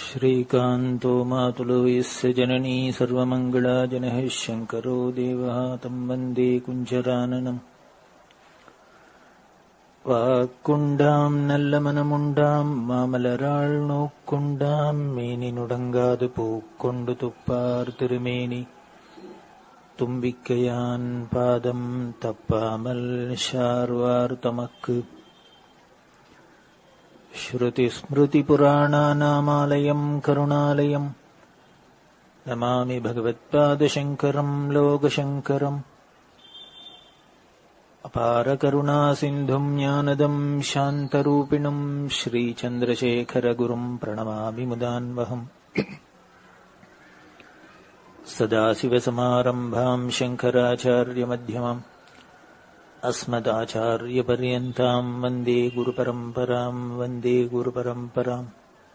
श्रीकान्तो मातुलो यस्य जननी सर्वमङ्गला जनः शङ्करो देवः तम् वन्दे कुञ्जराननम् வாக்குண்டாம் நல்ல மனமுண்டாம் மாமலராள் நோக்குண்டாம் மேனி நுடங்காது பூக்கொண்டு துப்பார் திருமேனி தும்பிக்கையான் பாதம் தப்பாமல் ஷார்வார் தமக்கு श्रुतिस्मृतिपुराणानामालयम् करुणालयम् नमामि भगवत्पादशङ्करम् लोकशङ्करम् अपारकरुणासिन्धुम् ज्ञानदम् शान्तरूपिणम् श्रीचन्द्रशेखरगुरुम् प्रणमामि मुदान्वहम् सदाशिवसमारम्भाम् शङ्कराचार्यमध्यमम् अस्मदाचार्यपर्यन्ताम् वन्दे गुरुपरम्पराम् वन्दे गुरुपरम्पराम्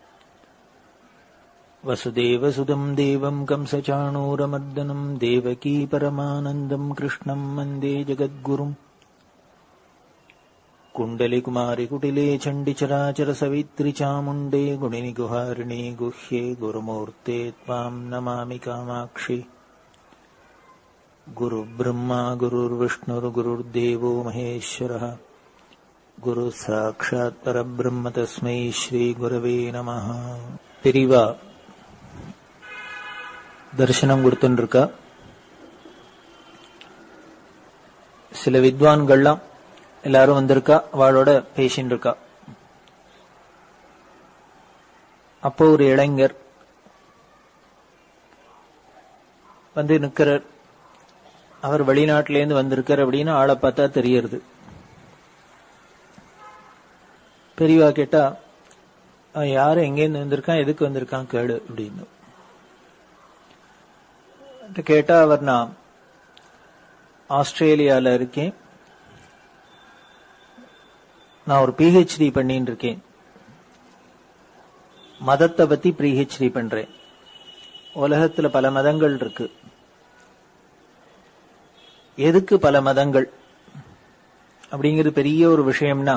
वसुदेवसुदम् देवम् कंसचाणूरमर्दनम् देवकी परमानन्दम् कृष्णम् वन्दे जगद्गुरुम् कुण्डलिकुमारि कुटिले चण्डिचराचरसवित्रि चामुण्डे गुणिनि गुहारिणि गुह्ये गुरुमूर्ते त्वाम् नमामि कामाक्षि गुरुब्रह्मा गुरुर्विष्णुर्गुरुर्देवो महेश्वरः गुरुः साक्षात् परब्रह्म तस्मै श्रीगुरवे நமः பெரிவா தரிசனம் கொடுத்துன்னு இருக்கா சில வித்வான்கள்லாம் எல்லாரும் வந்திருக்கா அவளோட பேசின்னு இருக்கா அப்போ ஒரு இளைஞர் வந்து நிக்கிறார் அவர் வெளிநாட்டிலேருந்து வந்திருக்கார் அப்படின்னு ஆளை பார்த்தா தெரியறது பெரியவா கேட்டா அவன் யாரு எங்கேருந்து வந்திருக்கான் எதுக்கு வந்திருக்கான் கேடு அப்படின்னு கேட்டா அவர் நான் ஆஸ்திரேலியால இருக்கேன் நான் ஒரு பிஹெச்டி பண்ணிட்டு இருக்கேன் மதத்தை பத்தி பிஹெச்டி பண்றேன் உலகத்துல பல மதங்கள் இருக்கு எதுக்கு பல மதங்கள் அப்படிங்கிறது பெரிய ஒரு விஷயம்னா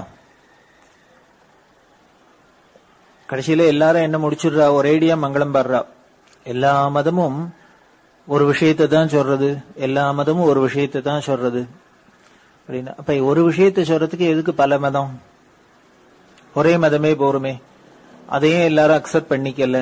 கடைசியில எல்லாரும் என்ன முடிச்சிடுறா ஒரேடியா மங்களம் பாடுறா எல்லா மதமும் ஒரு விஷயத்தை தான் சொல்றது எல்லா மதமும் ஒரு விஷயத்தை தான் சொல்றது அப்படின்னா அப்ப ஒரு விஷயத்தை சொல்றதுக்கு எதுக்கு பல மதம் ஒரே மதமே போருமே அதையும் எல்லாரும் அக்செப்ட் பண்ணிக்கல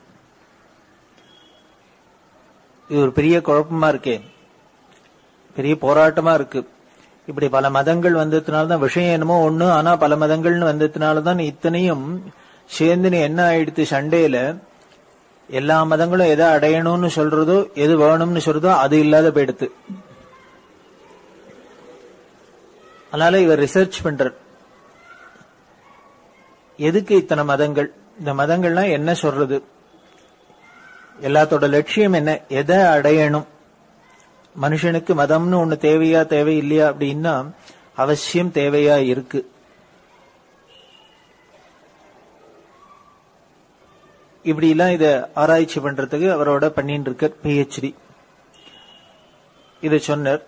இது ஒரு பெரிய குழப்பமா இருக்கே பெரிய போராட்டமா இருக்கு இப்படி பல மதங்கள் வந்ததுனாலதான் விஷயம் என்னமோ ஒண்ணு ஆனா பல மதங்கள்னு வந்ததுனாலதான் இத்தனையும் சேர்ந்து என்ன ஆயிடுத்து சண்டையில எல்லா மதங்களும் எதை அடையணும்னு சொல்றதோ எது வேணும்னு சொல்றதோ அது இல்லாத போயிடுத்து அதனால இவர் ரிசர்ச் பண்றார் எதுக்கு இத்தனை மதங்கள் இந்த மதங்கள்லாம் என்ன சொல்றது எல்லாத்தோட லட்சியம் என்ன எதை அடையணும் மனுஷனுக்கு மதம்னு ஒண்ணு தேவையா தேவை இல்லையா அப்படின்னா அவசியம் தேவையா இருக்கு இப்படி எல்லாம் இத ஆராய்ச்சி பண்றதுக்கு அவரோட பண்ணிட்டு இருக்க பிஹெச்டி இத சொன்னார்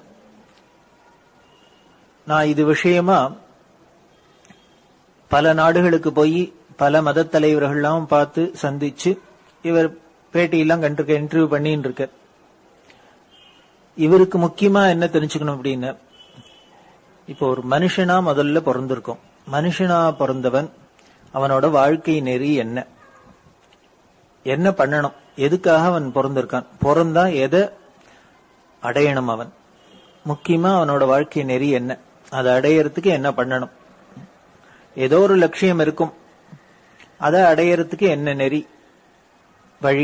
நான் இது விஷயமா பல நாடுகளுக்கு போய் பல மத தலைவர்கள்லாம் பார்த்து சந்திச்சு இவர் பேட்டியெல்லாம் கண்டிருக்க இன்டர்வியூ பண்ணிட்டு இருக்க இவருக்கு முக்கியமா என்ன தெரிஞ்சுக்கணும் அப்படின்னு இப்போ ஒரு மனுஷனா முதல்ல பிறந்திருக்கும் மனுஷனா பிறந்தவன் அவனோட வாழ்க்கை நெறி என்ன என்ன பண்ணணும் எதுக்காக அவன் பிறந்திருக்கான் பிறந்தா எதை அடையணும் அவன் முக்கியமா அவனோட வாழ்க்கை நெறி என்ன அதை அடையறதுக்கு என்ன பண்ணணும் ஏதோ ஒரு லட்சியம் இருக்கும் அதை அடையறதுக்கு என்ன நெறி வழி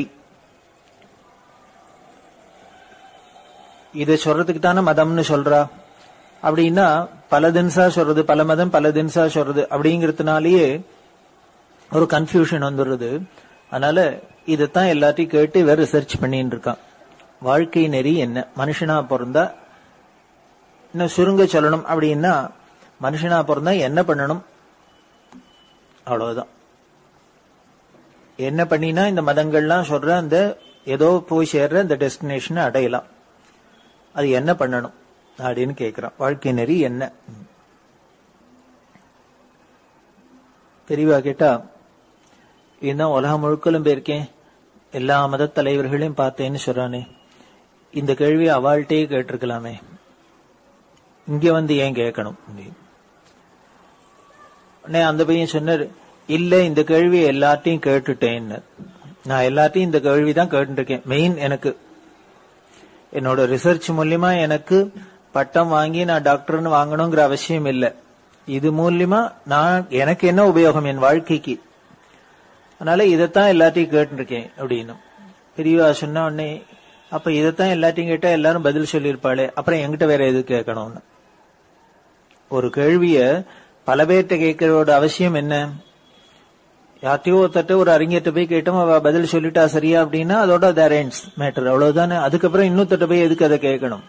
இதை சொல்றதுக்கு தானே மதம்னு சொல்றா அப்படின்னா பல தினசா சொல்றது பல மதம் பல தினசா சொல்றது அப்படிங்கறதுனாலயே ஒரு கன்ஃபியூஷன் வந்துடுறது அதனால இதைத்தான் எல்லாத்தையும் கேட்டு இவர் ரிசர்ச் பண்ணிட்டு இருக்கான் வாழ்க்கை நெறி என்ன மனுஷனா பிறந்தா இன்னும் சுருங்க சொல்லணும் அப்படின்னா மனுஷனா பிறந்தா என்ன பண்ணணும் அவ்வளவுதான் என்ன பண்ணினா இந்த மதங்கள்லாம் சொல்ற அந்த ஏதோ போய் சேர்ற இந்த டெஸ்டினேஷனை அடையலாம் அது என்ன பண்ணணும் அப்படின்னு கேக்குறான் வாழ்க்கை நெறி என்ன தெளிவா கேட்டா இதுதான் உலகம் முழுக்கலும் போயிருக்கேன் எல்லா மத தலைவர்களையும் பார்த்தேன்னு சொல்றானே இந்த கேள்வி அவள்கிட்டயே கேட்டிருக்கலாமே இங்க வந்து ஏன் கேட்கணும் உடனே அந்த பையன் சொன்னார் இல்ல இந்த கேள்வி எல்லாத்தையும் கேட்டுட்டேன்னு நான் எல்லாத்தையும் இந்த கேள்வி தான் கேட்டுருக்கேன் மெயின் எனக்கு என்னோட ரிசர்ச் மூலியமா எனக்கு பட்டம் வாங்கி நான் டாக்டர்னு வாங்கணுங்கிற அவசியம் இல்லை இது மூலியமா நான் எனக்கு என்ன உபயோகம் என் வாழ்க்கைக்கு அதனால இதைத்தான் எல்லாத்தையும் கேட்டுருக்கேன் அப்படின்னு பெரியவா சொன்ன உடனே அப்ப இதைத்தான் எல்லாத்தையும் கேட்டா எல்லாரும் பதில் சொல்லியிருப்பாளே அப்புறம் என்கிட்ட வேற எது கேட்கணும்னு ஒரு கேள்விய பல பேர்கிட்ட கேட்கறோட அவசியம் என்ன யார்ட்டையோ ஒருத்தட்ட ஒரு அறிஞர்கிட்ட போய் கேட்டோம் அவ பதில் சொல்லிட்டா சரியா அப்படின்னா அதோட தேரண்ட்ஸ் மேட்டர் அவ்வளவுதானே அதுக்கப்புறம் இன்னொருத்தட்ட போய் எதுக்கு அதை கேட்கணும்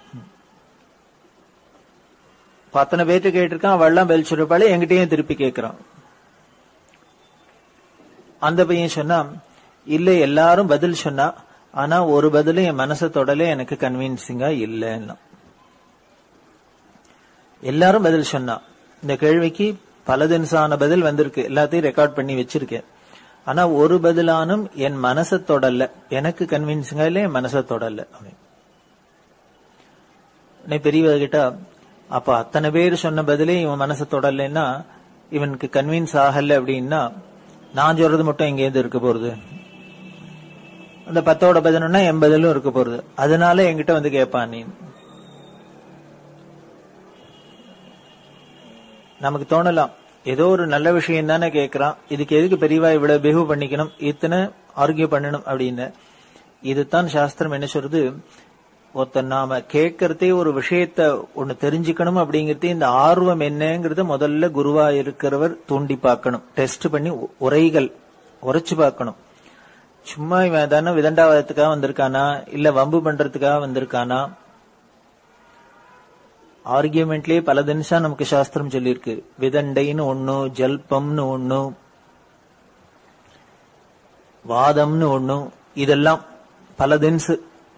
பத்தனை பேர்ட்ட கேட்டிருக்கான் அவள்லாம் பதில் சொல்லிருப்பாளே என்கிட்டயும் திருப்பி கேட்கிறான் அந்த பையன் சொன்னா இல்ல எல்லாரும் பதில் சொன்னா ஆனா ஒரு பதிலும் என் மனசை தொடல எனக்கு கன்வின்சிங்கா இல்லைன்னா எல்லாரும் பதில் சொன்னா இந்த கேள்விக்கு பல தினசான பதில் வந்திருக்கு எல்லாத்தையும் ரெக்கார்ட் பண்ணி வச்சிருக்கேன் ஆனா ஒரு பதிலானும் என் மனசை தொடல எனக்கு கன்வின்சிங்கா இல்ல என் மனசை தொடல பெரியவ கிட்ட அப்ப அத்தனை பேர் சொன்ன பதிலே இவன் மனசை தொடலைன்னா இவனுக்கு கன்வின்ஸ் ஆகல அப்படின்னா நான் சொல்றது மட்டும் எங்கேருந்து இருக்க போறது அந்த பத்தோட பதினொன்னா என் பதிலும் இருக்க போறது அதனால என்கிட்ட வந்து கேட்பான் நீ நமக்கு தோணலாம் ஏதோ ஒரு நல்ல விஷயம் தானே கேட்கறான் இதுக்கு எதுக்கு பெரியவா இவ்வளவு பிஹேவ் பண்ணிக்கணும் இத்தனை ஆர்கியூ பண்ணணும் அப்படின்னு இதுதான் சாஸ்திரம் என்ன சொல்றது ஒருத்தர் நாம கேட்கறதே ஒரு விஷயத்த ஒண்ணு தெரிஞ்சுக்கணும் அப்படிங்கறதே இந்த ஆர்வம் என்னங்கறத முதல்ல குருவா இருக்கிறவர் தூண்டி பார்க்கணும் டெஸ்ட் பண்ணி உரைகள் உரைச்சு பார்க்கணும் சும்மா இவன் தானே விதண்டாவாதத்துக்காக வந்திருக்கானா இல்ல வம்பு பண்றதுக்காக வந்திருக்கானா ஆர்கியூமெண்ட்லயே பல தினசா நமக்கு சாஸ்திரம் சொல்லியிருக்கு விதண்டைன்னு ஒண்ணு ஜல்பம்னு ஒண்ணு வாதம்னு ஒண்ணு இதெல்லாம் பல தினசு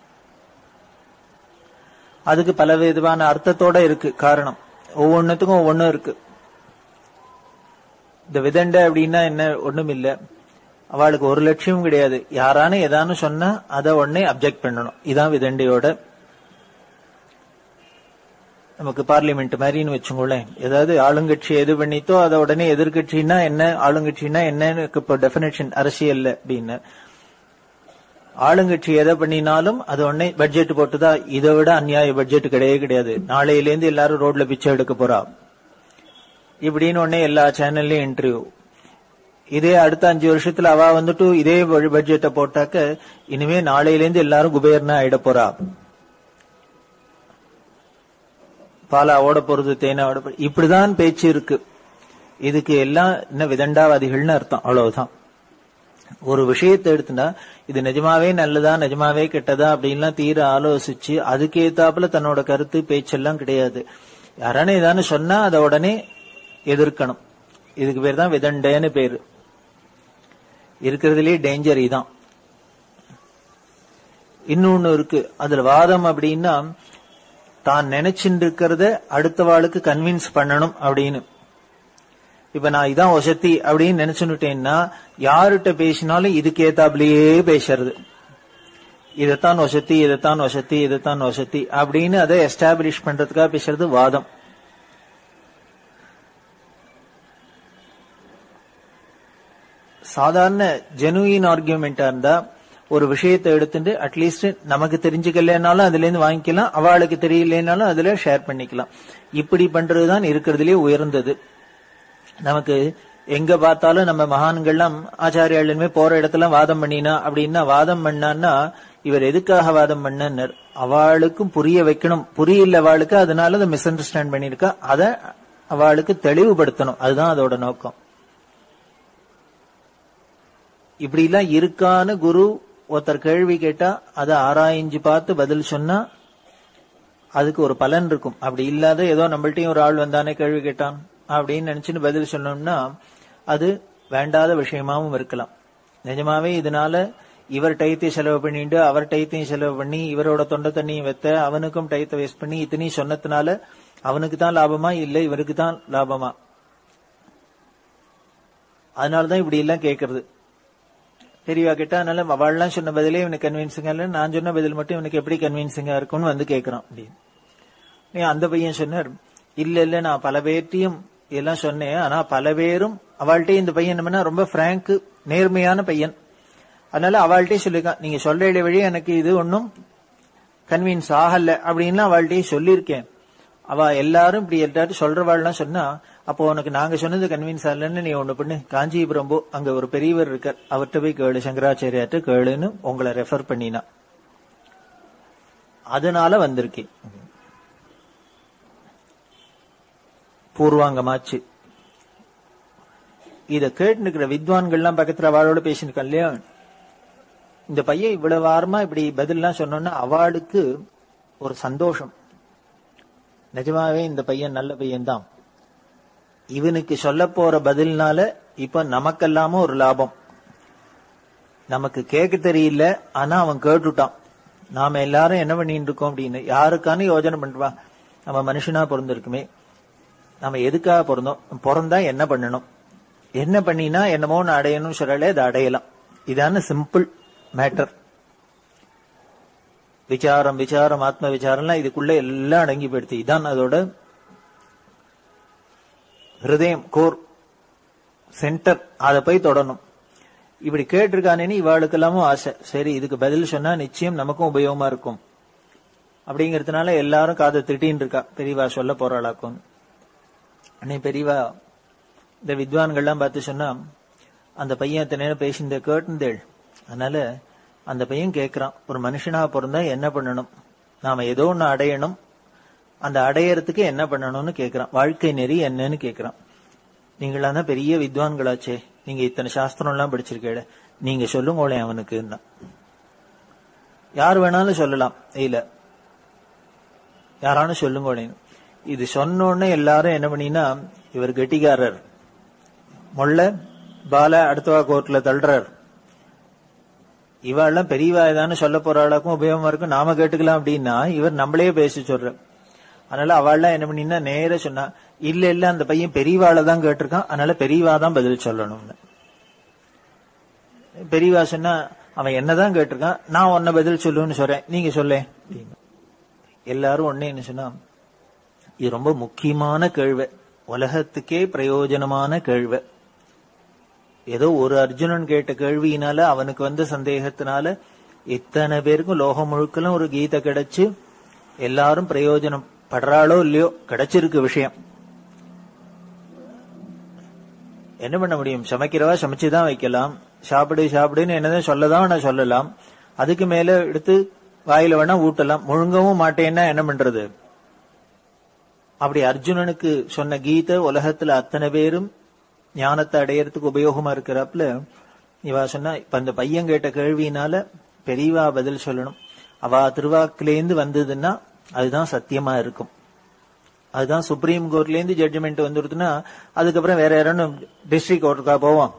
அதுக்கு பல விதமான அர்த்தத்தோட இருக்கு காரணம் ஒவ்வொன்னுத்துக்கும் ஒவ்வொன்னும் இருக்கு இந்த விதண்டை அப்படின்னா என்ன ஒண்ணும் இல்ல அவளுக்கு ஒரு லட்சியமும் கிடையாது யாரானு ஏதானு சொன்னா அதை உடனே அப்செக்ட் பண்ணணும் இதான் விதண்டையோட நமக்கு பார்லிமெண்ட் மாதிரின்னு வச்சுக்கோங்களேன் ஏதாவது ஆளுங்கட்சி எது பண்ணித்தோ அதை உடனே எதிர்கட்சின்னா என்ன ஆளுங்கட்சின்னா என்னன்னு இப்போ டெபினேஷன் அரசியல் அப்படின்னு ஆளுங்கட்சி எதை பண்ணினாலும் அது உடனே பட்ஜெட் போட்டுதா இதை விட அந்நியாய பட்ஜெட் கிடையவே கிடையாது நாளையிலேருந்து எல்லாரும் ரோட்ல பிச்சை எடுக்க போறா இப்படின்னு உடனே எல்லா சேனல்லையும் இன்டர்வியூ இதே அடுத்த அஞ்சு வருஷத்துல அவ வந்துட்டு இதே பட்ஜெட்டை போட்டாக்க இனிமே நாளையிலேருந்து எல்லாரும் குபேர்னா ஆயிட போறா பாலா ஓட போறது தேனா ஓட போறது இப்படிதான் பேச்சு இருக்கு இதுக்கு எல்லாம் என்ன விதண்டாவாதிகள்னு அர்த்தம் அவ்வளவுதான் ஒரு விஷயத்தை எடுத்துனா இது நிஜமாவே நல்லதா நிஜமாவே கெட்டதா அப்படின்லாம் தீர ஆலோசிச்சு அதுக்கேத்தாப்புல தன்னோட கருத்து பேச்செல்லாம் கிடையாது யாரானே ஏதானு சொன்னா அதை உடனே எதிர்க்கணும் இதுக்கு பேர் தான் விதண்டேன்னு பேரு இருக்கிறதுலயே டேஞ்சர் இதான் இன்னொன்னு இருக்கு அதுல வாதம் அப்படின்னா தான் நினைச்சுட்டு இருக்கிறத அடுத்த வாளுக்கு கன்வின்ஸ் பண்ணணும் அப்படின்னு இப்ப நான் இதான் ஒசத்தி அப்படின்னு நினைச்சுட்டேன்னா யாருகிட்ட பேசினாலும் இதுக்கு ஏத்தாப்லயே பேசுறது இதைத்தான் ஒசத்தி இதைத்தான் ஒசத்தி இதைத்தான் ஒசத்தி அப்படின்னு அதை எஸ்டாப்ளிஷ் பண்றதுக்காக பேசுறது வாதம் சாதாரண ஜெனுயின் ஆர்கியூமெண்டா இருந்தா ஒரு விஷயத்தை எடுத்துட்டு அட்லீஸ்ட் நமக்கு தெரிஞ்சுக்கலனாலும் அதுல இருந்து வாங்கிக்கலாம் அவளுக்கு தெரியலனாலும் அதுல ஷேர் பண்ணிக்கலாம் இப்படி பண்றதுதான் இருக்கிறதுலே உயர்ந்தது நமக்கு எங்க பார்த்தாலும் நம்ம மகான்கள்லாம் ஆச்சாரியாளுமே போற இடத்துல வாதம் பண்ணினா அப்படின்னா வாதம் பண்ணான்னா இவர் எதுக்காக வாதம் பண்ணனர் அவளுக்கும் புரிய வைக்கணும் புரியல அவளுக்கு அதனால அதை மிஸ் அண்டர்ஸ்டாண்ட் பண்ணிருக்கா அத அவளுக்கு தெளிவுபடுத்தணும் அதுதான் அதோட நோக்கம் இப்படி எல்லாம் இருக்கான்னு குரு ஒருத்தர் கேள்வி கேட்டா அதை ஆராய்ஞ்சு பார்த்து பதில் சொன்னா அதுக்கு ஒரு பலன் இருக்கும் அப்படி இல்லாத ஏதோ நம்மள்ட்டையும் ஒரு ஆள் வந்தானே கேள்வி கேட்டான் அப்படின்னு நினைச்சுன்னு பதில் சொன்னோம்னா அது வேண்டாத விஷயமாவும் இருக்கலாம் நிஜமாவே இதனால இவர் டயத்தை செலவு பண்ணிட்டு அவர் டயத்தையும் செலவு பண்ணி இவரோட தொண்டை தண்ணியும் வைத்த அவனுக்கும் டயத்தை வேஸ்ட் பண்ணி இத்தனையும் சொன்னதுனால அவனுக்கு தான் லாபமா இல்ல இவருக்கு தான் லாபமா அதனாலதான் இப்படி எல்லாம் கேட்கறது பெரியவா கிட்ட அதனால அவள்லாம் சொன்ன பதிலே இவனுக்கு கன்வின்சிங்கா இல்ல நான் சொன்ன பதில் மட்டும் இவனுக்கு எப்படி கன்வின்சிங்கா இருக்கும்னு வந்து கேட்கறான் அப்படின்னு நீ அந்த பையன் சொன்னார் இல்ல இல்ல நான் பல பேர்ட்டையும் இதெல்லாம் சொன்னேன் ஆனா பல பேரும் அவள்கிட்ட இந்த பையன் என்னன்னா ரொம்ப பிராங்க் நேர்மையான பையன் அதனால அவள்கிட்டே சொல்லிருக்கான் நீங்க சொல்ற வழி எனக்கு இது ஒன்னும் கன்வின்ஸ் ஆகல அப்படின்னு அவள்கிட்டயே சொல்லியிருக்கேன் அவ எல்லாரும் இப்படி எல்லாரும் சொல்றவாள்லாம் சொன்னா அப்போ உனக்கு நாங்க சொன்னது கன்வின்ஸ் ஆகலன்னு நீ ஒண்ணு பண்ணு காஞ்சிபுரம் போ அங்க ஒரு பெரியவர் இருக்கார் அவர்கிட்ட போய் கேளு சங்கராச்சாரியார்ட்ட கேளுன்னு உங்களை ரெஃபர் பண்ணினா அதனால வந்திருக்கேன் பூர்வாங்கமாச்சு இத கேட்டு இருக்கிற வித்வான்கள்லாம் பக்கத்துல அவளோட பேசினிருக்கான் இல்லையா இந்த பையன் இவ்வளவு வாரமா இப்படி பதில்லாம் சொன்னோன்னா அவளுக்கு ஒரு சந்தோஷம் நிஜமாவே இந்த பையன் நல்ல பையன்தான் இவனுக்கு சொல்ல போற பதில்னால இப்ப நமக்கெல்லாம ஒரு லாபம் நமக்கு கேட்க தெரியல ஆனா அவன் கேட்டுட்டான் நாம எல்லாரும் என்ன பண்ணிட்டு இருக்கோம் அப்படின்னு யாருக்கான யோஜனை பண்றா நம்ம மனுஷனா பிறந்திருக்குமே நம்ம எதுக்காக பிறந்தோம் பிறந்தா என்ன பண்ணணும் என்ன பண்ணினா என்னமோ ஒண்ணு அடையணும் சொல்லல அதை அடையலாம் இதான சிம்பிள் மேட்டர் விசாரம் விசாரம் ஆத்ம விசாரம்லாம் இதுக்குள்ள எல்லாம் அடங்கி போயிடுது இதான் அதோட ஹிருதயம் கோர் சென்டர் அதை போய் தொடணும் இப்படி கேட்டிருக்கானேன்னு இவாளுக்கு எல்லாமும் ஆசை சரி இதுக்கு பதில் சொன்னா நிச்சயம் நமக்கும் உபயோகமா இருக்கும் அப்படிங்கறதுனால எல்லாரும் காதை திட்டின்னு இருக்கா பெரியவா சொல்ல போறாளாக்கும் அன்னை பெரியவா இந்த வித்வான்கள்லாம் பார்த்து சொன்னா அந்த பையன் இத்தனை நேரம் பேசிந்த கேட்டுந்தேள் அதனால அந்த பையன் கேட்கிறான் ஒரு மனுஷனா பிறந்தா என்ன பண்ணணும் நாம ஏதோ ஒண்ணு அடையணும் அந்த அடையறதுக்கு என்ன பண்ணணும்னு கேட்கிறான் வாழ்க்கை நெறி என்னன்னு கேட்கிறான் நீங்களாம் தான் பெரிய வித்வான்களாச்சே நீங்க இத்தனை சாஸ்திரம் எல்லாம் படிச்சிருக்கேட நீங்க சொல்லுங்களே அவனுக்கு யார் வேணாலும் சொல்லலாம் இல்ல யாரானும் சொல்லுங்களேன் இது சொன்ன உடனே எல்லாரும் என்ன பண்ணினா இவர் கெட்டிக்காரர் முள்ள பால அடுத்தவா கோர்ட்ல தள்ளுறார் இவாள்லாம் பெரியவா ஏதானு சொல்ல போறாளுக்கும் உபயோகமா இருக்கும் நாம கேட்டுக்கலாம் அப்படின்னா இவர் நம்மளே பேச சொல்ற அதனால அவள்லாம் என்ன பண்ணினா நேர சொன்னா இல்ல இல்ல அந்த பையன் பெரியவாளை தான் கேட்டிருக்கான் அதனால பெரியவா தான் பதில் சொல்லணும்னு பெரியவா சொன்னா அவன் என்னதான் கேட்டிருக்கான் நான் உன்ன பதில் சொல்லுன்னு சொல்றேன் நீங்க சொல்ல எல்லாரும் ஒன்னே என்ன சொன்னா இது ரொம்ப முக்கியமான கேள்வி உலகத்துக்கே பிரயோஜனமான கேள்வி ஏதோ ஒரு அர்ஜுனன் கேட்ட கேள்வியினால அவனுக்கு வந்த சந்தேகத்தினால இத்தனை பேருக்கும் லோகம் முழுக்கலும் ஒரு கீதை கிடைச்சு எல்லாரும் பிரயோஜனம் படுறாளோ இல்லையோ கிடைச்சிருக்கு விஷயம் என்ன பண்ண முடியும் சமைக்கிறவா சமைச்சுதான் வைக்கலாம் சாப்பிடு சாப்பிடுன்னு என்னதான் சொல்லதான் நான் சொல்லலாம் அதுக்கு மேல எடுத்து வாயில வேணா ஊட்டலாம் முழுங்கவும் மாட்டேன்னா என்ன பண்றது அப்படி அர்ஜுனனுக்கு சொன்ன கீதை உலகத்துல அத்தனை பேரும் ஞானத்தை அடையறதுக்கு உபயோகமா இருக்கிறப்பல இவா சொன்னா இப்ப அந்த பையன் கேட்ட கேள்வியினால பெரியவா பதில் சொல்லணும் அவ திருவாக்குலேருந்து வந்ததுன்னா அதுதான் சத்தியமா இருக்கும் அதுதான் சுப்ரீம் கோர்ட்ல இருந்து ஜட்ஜ்மெண்ட் வந்துருதுன்னா அதுக்கப்புறம் வேற யாரும் டிஸ்ட்ரிக்ட் கோர்ட்டுக்கா போவோம்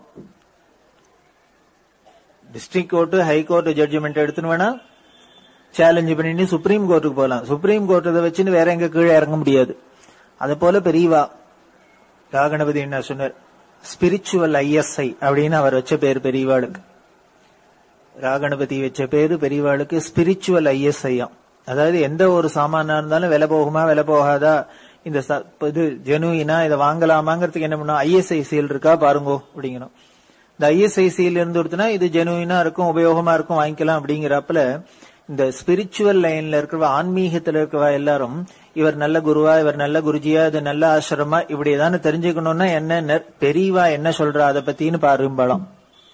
district court high court judgment எடுத்துன்னு வேணா சேலஞ்ச் பண்ணிட்டு சுப்ரீம் கோர்ட்டுக்கு போகலாம் சுப்ரீம் கோர்ட் இதை வச்சுன்னு வேற எங்க கீழே இறங்க முடியாது அது போல பெரியவா ராகணபதி என்ன சொன்னார் ஸ்பிரிச்சுவல் ஐஎஸ்ஐ அப்படின்னு அவர் வச்ச பேர் பெரியவாளுக்கு ராகணபதி வச்ச பேரு பெரியவாளுக்கு ஸ்பிரிச்சுவல் ஐஎஸ்ஐயாம் அதாவது எந்த ஒரு சாமானா இருந்தாலும் விலை போகுமா விலை போகாதா இந்த ச- இது ஜெனுயினா இதை வாங்கலாமாங்கிறதுக்கு என்ன பண்ணும் ஐஎஸ்ஐ சீல் இருக்கா பாருங்கோ அப்படிங்கணும் இந்த ஐஎஸ்ஐ சீல் இருந்து கொடுத்தனா இது ஜெனுயினா இருக்கும் உபயோகமா இருக்கும் வாங்கிக்கலாம் அப்படிங்கிறப்பல இந்த ஸ்பிரிச்சுவல் லைன்ல இருக்கிறவ ஆன்மீகத்துல இருக்கிறவா எல்லாரும் இவர் நல்ல குருவா இவர் நல்ல குருஜியா இது நல்ல ஆசிரமா இப்படி ஏதாவது தெரிஞ்சுக்கணும்னா என்ன பெரியவா என்ன சொல்றா அதை பத்தின்னு பாரும்பலம்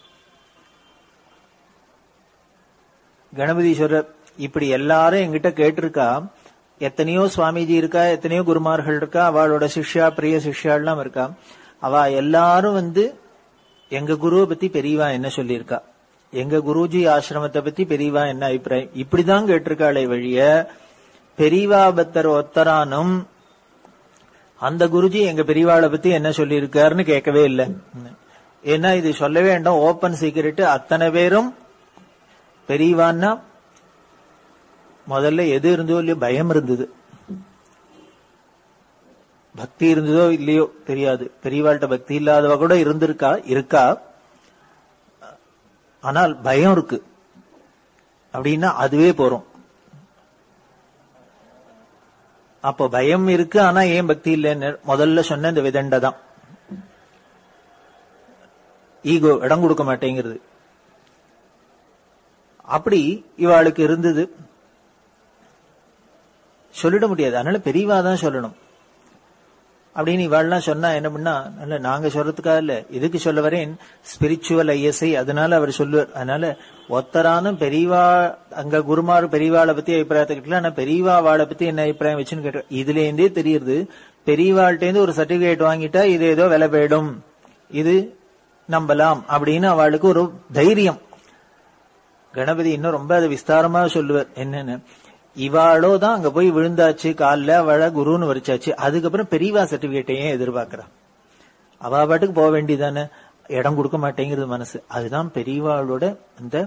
கணபதீஸ்வரர் இப்படி எல்லாரும் எங்கிட்ட கேட்டிருக்கா எத்தனையோ சுவாமிஜி இருக்கா எத்தனையோ குருமார்கள் இருக்கா அவளோட சிஷ்யா பிரிய சிஷ்யாலாம் இருக்கா அவ எல்லாரும் வந்து எங்க குருவை பத்தி பெரியவா என்ன சொல்லியிருக்கா எங்க குருஜி ஆசிரமத்தை பத்தி பெரியவா என்ன அபிப்பிராயம் இப்படிதான் கேட்டிருக்காளே வழிய பெரியவா பத்தர் ஒத்தரானும் அந்த குருஜி எங்க பெரியவாளை பத்தி என்ன சொல்லியிருக்காருன்னு கேட்கவே இல்லை ஏன்னா இது சொல்ல வேண்டாம் ஓபன் சீக்கிரட் அத்தனை பேரும் பெரியவான்னா முதல்ல எது இருந்தோ இல்லையோ பயம் இருந்தது பக்தி இருந்ததோ இல்லையோ தெரியாது பெரியவாள்கிட்ட பக்தி இல்லாதவ கூட இருந்திருக்கா இருக்கா ஆனால் பயம் இருக்கு அப்படின்னா அதுவே போறோம் அப்போ பயம் இருக்கு ஆனா ஏன் பக்தி இல்லைன்னு முதல்ல சொன்ன இந்த விதண்டை தான் ஈகோ இடம் கொடுக்க மாட்டேங்கிறது அப்படி இவாளுக்கு இருந்தது சொல்லிட முடியாது அதனால பெரியவா தான் சொல்லணும் அப்படின்னு இவாள்லாம் சொன்னா என்ன பண்ணா இல்ல நாங்க சொல்றதுக்காக இல்ல இதுக்கு சொல்ல வரேன் ஸ்பிரிச்சுவல் ஐஎஸ்ஐ அதனால அவர் சொல்லுவார் அதனால ஒத்தரான பெரியவா அங்க குருமார் பெரியவாளை பத்தி அபிப்பிராயத்தை கேட்கல ஆனா பெரியவா வாழை பத்தி என்ன அபிப்பிராயம் வச்சுன்னு கேட்ட இதுல இருந்தே தெரியுது பெரியவாள்கிட்ட இருந்து ஒரு சர்டிபிகேட் வாங்கிட்டா இது ஏதோ விலை போயிடும் இது நம்பலாம் அப்படின்னு அவளுக்கு ஒரு தைரியம் கணபதி இன்னும் ரொம்ப அதை விஸ்தாரமா சொல்லுவார் என்னன்னு இவாளோ தான் அங்க போய் விழுந்தாச்சு காலில் அவளை குருன்னு வரிச்சாச்சு அதுக்கப்புறம் பெரியவா சர்டிபிகேட்டையும் எதிர்பார்க்கிறா அவ பாட்டுக்கு போக வேண்டியதானே இடம் கொடுக்க மாட்டேங்கிறது மனசு அதுதான் பெரியவாளோட அந்த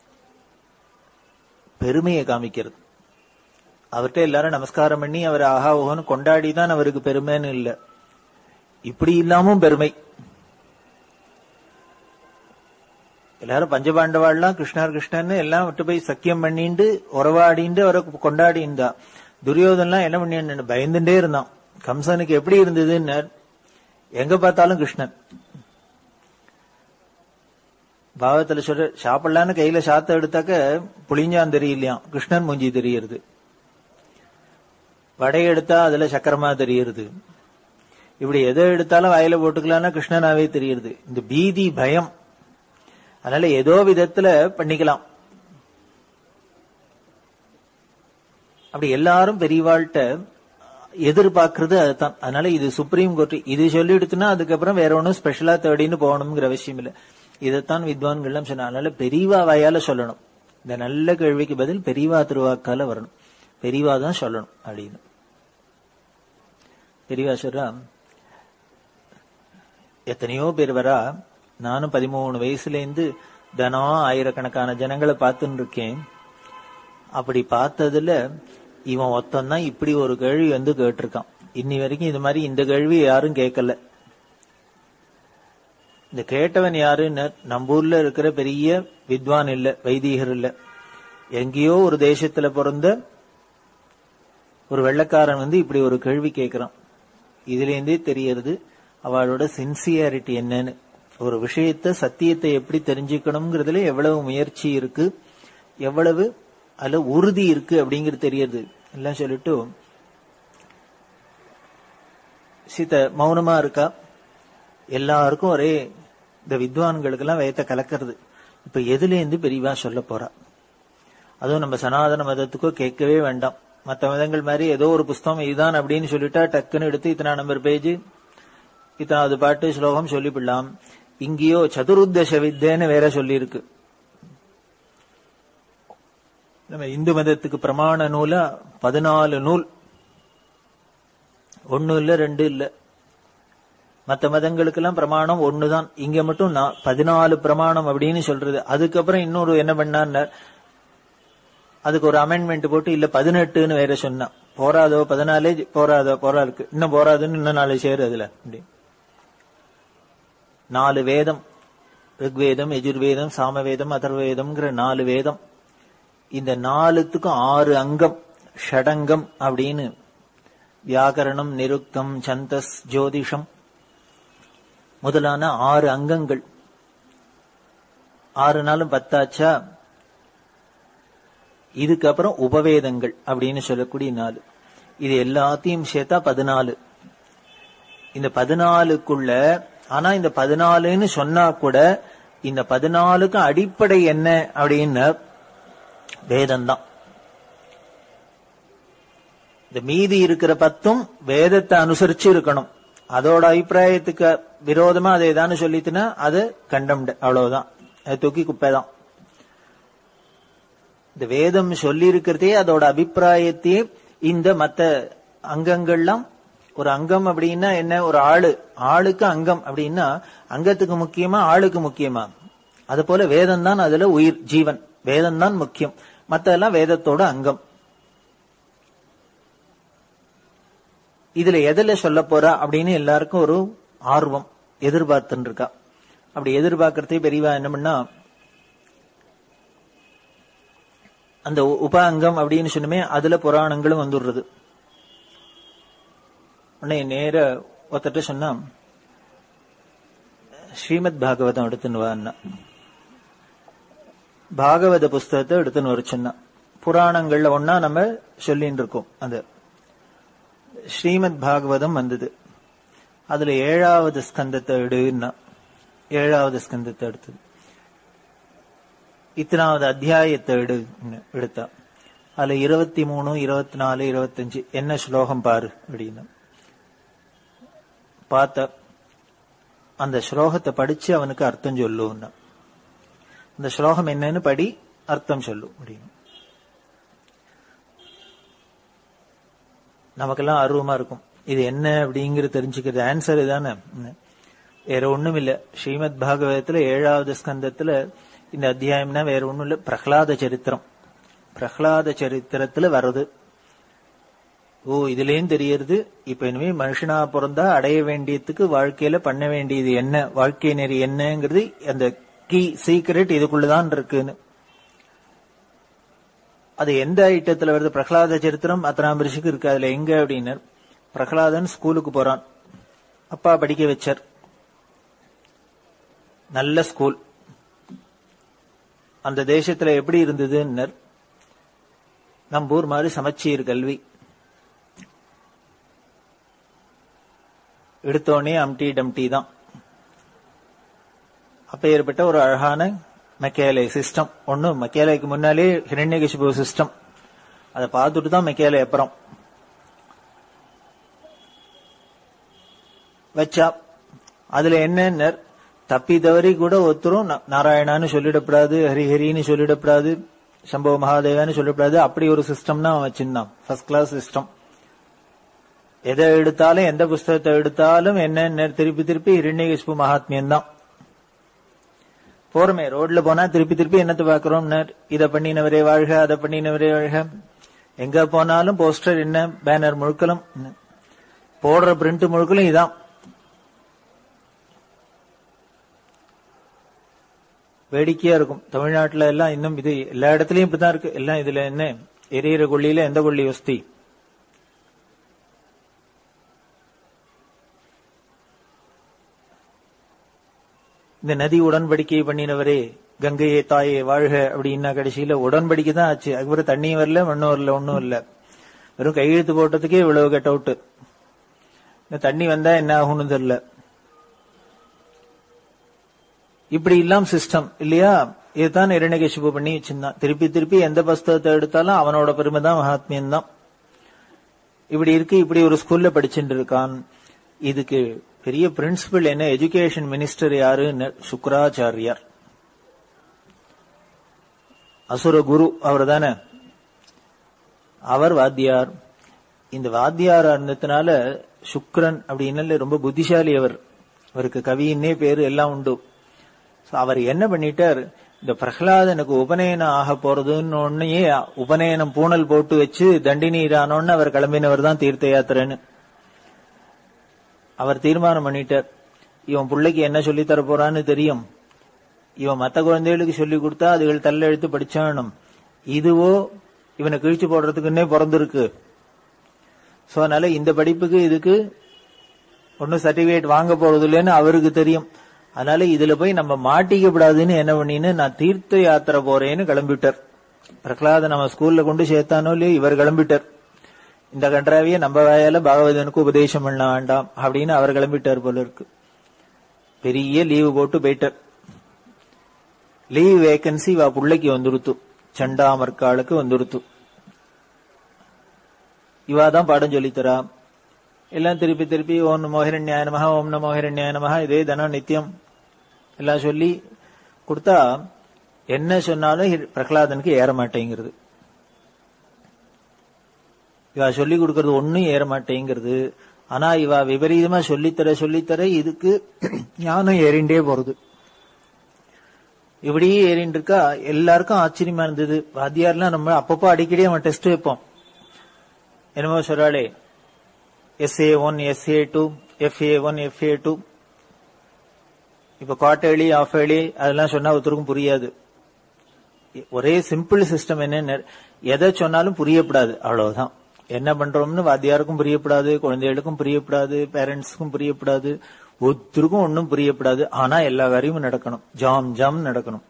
பெருமையை காமிக்கிறது அவர்கிட்ட எல்லாரும் நமஸ்காரம் பண்ணி அவர் ஆஹா ஓஹோன்னு கொண்டாடி தான் அவருக்கு பெருமைன்னு இல்லை இப்படி இல்லாமும் பெருமை எல்லாரும் பஞ்சபாண்டவாள்லாம் கிருஷ்ணர் கிருஷ்ணன்னு எல்லாம் விட்டு போய் சக்கியம் பண்ணிட்டு உறவாடிண்டு அவரை கொண்டாடி இருந்தா துரியோதன்லாம் என்ன பண்ணி பயந்துட்டே இருந்தான் கம்சனுக்கு எப்படி இருந்ததுன்னு எங்க பார்த்தாலும் கிருஷ்ணன் பாவத்துல சொல்ற சாப்பிடலான்னு கையில சாத்த எடுத்தாக்க புளிஞ்சான் தெரியலையாம் கிருஷ்ணன் மூஞ்சி தெரியறது வடை எடுத்தா அதுல சக்கரமா தெரியறது இப்படி எதை எடுத்தாலும் வாயில போட்டுக்கலாம்னா கிருஷ்ணனாவே தெரியுது இந்த பீதி பயம் அதனால ஏதோ விதத்துல பண்ணிக்கலாம் அப்படி எல்லாரும் பெரியவாள்கிட்ட எதிர்பார்க்கறது அதுதான் அதனால இது சுப்ரீம் கோர்ட் இது சொல்லிடுத்துனா அதுக்கப்புறம் வேற ஒன்றும் ஸ்பெஷலா தேடின்னு போகணுங்கிற அவசியம் இல்லை இதைத்தான் வித்வான்கள்லாம் சொன்ன அதனால பெரியவா வாயால சொல்லணும் இந்த நல்ல கேள்விக்கு பதில் பெரியவா திருவாக்கால வரணும் பெரியவா தான் சொல்லணும் அப்படின்னு பெரியவா சொல்றா எத்தனையோ பேர் வரா நானும் பதிமூணு வயசுல இருந்து தினம் ஆயிரக்கணக்கான ஜனங்களை பார்த்துன்னு இருக்கேன் அப்படி பார்த்ததுல இவன் ஒத்தந்தான் இப்படி ஒரு கேள்வி வந்து கேட்டிருக்கான் இன்னி வரைக்கும் இது மாதிரி இந்த கேள்வி யாரும் கேட்கல இந்த கேட்டவன் யாருன்னு நம்ம ஊர்ல இருக்கிற பெரிய வித்வான் இல்ல வைதீகர் இல்ல எங்கேயோ ஒரு தேசத்துல பிறந்த ஒரு வெள்ளக்காரன் வந்து இப்படி ஒரு கேள்வி கேட்கிறான் இதுல இருந்தே தெரியறது அவளோட சின்சியாரிட்டி என்னன்னு ஒரு விஷயத்த சத்தியத்தை எப்படி தெரிஞ்சுக்கணுங்கிறதுல எவ்வளவு முயற்சி இருக்கு எவ்வளவு அதுல உறுதி இருக்கு அப்படிங்கிறது தெரியுது எல்லாம் சொல்லிட்டு சீத மௌனமா இருக்கா எல்லாருக்கும் ஒரே இந்த வித்வான்களுக்கு எல்லாம் வயத்தை கலக்கிறது இப்ப எதுல இருந்து பெரியவா சொல்ல போறா அதுவும் நம்ம சனாதன மதத்துக்கோ கேட்கவே வேண்டாம் மற்ற மதங்கள் மாதிரி ஏதோ ஒரு புஸ்தகம் இதுதான் அப்படின்னு சொல்லிட்டா டக்குன்னு எடுத்து இத்தனை நம்பர் பேஜ் இத்தனாவது பாட்டு ஸ்லோகம் சொல்லிவிடலாம் இங்கேயோ சதுருத்தச வித்தேன்னு வேற சொல்லியிருக்கு நம்ம இந்து மதத்துக்கு பிரமாண நூல பதினாலு நூல் ஒன்னு இல்ல ரெண்டு இல்ல மற்ற மதங்களுக்கெல்லாம் பிரமாணம் ஒண்ணுதான் இங்க மட்டும் பதினாலு பிரமாணம் அப்படின்னு சொல்றது அதுக்கப்புறம் இன்னொரு என்ன பண்ணார் அதுக்கு ஒரு அமெண்ட்மெண்ட் போட்டு இல்ல பதினெட்டுன்னு வேற சொன்னா போராதோ பதினாலே போராதோ போரா இருக்கு இன்னும் போராதுன்னு இன்னும் நாலு சேரு அதுல அப்படி நாலு வேதம் ரிக்வேதம் எஜுர்வேதம் சாமவேதம் அதர்வேதம்ங்கிற நாலு வேதம் இந்த நாலுத்துக்கும் ஆறு அங்கம் ஷடங்கம் அப்படின்னு வியாக்கரணம் நிருக்தம் சந்தஸ் ஜோதிஷம் முதலான ஆறு அங்கங்கள் ஆறு நாளும் பத்தாச்சா இதுக்கப்புறம் உபவேதங்கள் அப்படின்னு சொல்லக்கூடிய நாலு இது எல்லாத்தையும் சேர்த்தா பதினாலு இந்த பதினாலுக்குள்ள ஆனா இந்த பதினாலுன்னு சொன்னா கூட இந்த பதினாலுக்கு அடிப்படை என்ன அப்படின்னு வேதம் தான் இந்த மீதி இருக்கிற பத்தும் வேதத்தை அனுசரிச்சு இருக்கணும் அதோட அபிப்பிராயத்துக்கு விரோதமா அதை ஏதானு சொல்லிட்டுனா அது கண்டம்டு அவ்வளவுதான் அது தூக்கி குப்பைதான் இந்த வேதம் சொல்லி இருக்கிறதே அதோட அபிப்பிராயத்தையே இந்த மத்த அங்கங்கள்லாம் ஒரு அங்கம் அப்படின்னா என்ன ஒரு ஆளு ஆளுக்கு அங்கம் அப்படின்னா அங்கத்துக்கு முக்கியமா ஆளுக்கு முக்கியமா அது போல வேதம் தான் அதுல உயிர் ஜீவன் வேதம் தான் முக்கியம் மத்த எல்லாம் வேதத்தோட அங்கம் இதுல எதுல சொல்ல போறா அப்படின்னு எல்லாருக்கும் ஒரு ஆர்வம் எதிர்பார்த்துன்னு இருக்கா அப்படி எதிர்பார்க்கறதே பெரியவா என்ன பண்ணா அந்த உ- உப அங்கம் அப்படின்னு சொன்னமே அதுல புராணங்களும் வந்துடுறது உடனே நேர ஒருத்தட்ட சொன்னா ஸ்ரீமத் பாகவதம் எடுத்துன்னு வான்னா பாகவத புஸ்தகத்தை எடுத்துன்னு வர சொன்னா புராணங்கள்ல ஒன்னா நம்ம சொல்லின்னு இருக்கோம் அந்த ஸ்ரீமத் பாகவதம் வந்தது அதுல ஏழாவது ஸ்கந்தத்தை எடுன்னா ஏழாவது ஸ்கந்தத்தை எடுத்தது இத்தனாவது அத்தியாயத்தை எடு எடுத்தா அதுல இருபத்தி மூணு இருபத்தி நாலு இருபத்தஞ்சு என்ன ஸ்லோகம் பாரு அப்படின்னு பார்த்த அந்த ஸ்லோகத்தை படிச்சு அவனுக்கு அர்த்தம் சொல்லுன்னா அந்த ஸ்லோகம் என்னன்னு படி அர்த்தம் சொல்லு அப்படின்னு நமக்கெல்லாம் ஆர்வமா இருக்கும் இது என்ன அப்படிங்கிறது தெரிஞ்சுக்கிறது ஆன்சர் இதானே வேற ஒண்ணும் இல்ல ஸ்ரீமத் பாகவதத்துல ஏழாவது ஸ்கந்தத்துல இந்த அத்தியாயம்னா வேற ஒண்ணும் இல்ல பிரஹ்லாத சரித்திரம் பிரஹ்லாத சரித்திரத்துல வர்றது ஓ இதுலயும் தெரியறது இப்ப இனிமே மனுஷனா பிறந்தா அடைய வேண்டியதுக்கு வாழ்க்கையில பண்ண வேண்டியது என்ன வாழ்க்கை நெறி என்னங்கிறது அந்த கீ சீக்ரெட் இதுக்குள்ளதான் இருக்குன்னு அது எந்த ஐட்டத்துல வருது பிரகலாத சரித்திரம் அத்தனாம்பரிசுக்கு இருக்கு அதுல எங்க அப்படின்னு பிரகலாதன் ஸ்கூலுக்கு போறான் அப்பா படிக்க வச்சார் நல்ல ஸ்கூல் அந்த தேசத்துல எப்படி இருந்ததுன்னு நம்ம ஊர் மாதிரி சமச்சீர் கல்வி எடுத்தோடனே அம்டி டம்டி தான் அப்பேற்பட்ட ஒரு அழகான மெக்கேலை சிஸ்டம் ஒண்ணு மெக்கேலைக்கு முன்னாலே ஹிரண்யகசிபு சிஸ்டம் அதை பார்த்துட்டு தான் மெக்கேலை அப்புறம் வச்சா அதுல என்ன தப்பி தவறி கூட ஒருத்தரும் நா- நாராயணான்னு சொல்லிடக்கூடாது ஹரிஹரின்னு சொல்லிடக்கூடாது சம்பவ மகாதேவான்னு சொல்லக்கூடாது அப்படி ஒரு சிஸ்டம் தான் அவன் வச்சிருந்தான் ஃபர்ஸ்ட் கிளாஸ் சிஸ்டம் எதை எடுத்தாலும் எந்த புஸ்தகத்தை எடுத்தாலும் என்ன திருப்பி திருப்பி ஹிரண்யகசிபு மகாத்மியம் தான் போறமே ரோட்ல போனா திருப்பி திருப்பி என்னத்தை பாக்குறோம் இத பண்ணினவரே வாழ்க அதை பண்ணினவரே வாழ்க எங்க போனாலும் போஸ்டர் என்ன பேனர் முழுக்கலும் போடுற பிரிண்ட் முழுக்கலும் இதான் வேடிக்கையா இருக்கும் தமிழ்நாட்டுல எல்லாம் இன்னும் இது எல்லா இடத்துலயும் இப்படிதான் இருக்கு எல்லாம் இதுல என்ன எரியிற கொள்ளியில எந்த கொள்ளி வசதி இந்த நதி உடன்படிக்கை பண்ணினவரே கங்கையே தாயே வாழ்க அப்படின்னா கடைசியில உடன்படிக்கை தான் ஆச்சு அதுக்கப்புறம் தண்ணியும் வரல மண்ணும் வரல ஒண்ணும் இல்ல வெறும் கையெழுத்து போட்டதுக்கே இவ்வளவு கட் அவுட் இந்த தண்ணி வந்தா என்ன ஆகும்னு தெரியல இப்படி இல்லாம் சிஸ்டம் இல்லையா இதுதான் இரண்டகேசிப்பு பண்ணி வச்சிருந்தான் திருப்பி திருப்பி எந்த புஸ்தகத்தை எடுத்தாலும் அவனோட பெருமை தான் மகாத்மியம் தான் இப்படி இருக்கு இப்படி ஒரு ஸ்கூல்ல படிச்சுட்டு இருக்கான் இதுக்கு பெரிய பிரின்சிபல் என்ன எஜுகேஷன் மினிஸ்டர் யாருன்னு சுக்கராச்சாரியார் அசுர குரு அவர் தானே அவர் வாத்தியார் இந்த வாத்தியார் இருந்ததுனால சுக்ரன் அப்படின்னு ரொம்ப புத்திசாலி அவர் அவருக்கு கவின்னே பேரு எல்லாம் உண்டு So, அவர் என்ன பண்ணிட்டார் இந்த பிரகலாதனுக்கு உபநயனம் ஆக போறதுன்னு ஒன்னையே உபநயனம் பூணல் போட்டு வச்சு தண்டினீரானோன்னு அவர் கிளம்பினவர் தான் தீர்த்த யாத்திரைன்னு அவர் தீர்மானம் பண்ணிட்டார் இவன் பிள்ளைக்கு என்ன சொல்லி தர போறான்னு தெரியும் இவன் மத்த குழந்தைகளுக்கு சொல்லி கொடுத்தா அதுகள் தள்ள எழுத்து படிச்சானும் இதுவோ இவனை கிழிச்சு போடுறதுக்குன்னே பிறந்திருக்கு சோ அதனால இந்த படிப்புக்கு இதுக்கு ஒன்னும் சர்டிபிகேட் வாங்க போறது இல்லைன்னு அவருக்கு தெரியும் அதனால இதுல போய் நம்ம மாட்டிக்க கூடாதுன்னு என்ன பண்ணின்னு நான் தீர்த்த யாத்திரை போறேன்னு கிளம்பிட்டார் பிரகலாத நம்ம ஸ்கூல்ல கொண்டு சேர்த்தானோ இல்லையோ இவர் கிளம்பிட்டார் இந்த கன்றாவிய நம்ம வாயால பாகவதனுக்கு உபதேசம் பண்ண வேண்டாம் அப்படின்னு அவர் கிளம்பிட்டார் போல இருக்கு பெரிய லீவு போட்டு போயிட்டார் லீவ் வேகன்சி வா புள்ளைக்கு வந்துருத்து சண்டாமர்காளுக்கு வந்துருத்து இவா தான் பாடம் சொல்லித்தரா எல்லாம் திருப்பி திருப்பி ஓம் நமோ ஹிரண்யாய நமஹ ஓம் நமோ ஹிரண்யாய நமஹ இதே தினம் நித்தியம் எல்லாம் சொல்லி கொடுத்தா என்ன சொன்னாலும் ஹிர- பிரகலாதனுக்கு ஏற மாட்டேங்கிறது இவா சொல்லி கொடுக்கறது ஒண்ணும் ஏற மாட்டேங்கிறது ஆனா இவா விபரீதமா சொல்லித்தர சொல்லித்தர இதுக்கு ஞானம் ஏறிண்டே போறது இப்படியே ஏறிண்டு இருக்கா எல்லாருக்கும் ஆச்சரியமா இருந்தது வாத்தியார்லாம் நம்ம அப்பப்போ அடிக்கடி அவன் டெஸ்ட் வைப்போம் என்னமோ சொல்றாளே SA one SA two FA one FA two இப்ப குவார்டர்லி ஆஃப் ஏர்லி அதெல்லாம் சொன்னா ஒருத்தருக்கும் புரியாது ஒரே சிம்பிள் சிஸ்டம் என்ன எதை சொன்னாலும் புரியப்படாது அவ்வளவுதான் என்ன பண்றோம்னு வாத்தியாருக்கும் புரியப்படாது குழந்தைகளுக்கும் புரியப்படாது பேரண்ட்ஸுக்கும் புரியப்படாது ஒருத்தருக்கும் ஒன்றும் புரியப்படாது ஆனா எல்லா காரியமும் நடக்கணும் ஜாம் ஜாம் நடக்கணும்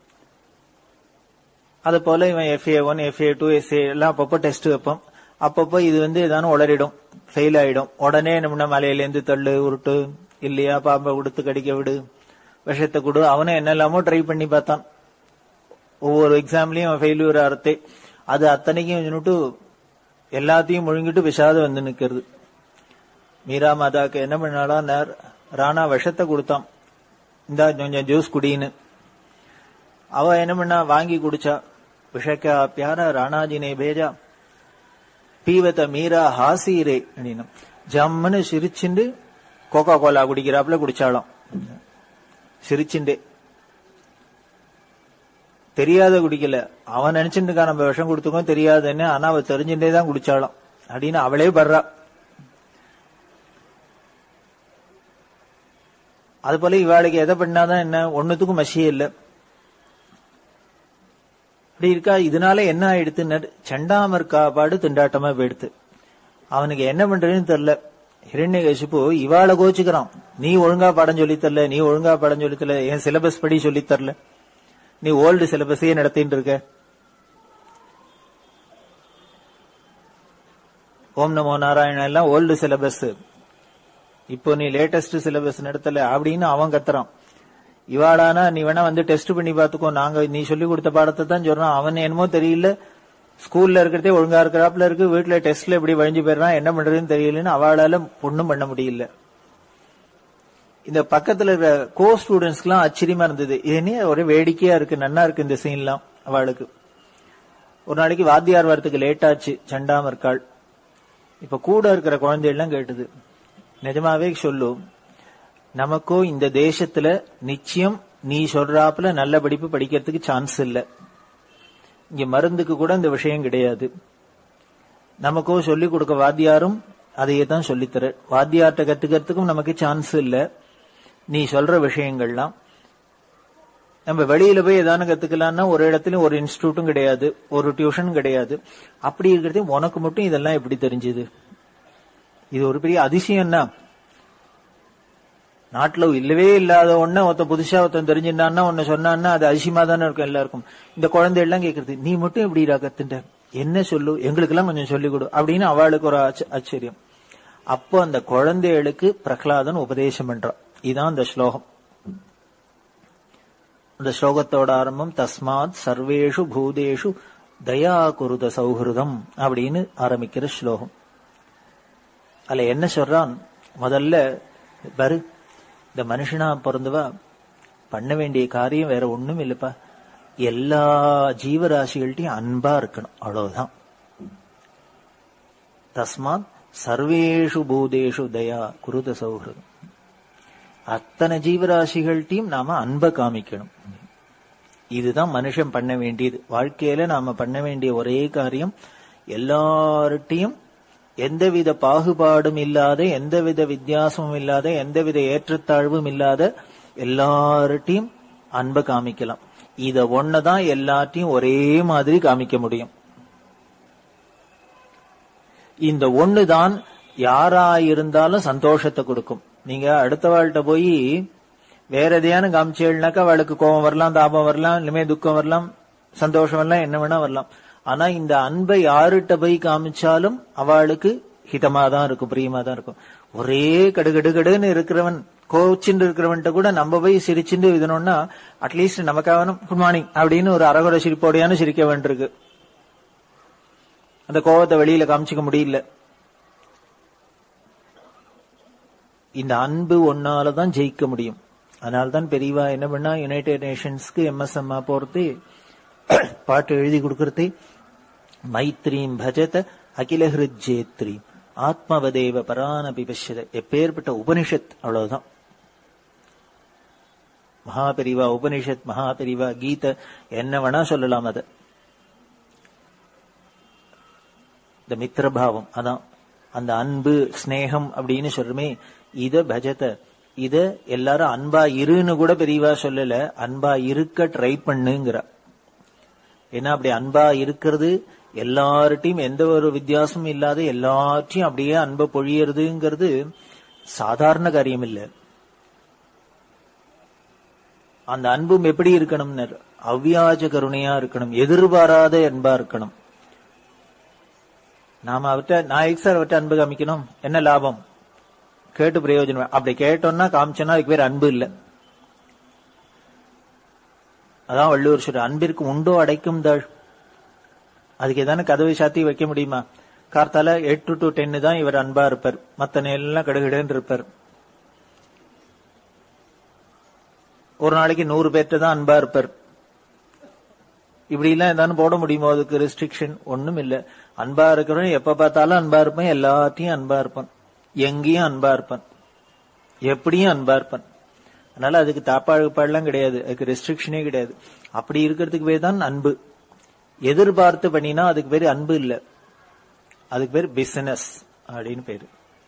அது போல இவன் FA one FA two SA எல்லாம் அப்பப்போ டெஸ்ட் வைப்போம் அப்பப்போ இது வந்து ஏதானும் உளறிடும் ஃபெயில் ஆயிடும் உடனே நம்ம மலையிலேருந்து தள்ளு உருட்டு இல்லையா பாம்பை கொடுத்து கடிக்க விடு விஷத்தை கொடு அவனை என்னெல்லாமோ ட்ரை பண்ணி பார்த்தான் ஒவ்வொரு எக்ஸாம்லயும் ஃபெயிலியர் ஆறத்தே அது அத்தனைக்கும் சொல்லிட்டு எல்லாத்தையும் முழுங்கிட்டு விஷாத வந்து நிக்கிறது மீரா மாதாக்கு என்ன பண்ணாலும் நேர் ராணா விஷத்தை கொடுத்தான் இந்தா கொஞ்சம் ஜூஸ் குடின்னு அவ என்ன பண்ணா வாங்கி குடிச்சா விஷக்கா பியார ராணாஜினே பேஜா பீவத்த மீரா ஹாசீரே அப்படின்னு ஜம்முன்னு சிரிச்சுண்டு கோகா கோலா குடிக்கிறாப்புல குடிச்சாலாம் சிரிச்சுண்டே தெரியாத குடிக்கல அவன் நினைச்சுட்டுக்கா நம்ம விஷம் கொடுத்துக்கோம் தெரியாதுன்னு ஆனா அவ தெரிஞ்சுட்டே தான் குடிச்சாலாம் அப்படின்னு அவளே படுறா அது போல இவாளுக்கு எதை பண்ணாதான் என்ன ஒன்னுத்துக்கும் மசியே இல்ல அப்படி இருக்கா இதனால என்ன ஆயிடுத்து சண்டாமர் காப்பாடு திண்டாட்டமா போயிடுத்து அவனுக்கு என்ன பண்றதுன்னு தெரியல ஹிரண்ய கசிப்பு இவாள கோச்சுக்கிறான் நீ ஒழுங்கா பாடம் சொல்லித் தரல நீ ஒழுங்கா பாடம் சொல்லித் தரல என் சிலபஸ் படி சொல்லித் தரல நீ ஓல்டு சிலபஸையே நடத்திட்டு இருக்க ஓம் நமோ நாராயண எல்லாம் ஓல்டு சிலபஸ் இப்போ நீ லேட்டஸ்ட் சிலபஸ் நடத்தல அப்படின்னு அவன் கத்துறான் இவாளானா நீ வேணா வந்து டெஸ்ட் பண்ணி பாத்துக்கோ நாங்க நீ சொல்லி கொடுத்த பாடத்தை தான் சொல்றான் அவன் என்னமோ தெரியல ஸ்கூல்ல இருக்கிறதே ஒழுங்கா இருக்கிறாப்புல இருக்கு வீட்டுல டெஸ்ட்ல எப்படி வழிஞ்சு போயிடுறான் என்ன பண்றதுன்னு தெரியலன்னு அவளால ஒண்ணும் பண்ண முடியல இந்த பக்கத்துல இருக்கிற கோ ஸ்டூடெண்ட்ஸ்க்கு ஆச்சரியமா இருந்தது இது என்ன ஒரு வேடிக்கையா இருக்கு நன்னா இருக்கு இந்த சீன்லாம் அவளுக்கு ஒரு நாளைக்கு வாத்தியார் வரத்துக்கு லேட் ஆச்சு சண்டாமர்காள் இப்ப கூட இருக்கிற குழந்தைகள்லாம் கேட்டுது நிஜமாவே சொல்லு நமக்கோ இந்த தேசத்துல நிச்சயம் நீ சொல்றாப்புல நல்ல படிப்பு படிக்கிறதுக்கு சான்ஸ் இல்ல இங்க மருந்துக்கு கூட இந்த விஷயம் கிடையாது நமக்கோ சொல்லிக் கொடுக்க வாத்தியாரும் அதையே தான் சொல்லித்தர வாத்தியார்ட்ட கத்துக்கிறதுக்கும் நமக்கு சான்ஸ் இல்ல நீ சொல்ற விஷயங்கள்லாம் நம்ம வெளியில போய் ஏதானு கத்துக்கலாம்னா ஒரு இடத்துலயும் ஒரு இன்ஸ்டியூட்டும் கிடையாது ஒரு டியூஷன் கிடையாது அப்படி இருக்கிறது உனக்கு மட்டும் இதெல்லாம் எப்படி தெரிஞ்சது இது ஒரு பெரிய அதிசயம் தான் நாட்டுல இல்லவே இல்லாத ஒண்ண ஒருத்த புதுசா ஒருத்தன் தெரிஞ்சிருந்தான்னா ஒன்னு சொன்னான்னா அது அதிசயமா தானே இருக்கும் எல்லாருக்கும் இந்த குழந்தை எல்லாம் கேக்குறது நீ மட்டும் எப்படிடா கத்துட்ட என்ன சொல்லு எங்களுக்கு எல்லாம் கொஞ்சம் சொல்லிக் கொடு அப்படின்னு அவளுக்கு ஒரு ஆச்ச- ஆச்சரியம் அப்போ அந்த குழந்தைகளுக்கு பிரகலாதன் உபதேசம் பண்றான் இதான் அந்த ஸ்லோகம் அந்த ஸ்லோகத்தோட ஆரம்பம் தஸ்மாத் சர்வேஷு பூதேஷு தயா குருத சௌஹிருதம் அப்படின்னு ஆரம்பிக்கிற ஸ்லோகம் அதுல என்ன சொல்றான் முதல்ல பாரு இந்த மனுஷனா பிறந்தவா பண்ண வேண்டிய காரியம் வேற ஒண்ணும் இல்லப்பா எல்லா ஜீவராசிகள்ட்டையும் அன்பா இருக்கணும் அவ்வளவுதான் தஸ்மாத் சர்வேஷு பூதேஷு தயா குருத சௌஹிருதம் அத்தனை ஜீவராசிகள்ட்டையும் நாம அன்பை காமிக்கணும் இதுதான் மனுஷன் பண்ண வேண்டியது வாழ்க்கையில நாம பண்ண வேண்டிய ஒரே காரியம் எல்லார்ட்டையும் எந்தவித பாகுபாடும் இல்லாத எந்தவித வித்தியாசமும் இல்லாத எந்தவித ஏற்றத்தாழ்வும் இல்லாத எல்லார்ட்டையும் அன்பை காமிக்கலாம் இத ஒன்னதான் எல்லாத்தையும் ஒரே மாதிரி காமிக்க முடியும் இந்த ஒண்ணுதான் யாரா இருந்தாலும் சந்தோஷத்தை கொடுக்கும் நீங்க அடுத்த வாழ்கிட்ட போய் வேற எதையான காமிச்சேள்னாக்கா அவளுக்கு கோபம் வரலாம் தாபம் வரலாம் இனிமே துக்கம் வரலாம் சந்தோஷம் வரலாம் என்ன வேணா வரலாம் ஆனா இந்த அன்பை யாருகிட்ட போய் காமிச்சாலும் அவளுக்கு ஹிதமா தான் இருக்கும் பிரியமா தான் இருக்கும் ஒரே கடுகடுகடுன்னு இருக்கிறவன் கோச்சின்னு இருக்கிறவன்ட்ட கூட நம்ம போய் சிரிச்சுட்டு இதனோன்னா அட்லீஸ்ட் நமக்காக குட் மார்னிங் அப்படின்னு ஒரு அரகுர சிரிப்போடையான சிரிக்க வேண்டியிருக்கு அந்த கோபத்தை வெளியில காமிச்சிக்க முடியல இந்த அன்பு ஒன்னாலதான் ஜெயிக்க முடியும் அதனால்தான் பெரியவா என்ன பண்ணா யுனைடெட் நேஷன்ஸ்க்கு எம்எஸ்எம்மா போறது பாட்டு எழுதி கொடுக்கறது மைத்ரீம் பஜத அகில ஹிருஜேத்ரி ஆத்மவதேவ பரானபி பஷ்யத எப்பேற்பட்ட உபனிஷத் அவ்வளவுதான் மகாபெரிவா உபனிஷத் மகாபெரிவா கீத என்ன வேணா சொல்லலாம் அத இந்த மித்திரபாவம் அதான் அந்த அன்பு ஸ்னேகம் அப்படின்னு சொல்றமே இத பஜத இத எல்லாரும் அன்பா இருன்னு கூட பெரியவா சொல்லல அன்பா இருக்க ட்ரை பண்ணுங்கிறா ஏன்னா அப்படி அன்பா இருக்கிறது எல்லார்ட்டையும் எந்த ஒரு வித்தியாசமும் இல்லாத எல்லாற்றையும் அப்படியே அன்பை பொழியறதுங்கிறது சாதாரண காரியம் இல்லை அந்த அன்பும் எப்படி இருக்கணும்னு அவ்வியாஜ கருணையா இருக்கணும் எதிர்பாராத அன்பா இருக்கணும் நாம அவர்கிட்ட நாயக் சார் அவர்கிட்ட அன்பு காமிக்கணும் என்ன லாபம் கேட்டு பிரயோஜனம் அப்படி கேட்டோம்னா காமிச்சோன்னா அதுக்கு பேர் அன்பு இல்லை அதான் வள்ளுவர் சொல்ற அன்பிற்கு உண்டோ அடைக்கும் தாழ் அதுக்கு ஏதான கதவை சாத்தி வைக்க முடியுமா கார்த்தால எட்டு டு டென்னு தான் இவர் அன்பா இருப்பார் மத்த நேரம் கடுகிடுன்னு இருப்பார் ஒரு நாளைக்கு நூறு பேர்ட்ட தான் அன்பா இருப்பார் இப்படி எல்லாம் ஏதாவது போட முடியுமோ அதுக்கு ரெஸ்ட்ரிக்ஷன் ஒண்ணும் இல்ல அன்பா இருக்கிறவன் எப்ப பார்த்தாலும் அன்பா இருப்பான் எல்லாத்தையும் அன்பா இருப்பான் எங்கேயும் அன்பா இருப்பான் எப்படியும் அன்பா இருப்பான் அதனால அதுக்கு தாப்பாழ்பாடுலாம் கிடையாது அதுக்கு ரெஸ்ட்ரிக்ஷனே கிடையாது அப்படி இருக்கிறதுக்கு பேர் தான் அன்பு எதிர்பார்த்து பண்ணினா அதுக்கு பேர் அன்பு இல்ல அதுக்கு பேர் பிசினஸ் அப்படின்னு பேரு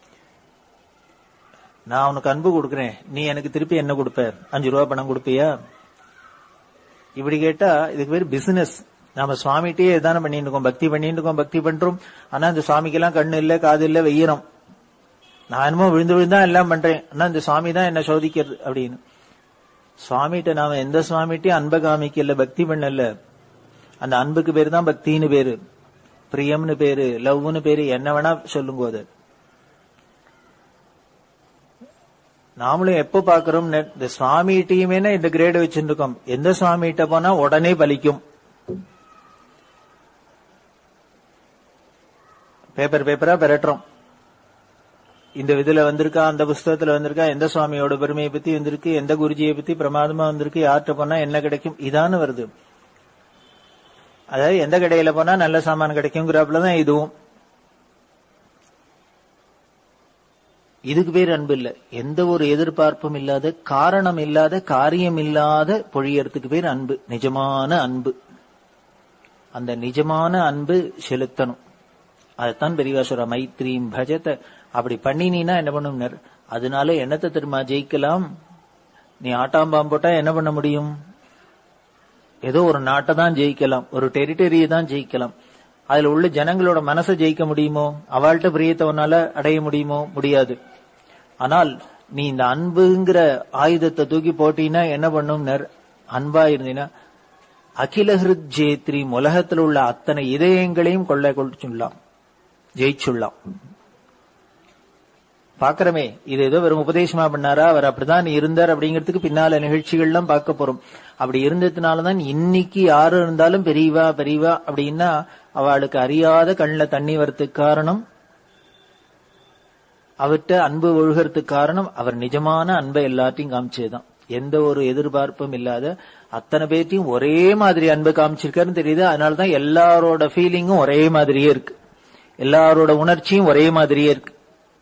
நான் உனக்கு அன்பு கொடுக்கறேன் நீ எனக்கு திருப்பி என்ன கொடுப்ப அஞ்சு ரூபா பணம் கொடுப்பியா இப்படி கேட்டா இதுக்கு பேர் பிசினஸ் நாம சுவாமிகிட்டே எதானே பண்ணிட்டு இருக்கோம் பக்தி பண்ணிட்டு இருக்கோம் பக்தி பண்றோம் ஆனா இந்த சுவாமிக்கெல்லாம் கண்ணு இல்ல காது இல்ல வெய்யறோம் நான் என்னமோ விழுந்து விழுந்தா எல்லாம் பண்றேன் ஆனா இந்த சுவாமி தான் என்ன சோதிக்கிறது அப்படின்னு சுவாமிகிட்ட நாம எந்த சுவாமிகிட்டயும் அன்பை காமிக்கல பக்தி பண்ணல அந்த அன்புக்கு பேரு தான் பக்தின்னு பேரு பிரியம்னு பேரு லவ்னு பேரு என்ன வேணா சொல்லுங்க அது நாமளும் எப்ப பாக்குறோம் இந்த சுவாமிகிட்டயுமே இந்த கிரேடு வச்சிருக்கோம் எந்த சுவாமிகிட்ட போனா உடனே பலிக்கும் பேப்பர் பேப்பரா பெரட்டுறோம் இந்த இதுல வந்திருக்கா அந்த புஸ்தகத்துல வந்திருக்கா எந்த சுவாமியோட பெருமையை பத்தி வந்திருக்கு எந்த குருஜியை பத்தி பிரமாதமா வந்திருக்கு யார்கிட்ட போனா என்ன கிடைக்கும் இதான வருது அதாவது எந்த கடையில போனா நல்ல சாமான் கிடைக்குங்கிறப்பலதான் இதுவும் இதுக்கு பேர் அன்பு இல்ல எந்த ஒரு எதிர்பார்ப்பும் இல்லாத காரணம் இல்லாத காரியம் இல்லாத பொழியறதுக்கு பேர் அன்பு நிஜமான அன்பு அந்த நிஜமான அன்பு செலுத்தணும் அதைத்தான் பெரியவா சொல்ற மைத்ரீம் பஜத்தை அப்படி பண்ணினீன்னா என்ன பண்ணும் அதனால என்னத்தை திரும்ப ஜெயிக்கலாம் நீ ஆட்டாம்பாம் போட்டா என்ன பண்ண முடியும் ஏதோ ஒரு நாட்டை தான் ஜெயிக்கலாம் ஒரு டெரிட்டரியை தான் ஜெயிக்கலாம் அதுல உள்ள ஜனங்களோட மனசை ஜெயிக்க முடியுமோ அவள்கிட்ட பிரியத்தை உன்னால அடைய முடியுமோ முடியாது ஆனால் நீ இந்த அன்புங்கிற ஆயுதத்தை தூக்கி போட்டீங்கன்னா என்ன பண்ணும் அன்பா இருந்தீங்கன்னா அகில ஹிருத் ஜேத்ரி உலகத்தில் உள்ள அத்தனை இதயங்களையும் கொள்ளை கொள்ளலாம் ஜெயிச்சுள்ளாம் பாக்கிறமே இது ஏதோ வெறும் உபதேசமா பண்ணாரா அவர் அப்படிதான் இருந்தார் அப்படிங்கிறதுக்கு பின்னால நிகழ்ச்சிகள்லாம் பார்க்க போறோம் அப்படி இருந்ததுனாலதான் இன்னைக்கு யாரு இருந்தாலும் பெரியவா பெரியவா அப்படின்னா அவளுக்கு அறியாத கண்ணுல தண்ணி வரத்துக்கு காரணம் அவர்கிட்ட அன்பு ஒழுகிறதுக்கு காரணம் அவர் நிஜமான அன்பை எல்லாத்தையும் காமிச்சதுதான் எந்த ஒரு எதிர்பார்ப்பும் இல்லாத அத்தனை பேர்த்தையும் ஒரே மாதிரி அன்பு காமிச்சிருக்காருன்னு தெரியுது அதனாலதான் எல்லாரோட ஃபீலிங்கும் ஒரே மாதிரியே இருக்கு எல்லாரோட உணர்ச்சியும் ஒரே மாதிரியே இருக்கு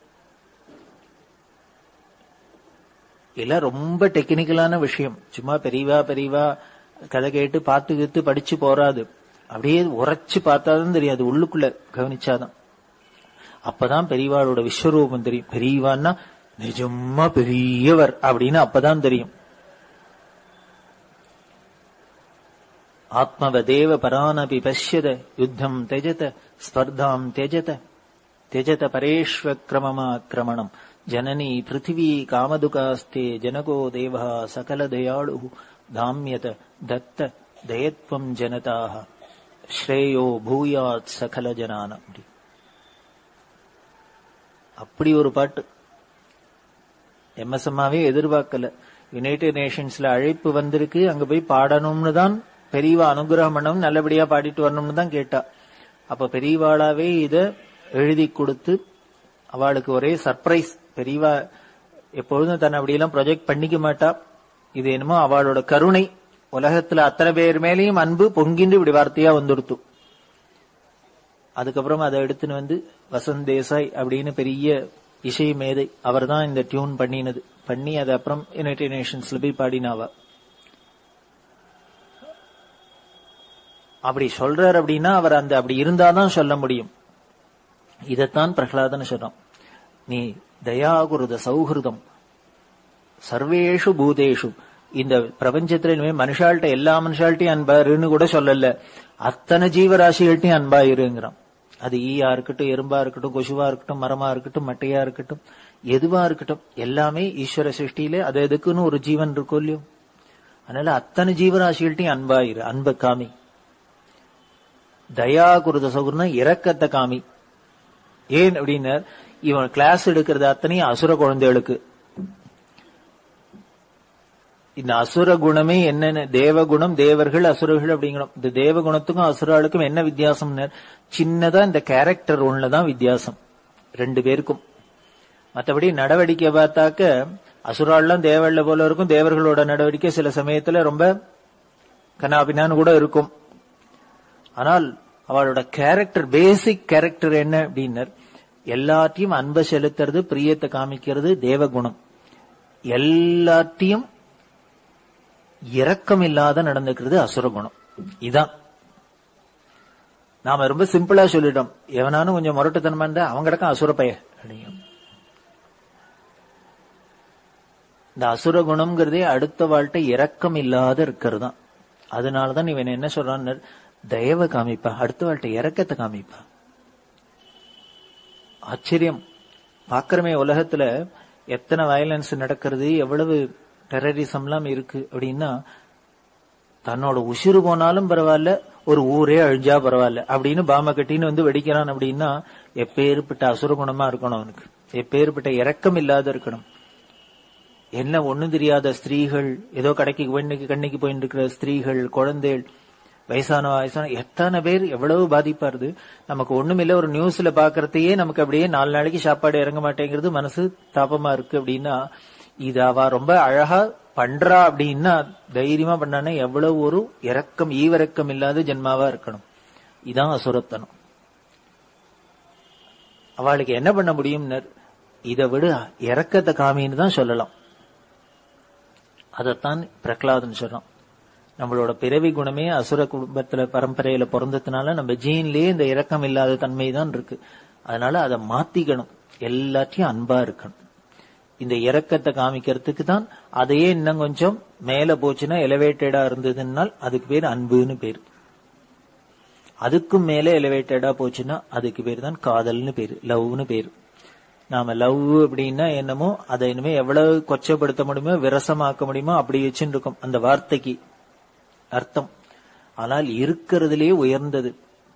எல்லாம் ரொம்ப டெக்னிக்கலான விஷயம் சும்மா பெரியவா பெரியவா கதை கேட்டு பார்த்து கேட்டு படிச்சு போறாது அப்படியே உரைச்சு பார்த்தாதான் தெரியாது உள்ளுக்குள்ள கவனிச்சாதான் அப்பதான் பெரியவாளோட விஸ்வரூபம் தெரியும் பெரியவான்னா நிஜமா பெரியவர் அப்படின்னு அப்பதான் தெரியும் ஆத்மவதேவ பரானபி பசியத யுத்தம் தெஜத ஸ்பர்தாம் தெஜத தெஜத பரேஷ்வக்ரமமாக்கிரமணம் ஜனனி பிருத்திவி காமதுகாஸ்தே ஜனகோ தேவா சகல தயாளு தாமியத தத்த தயத்வம் ஜனதாக ஸ்ரேயோ பூயாத் சகல ஜனான அப்படி ஒரு பாட்டு எம்எஸ்எம்மாவே எதிர்பார்க்கல யுனைடெட் நேஷன்ஸ்ல அழைப்பு வந்திருக்கு அங்க போய் பாடணும்னு தான் பெரியவா அனுகிரகம் பண்ணணும் நல்லபடியா பாடிட்டு வரணும்னு தான் கேட்டா அப்ப பெரியவாளாவே இத எழுதி கொடுத்து அவளுக்கு ஒரே சர்ப்ரைஸ் பெரியவா எப்பொழுதும் தன்னை அப்படியெல்லாம் ப்ரொஜெக்ட் பண்ணிக்க மாட்டா இது என்னமோ அவளோட கருணை உலகத்துல அத்தனை பேர் மேலேயும் அன்பு பொங்கிண்டு இப்படி வார்த்தையா வந்துடுத்து அதுக்கப்புறம் அதை எடுத்துன்னு வந்து வசந்த் தேசாய் அப்படின்னு பெரிய இசை மேதை அவர் தான் இந்த டியூன் பண்ணினது பண்ணி அது அப்புறம் யுனைடெட் நேஷன்ஸ்ல போய் பாடினாவா அப்படி சொல்றார் அப்படின்னா அவர் அந்த அப்படி இருந்தாதான் சொல்ல முடியும் இதத்தான் பிரகலாதன் சொல்றான் நீ தயாகுருத சௌஹிருதம் சர்வேஷு பூதேஷு இந்த பிரபஞ்சத்துல இனிமே மனுஷால்கிட்ட எல்லா மனுஷால்ட்டையும் அன்பாருன்னு கூட சொல்லல அத்தனை ஜீவராசிகள்ட்டையும் அன்பாயிருங்கிறான் அது ஈயா இருக்கட்டும் எறும்பா இருக்கட்டும் கொசுவா இருக்கட்டும் மரமா இருக்கட்டும் மட்டையா இருக்கட்டும் எதுவா இருக்கட்டும் எல்லாமே ஈஸ்வர சிருஷ்டியில அது எதுக்குன்னு ஒரு ஜீவன் இருக்கும் இல்லையோ அதனால அத்தனை ஜீவராசிகள்ட்டையும் அன்பாயிரு அன்ப காமி தயா குருத சகுர்னா இரக்கத்தை காமி ஏன் அப்படின்னா இவன் கிளாஸ் எடுக்கிறது அத்தனையும் அசுர குழந்தைகளுக்கு இந்த அசுர குணமே என்னென்ன தேவகுணம் தேவர்கள் அசுரர்கள் அப்படிங்கணும் இந்த தேவகுணத்துக்கும் அசுராளுக்கும் என்ன வித்தியாசம் சின்னதா இந்த கேரக்டர் ஒண்ணுலதான் வித்தியாசம் ரெண்டு பேருக்கும் மற்றபடி நடவடிக்கை பார்த்தாக்க அசுராள்லாம் தேவல்ல போல இருக்கும் தேவர்களோட நடவடிக்கை சில சமயத்துல ரொம்ப கனாபினான்னு கூட இருக்கும் ஆனால் அவளோட கேரக்டர் பேசிக் கேரக்டர் என்ன அப்படின்னர் எல்லாத்தையும் அன்பை செலுத்துறது பிரியத்தை காமிக்கிறது தேவகுணம் எல்லாத்தையும் இரக்கம் இல்லாத நடந்துக்கிறது அசுர குணம் இதான் நாம ரொம்ப சிம்பிளா சொல்லிட்டோம் எவனானும் கொஞ்சம் முரட்டுத்தனமா இருந்தா அவங்க கிடக்கும் அசுர பைய அப்படிங்க இந்த அசுர குணம்ங்கிறதே அடுத்த வாழ்க்கை இரக்கம் இல்லாத இருக்கிறது தான் அதனாலதான் இவன் என்ன சொல்றான் தயவை காமிப்பா அடுத்த வாழ்க்கை இறக்கத்தை காமிப்பா ஆச்சரியம் பாக்குறமே உலகத்துல எத்தனை வயலன்ஸ் நடக்கிறது எவ்வளவு டெரரிசம் எல்லாம் இருக்கு அப்படின்னா தன்னோட உசிறு போனாலும் பரவாயில்ல ஒரு ஊரே அழிஞ்சா பரவாயில்ல அப்படின்னு பாம கட்டின்னு வந்து வெடிக்கிறான் அப்படின்னா எப்பேற்பட்ட அசுர குணமா இருக்கணும் அவனுக்கு எப்பேற்பட்ட இரக்கம் இல்லாத இருக்கணும் என்ன ஒண்ணும் தெரியாத ஸ்திரீகள் ஏதோ கடைக்கு பெண்ணுக்கு கண்ணிக்கு போயிட்டு இருக்கிற ஸ்திரீகள் குழந்தைகள் வயசான வயசான எத்தனை பேர் எவ்வளவு பாதிப்பாருது நமக்கு ஒண்ணுமில்ல ஒரு நியூஸ்ல பாக்குறதையே நமக்கு அப்படியே நாலு நாளைக்கு சாப்பாடு இறங்க மாட்டேங்கிறது மனசு தாபமா இருக்கு அப்படின்னா இது அவ ரொம்ப அழகா பண்றா அப்படின்னா தைரியமா பண்ணானே எவ்வளவு ஒரு இரக்கம் ஈவிரக்கம் இல்லாத ஜென்மாவா இருக்கணும் இதான் அசுரத்தனம் அவளுக்கு என்ன பண்ண முடியும் இதை விட இறக்கத்தை காமின்னு தான் சொல்லலாம் அதைத்தான் பிரகலாதன் சொல்றான் நம்மளோட பிறவி குணமே அசுர குடும்பத்துல பரம்பரையில பிறந்ததுனால நம்ம ஜீன்லயே இந்த இரக்கம் இல்லாத தன்மை தான் இருக்கு அதனால அதை மாத்திக்கணும் எல்லாத்தையும் அன்பா இருக்கணும் இந்த இறக்கத்தை காமிக்கிறதுக்கு தான் அதையே இன்னும் கொஞ்சம் மேல போச்சுன்னா எலிவேட்டடா இருந்ததுனால் அதுக்கு பேர் அன்புன்னு பேர் அதுக்கும் மேல எலிவேட்டடா போச்சுன்னா அதுக்கு பேர் தான் காதல்னு பேரு லவ்னு பேரு நாம லவ் அப்படின்னா என்னமோ அதை இனிமே எவ்வளவு கொச்சப்படுத்த முடியுமோ விரசமாக்க முடியுமோ அப்படி வச்சுட்டு இருக்கோம் அந்த வார்த்தைக்கு அர்த்தம் ஆனால் இருக்கிறதுலே உயர்ந்தது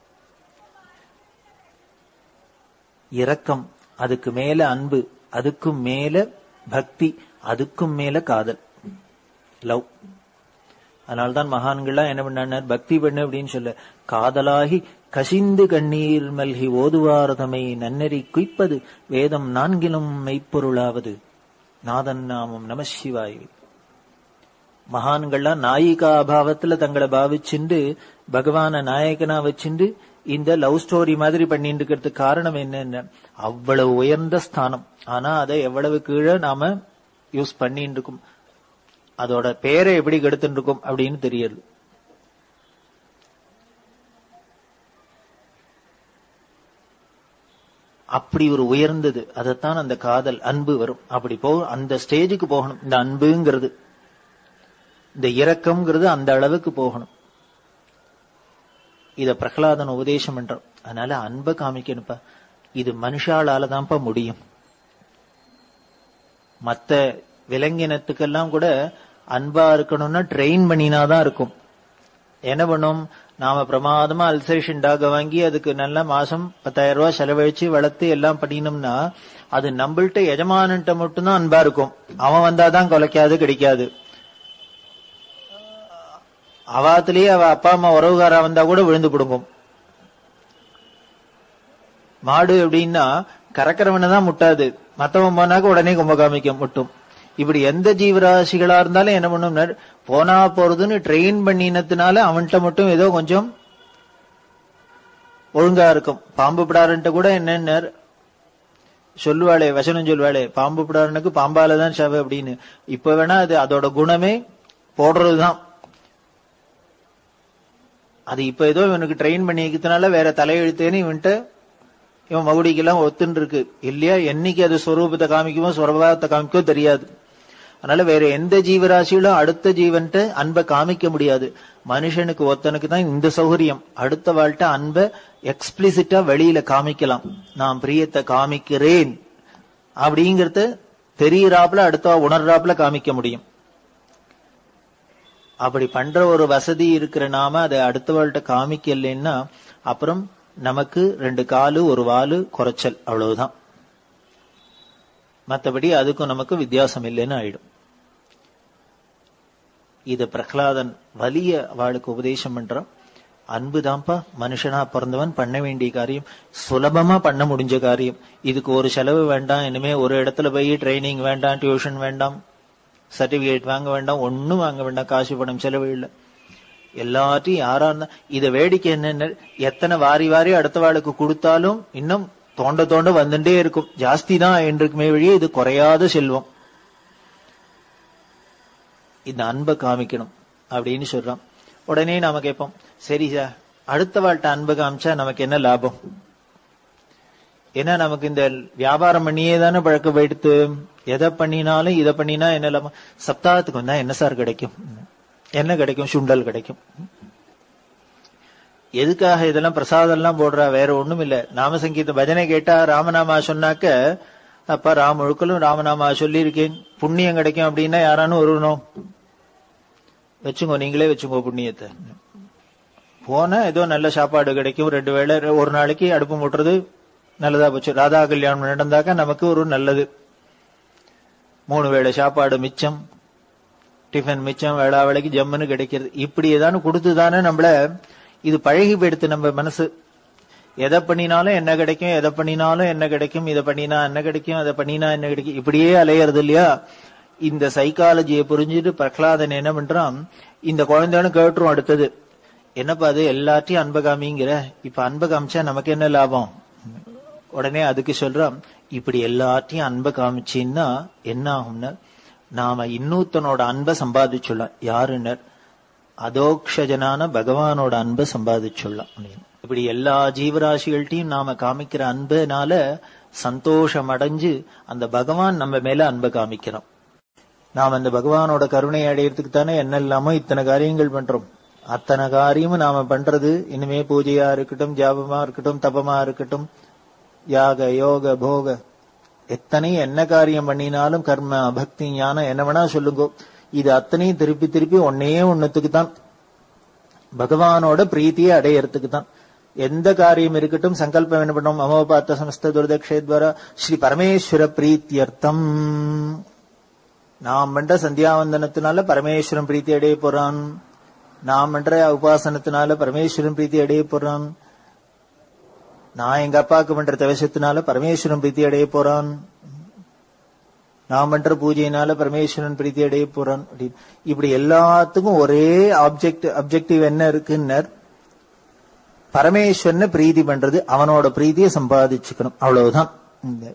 இரக்கம் அதுக்கு மேல அன்பு அதுக்கும் மேல பக்தி அதுக்கும் மேல காதல் லவ் அதனால்தான் மகான்கள்லாம் என்ன பண்ணார் பக்தி பண்ணு அப்படின்னு சொல்ல காதலாகி கசிந்து கண்ணீர் மல்கி ஓதுவாரதமை நன்னெறி குய்ப்பது வேதம் நான்கிலும் மெய்ப்பொருளாவது நாதன் நாமம் நம சிவாய் மகான்கள்லாம் நாயிகா அபாவத்துல தங்களை பாவிச்சுண்டு பகவான நாயகனா வச்சுண்டு இந்த லவ் ஸ்டோரி மாதிரி பண்ணிட்டு இருக்கிறதுக்கு காரணம் என்னன்னு அவ்வளவு உயர்ந்த ஸ்தானம் ஆனா அதை எவ்வளவு கீழே நாம யூஸ் பண்ணிட்டு இருக்கோம் அதோட பேரை எப்படி கெடுத்துட்டு இருக்கோம் அப்படின்னு தெரியல அப்படி ஒரு உயர்ந்தது அதைத்தான் அந்த காதல் அன்பு வரும் அப்படி போ அந்த ஸ்டேஜுக்கு போகணும் இந்த அன்புங்கிறது இந்த இரக்கம்ங்கிறது அந்த அளவுக்கு போகணும் இத பிரகலாதன் உபதேசம் பண்றோம் அதனால அன்பை காமிக்கணுப்பா இது மனுஷாலால தான்ப்பா முடியும் மத்த விலங்கினத்துக்கெல்லாம் கூட அன்பா இருக்கணும்னா ட்ரெயின் பண்ணினாதான் இருக்கும் என்ன பண்ணும் நாம பிரமாதமா அல்சரேஷன் டாக வாங்கி அதுக்கு நல்ல மாசம் பத்தாயிரம் ரூபாய் செலவழிச்சு வளர்த்து எல்லாம் பண்ணினோம்னா அது நம்மள்ட்ட எஜமானன்ட்ட மட்டும்தான் அன்பா இருக்கும் அவன் வந்தாதான் கொலைக்காது கிடைக்காது அவாத்திலேயே அவ அப்பா அம்மா உறவுகாரா வந்தா கூட விழுந்து பிடுங்கும் மாடு எப்படின்னா கறக்கிறவனை தான் முட்டாது மத்தவன் போனாக்க உடனே கும்ப காமிக்க முட்டும் இப்படி எந்த ஜீவராசிகளா இருந்தாலும் என்ன பண்ணும் போனா போறதுன்னு ட்ரெயின் பண்ணினதுனால அவன்கிட்ட மட்டும் ஏதோ கொஞ்சம் ஒழுங்கா இருக்கும் பாம்பு பிடாருன்ட்டு கூட என்னென்ன சொல்லுவாளே வசனம் சொல்லுவாளே பாம்பு பிடாரனுக்கு பாம்பால தான் சவை அப்படின்னு இப்ப வேணா அது அதோட குணமே போடுறதுதான் அது இப்ப ஏதோ இவனுக்கு ட்ரெயின் பண்ணி வைக்கிறதுனால வேற தலையெழுத்தேன்னு இவன்ட்டு இவன் மகுடிக்கெல்லாம் ஒத்துன்னு இருக்கு இல்லையா என்னைக்கு அது ஸ்வரூபத்தை காமிக்குமோ ஸ்வரபாவத்தை காமிக்கோ தெரியாது அதனால வேற எந்த ஜீவராசியிலும் அடுத்த ஜீவன்ட்ட அன்பை காமிக்க முடியாது மனுஷனுக்கு ஒத்தனுக்கு தான் இந்த சௌகரியம் அடுத்த வாழ்ட்ட அன்பை எக்ஸ்பிளிசிட்டா வெளியில காமிக்கலாம் நான் பிரியத்தை காமிக்கிறேன் அப்படிங்கறத தெரியறாப்புல அடுத்த உணர்றாப்புல காமிக்க முடியும் அப்படி பண்ற ஒரு வசதி இருக்கிற நாம அதை அடுத்தவள்கிட்ட காமிக்கலைன்னா அப்புறம் நமக்கு ரெண்டு காலு ஒரு வாலு குறைச்சல் அவ்வளவுதான் மத்தபடி அதுக்கும் நமக்கு வித்தியாசம் இல்லைன்னு ஆயிடும் இத பிரகலாதன் வலிய அவளுக்கு உபதேசம் பண்றான் அன்புதான்ப்பா மனுஷனா பிறந்தவன் பண்ண வேண்டிய காரியம் சுலபமா பண்ண முடிஞ்ச காரியம் இதுக்கு ஒரு செலவு வேண்டாம் இனிமே ஒரு இடத்துல போய் ட்ரைனிங் வேண்டாம் டியூஷன் வேண்டாம் சர்டிபிகேட் வாங்க வேண்டாம் ஒண்ணும் வாங்க வேண்டாம் காசு பணம் செலவு இல்லை எல்லாத்தையும் யாரா இருந்தா இத வேடிக்கை என்னன்னு எத்தனை வாரி வாரி அடுத்த வாளுக்கு கொடுத்தாலும் இன்னும் தோண்ட தோண்ட வந்துட்டே இருக்கும் ஜாஸ்தி தான் என்றுக்குமே வழியே இது குறையாத செல்வம் இந்த அன்பை காமிக்கணும் அப்படின்னு சொல்றான் உடனே நாம கேட்போம் சரி சார் அடுத்த வாழ்ட்ட அன்பை காமிச்சா நமக்கு என்ன லாபம் ஏன்னா நமக்கு இந்த வியாபாரம் பண்ணியே தானே பழக்க போயிடுத்து எதை பண்ணினாலும் இதை பண்ணினா என்ன லாபம் சப்தாகத்துக்கு வந்தா என்ன சார் கிடைக்கும் என்ன கிடைக்கும் சுண்டல் கிடைக்கும் எதுக்காக இதெல்லாம் பிரசாதம் எல்லாம் போடுறா வேற ஒண்ணும் இல்ல நாம சங்கீத பஜனை கேட்டா ராமநாமா சொன்னாக்க அப்ப ராம் முழுக்கலும் ராமநாமா சொல்லியிருக்கேன் புண்ணியம் கிடைக்கும் அப்படின்னா யாரானு வருவணும் வச்சுங்கோ நீங்களே வச்சுங்கோ புண்ணியத்தை போனா ஏதோ நல்ல சாப்பாடு கிடைக்கும் ரெண்டு வேளை ஒரு நாளைக்கு அடுப்பு மூட்டுறது நல்லதா போச்சு ராதா கல்யாணம் நடந்தாக்க நமக்கு ஒரு நல்லது மூணு வேளை சாப்பாடு மிச்சம் டிஃபன் மிச்சம் வேளா வேலைக்கு ஜம்முன்னு கிடைக்கிறது இப்படி ஏதானு கொடுத்துதானே நம்மள இது பழகி போயிடுத்து நம்ம மனசு எதை பண்ணினாலும் என்ன கிடைக்கும் எதை பண்ணினாலும் என்ன கிடைக்கும் இதை பண்ணினா என்ன கிடைக்கும் அதை பண்ணினா என்ன கிடைக்கும் இப்படியே அலையறது இல்லையா இந்த சைக்காலஜியை புரிஞ்சுட்டு பிரகலாதன் என்ன பண்றான் இந்த குழந்தைன்னு கேட்டுரும் அடுத்தது என்னப்பா அது எல்லாத்தையும் அன்பை காமிங்கிற இப்ப அன்பை காமிச்சா நமக்கு என்ன லாபம் உடனே அதுக்கு சொல்றான் இப்படி எல்லாத்தையும் அன்பை காமிச்சின்னா என்ன ஆகும்னா நாம இன்னொருத்தனோட அன்பை சம்பாதிச்சுடலாம் யாருன்னர் அதோக்ஷஜனான பகவானோட அன்பை சம்பாதிச்சுடலாம் அப்படின்னு இப்படி எல்லா ஜீவராசிகள்ட்டையும் நாம காமிக்கிற அன்புனால சந்தோஷம் அடைஞ்சு அந்த பகவான் நம்ம மேல அன்பை காமிக்கிறோம் நாம் அந்த பகவானோட கருணை அடையறதுக்கு தானே என்ன இல்லாமோ இத்தனை காரியங்கள் பண்றோம் அத்தனை காரியமும் நாம பண்றது இனிமே பூஜையா இருக்கட்டும் ஜாபமா இருக்கட்டும் தபமா இருக்கட்டும் யாக யோக போக எத்தனை என்ன காரியம் பண்ணினாலும் கர்ம பக்தி ஞானம் என்ன வேணா சொல்லுங்க இது அத்தனையும் திருப்பி திருப்பி ஒன்னே ஒன்னுத்துக்கு தான் பகவானோட பிரீத்தியை அடையறதுக்கு தான் எந்த காரியம் இருக்கட்டும் சங்கல்பம் என்ன பண்ணோம் அமோபாத்த சமஸ்த துரதக்ஷேத்வர ஸ்ரீ பரமேஸ்வர பிரீத்தியர்த்தம் நாம் பண்ற சந்தியாவந்தனத்தினால பரமேஸ்வரன் பிரீத்தி அடைய போறான் நாம் பண்ற உபாசனத்தினால பரமேஸ்வரன் பிரீத்தி அடைய போறான் நான் எங்க அப்பாவுக்கு பண்ற தவசத்தினால பரமேஸ்வரன் பிரீத்தி அடைய போறான் நான் பண்ற பூஜையினால பரமேஸ்வரன் பிரீத்தி அடைய போறான் அப்படின்னு இப்படி எல்லாத்துக்கும் ஒரே ஆப்ஜெக்ட் அப்ஜெக்டிவ் என்ன இருக்குன்னர் பரமேஸ்வரனை பிரீதி பண்றது அவனோட பிரீதியை சம்பாதிச்சுக்கணும் அவ்வளவுதான் இந்த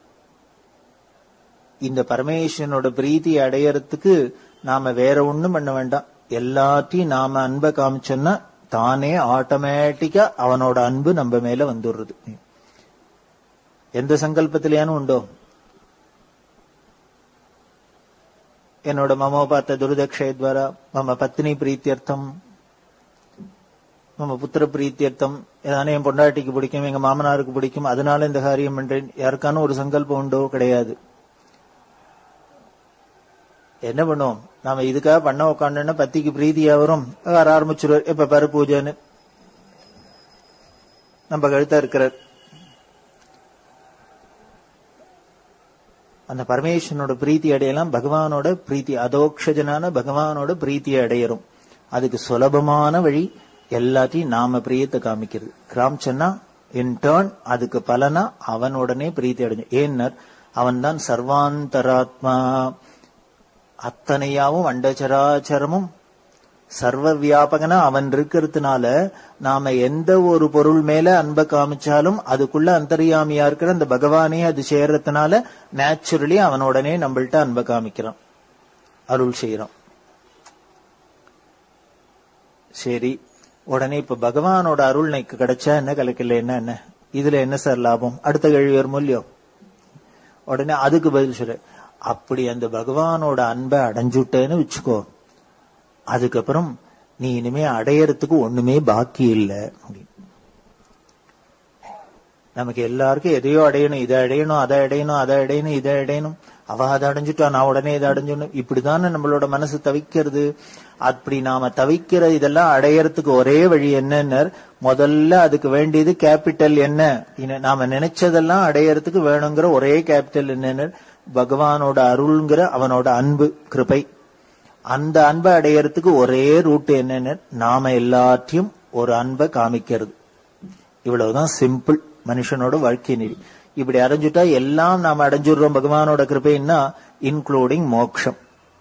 இந்த பரமேஸ்வரனோட பிரீதி அடையறதுக்கு நாம வேற ஒண்ணும் பண்ண வேண்டாம் எல்லாத்தையும் நாம அன்பை காமிச்சோம்னா தானே ஆட்டோமேட்டிக்கா அவனோட அன்பு நம்ம மேல வந்துடுறது எந்த சங்கல்பத்திலேயானு உண்டோ என்னோட மமோபாத்த துருதக்ஷயத்வாரா மம பத்னி பிரீத்தியர்த்தம் மம புத்திர பிரீத்தியர்த்தம் ஏதானே என் பொண்டாட்டிக்கு பிடிக்கும் எங்க மாமனாருக்கு பிடிக்கும் அதனால இந்த காரியம் பண்றேன் யாருக்கான ஒரு சங்கல்பம் உண்டோ கிடையாது என்ன பண்ணுவோம் நாம இதுக்காக பண்ண உட்காந்துன்னா பத்திக்கு பிரீதியா வரும் வர ஆரம்பிச்சிருவார் இப்ப பரு பூஜைன்னு நம்ம கழுத்தா இருக்கிறார் அந்த பரமேஸ்வரனோட பிரீத்தி அடையலாம் பகவானோட பிரீத்தி அதோக்ஷஜனான பகவானோட பிரீத்தியை அடையறோம் அதுக்கு சுலபமான வழி எல்லாத்தையும் நாம பிரியத்தை காமிக்கிறது காமிச்சோன்னா இன் டேர்ன் அதுக்கு பலனா அவன் உடனே பிரீத்தி அடைஞ்சு ஏன்னர் அவன் தான் சர்வாந்தராத்மா அத்தனையாவும் அண்டச்சராச்சரமும் சர்வ வியாபகனா அவன் இருக்கிறதுனால நாம எந்த ஒரு பொருள் மேல அன்பை காமிச்சாலும் அதுக்குள்ள அந்தரியாமியா இருக்கிற அந்த பகவானே அது சேர்றதுனால நேச்சுரலி அவனோடனே நம்மள்ட்ட அன்பை காமிக்கிறான் அருள் செய்யறான் சரி உடனே இப்ப பகவானோட அருள் எனக்கு கிடைச்சா என்ன கலக்கல என்ன என்ன இதுல என்ன சார் லாபம் அடுத்த கேள்வி வரும் இல்லையோ உடனே அதுக்கு பதில் சொல்ற அப்படி அந்த பகவானோட அன்பை அடைஞ்சுட்டேன்னு வச்சுக்கோ அதுக்கப்புறம் நீ இனிமே அடையறதுக்கு ஒண்ணுமே பாக்கி இல்லை அப்படின்னு நமக்கு எல்லாருக்கும் எதையோ அடையணும் இதை அடையணும் அதை அடையணும் அதை அடையணும் இதை அடையணும் அவ அதை அடைஞ்சுட்டா நான் உடனே இதை அடைஞ்சுடணும் இப்படிதானே நம்மளோட மனசு தவிக்கிறது அப்படி நாம தவிக்கிற இதெல்லாம் அடையறதுக்கு ஒரே வழி என்னன்னு முதல்ல அதுக்கு வேண்டியது கேபிட்டல் என்ன இன- நாம நினைச்சதெல்லாம் அடையறதுக்கு வேணுங்கிற ஒரே கேபிட்டல் என்னன்னு பகவானோட அருள்ங்கிற அவனோட அன்பு கிருபை அந்த அன்பை அடையறதுக்கு ஒரே ரூட் என்னன்னு நாம எல்லாத்தையும் ஒரு அன்பை காமிக்கிறது இவ்வளவுதான் சிம்பிள் மனுஷனோட வாழ்க்கை நெறி இப்படி அடைஞ்சுட்டா எல்லாம் நாம அடைஞ்சிடுறோம் பகவானோட கிருபைன்னா இன்க்ளூடிங் மோக்ஷம்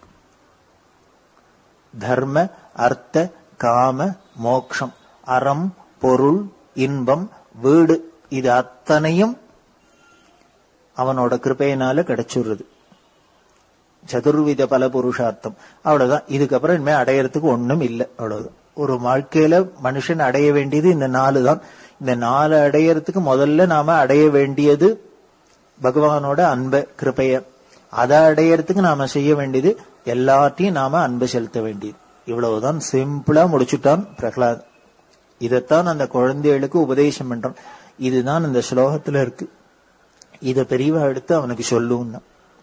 தர்ம அர்த்த காம மோக்ஷம் அறம் பொருள் இன்பம் வீடு இது அத்தனையும் அவனோட கிருபையினால கிடைச்சுடுறது சதுர்வித பல புருஷார்த்தம் அவ்வளவுதான் இதுக்கப்புறம் இனிமே அடையறதுக்கு ஒண்ணும் இல்லை அவ்வளவுதான் ஒரு வாழ்க்கையில மனுஷன் அடைய வேண்டியது இந்த நாலு தான் இந்த நாலு அடையறதுக்கு முதல்ல நாம அடைய வேண்டியது பகவானோட அன்ப கிருபைய அதை அடையறதுக்கு நாம செய்ய வேண்டியது எல்லாத்தையும் நாம அன்பு செலுத்த வேண்டியது இவ்வளவுதான் சிம்பிளா முடிச்சுட்டான் பிரகலாத் இதைத்தான் அந்த குழந்தைகளுக்கு உபதேசம் பண்றான் இதுதான் இந்த ஸ்லோகத்துல இருக்கு இத பெரியவா எடுத்து அவனுக்கு சொல்லுன்னா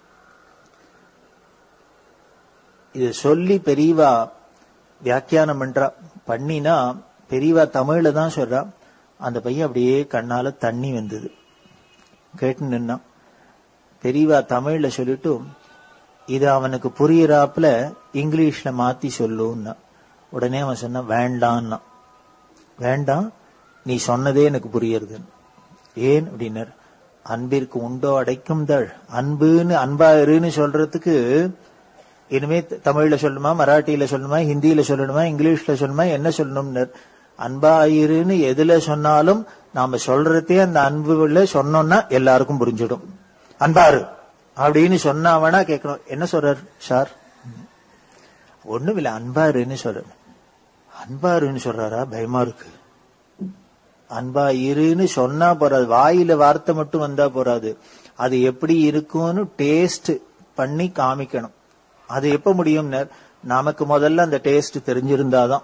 இத சொல்லி பெரியவா வியாக்கியானம் பண்றா பண்ணினா பெரியவா தமிழ்ல தான் சொல்றா அந்த பையன் அப்படியே கண்ணால தண்ணி வந்தது கேட்டு நின்னான் பெரியவா தமிழ்ல சொல்லிட்டு இது அவனுக்கு புரியறாப்புல இங்கிலீஷ்ல மாத்தி சொல்லுன்னா உடனே அவன் சொன்ன வேண்டான்னா வேண்டாம் நீ சொன்னதே எனக்கு புரியறது ஏன் அப்படின்னார் அன்பிற்கு உண்டோ அடைக்கும் தள் அன்புன்னு அன்பா இருன்னு சொல்றதுக்கு இனிமே த- தமிழ்ல சொல்லணுமா மராட்டியில சொல்லணுமா ஹிந்தியில சொல்லணுமா இங்கிலீஷ்ல சொல்லணுமா என்ன சொல்லணும்னு அன்பா இருன்னு எதுல சொன்னாலும் நாம சொல்றதே அந்த அன்புல சொன்னோம்னா எல்லாருக்கும் புரிஞ்சிடும் அன்பாரு அப்படின்னு சொன்னாவனா கேட்கணும் என்ன சொல்றார் சார் ஒண்ணும் இல்ல அன்பாருன்னு சொல்ற அன்பாருன்னு சொல்றாரா பயமா இருக்கு அன்பா இருன்னு சொன்னா போறாது வாயில வார்த்தை மட்டும் வந்தா போறாது அது எப்படி இருக்கும்னு டேஸ்ட் பண்ணி காமிக்கணும் அது எப்ப முடியும்னு நமக்கு முதல்ல அந்த டேஸ்ட் தெரிஞ்சிருந்தாதான்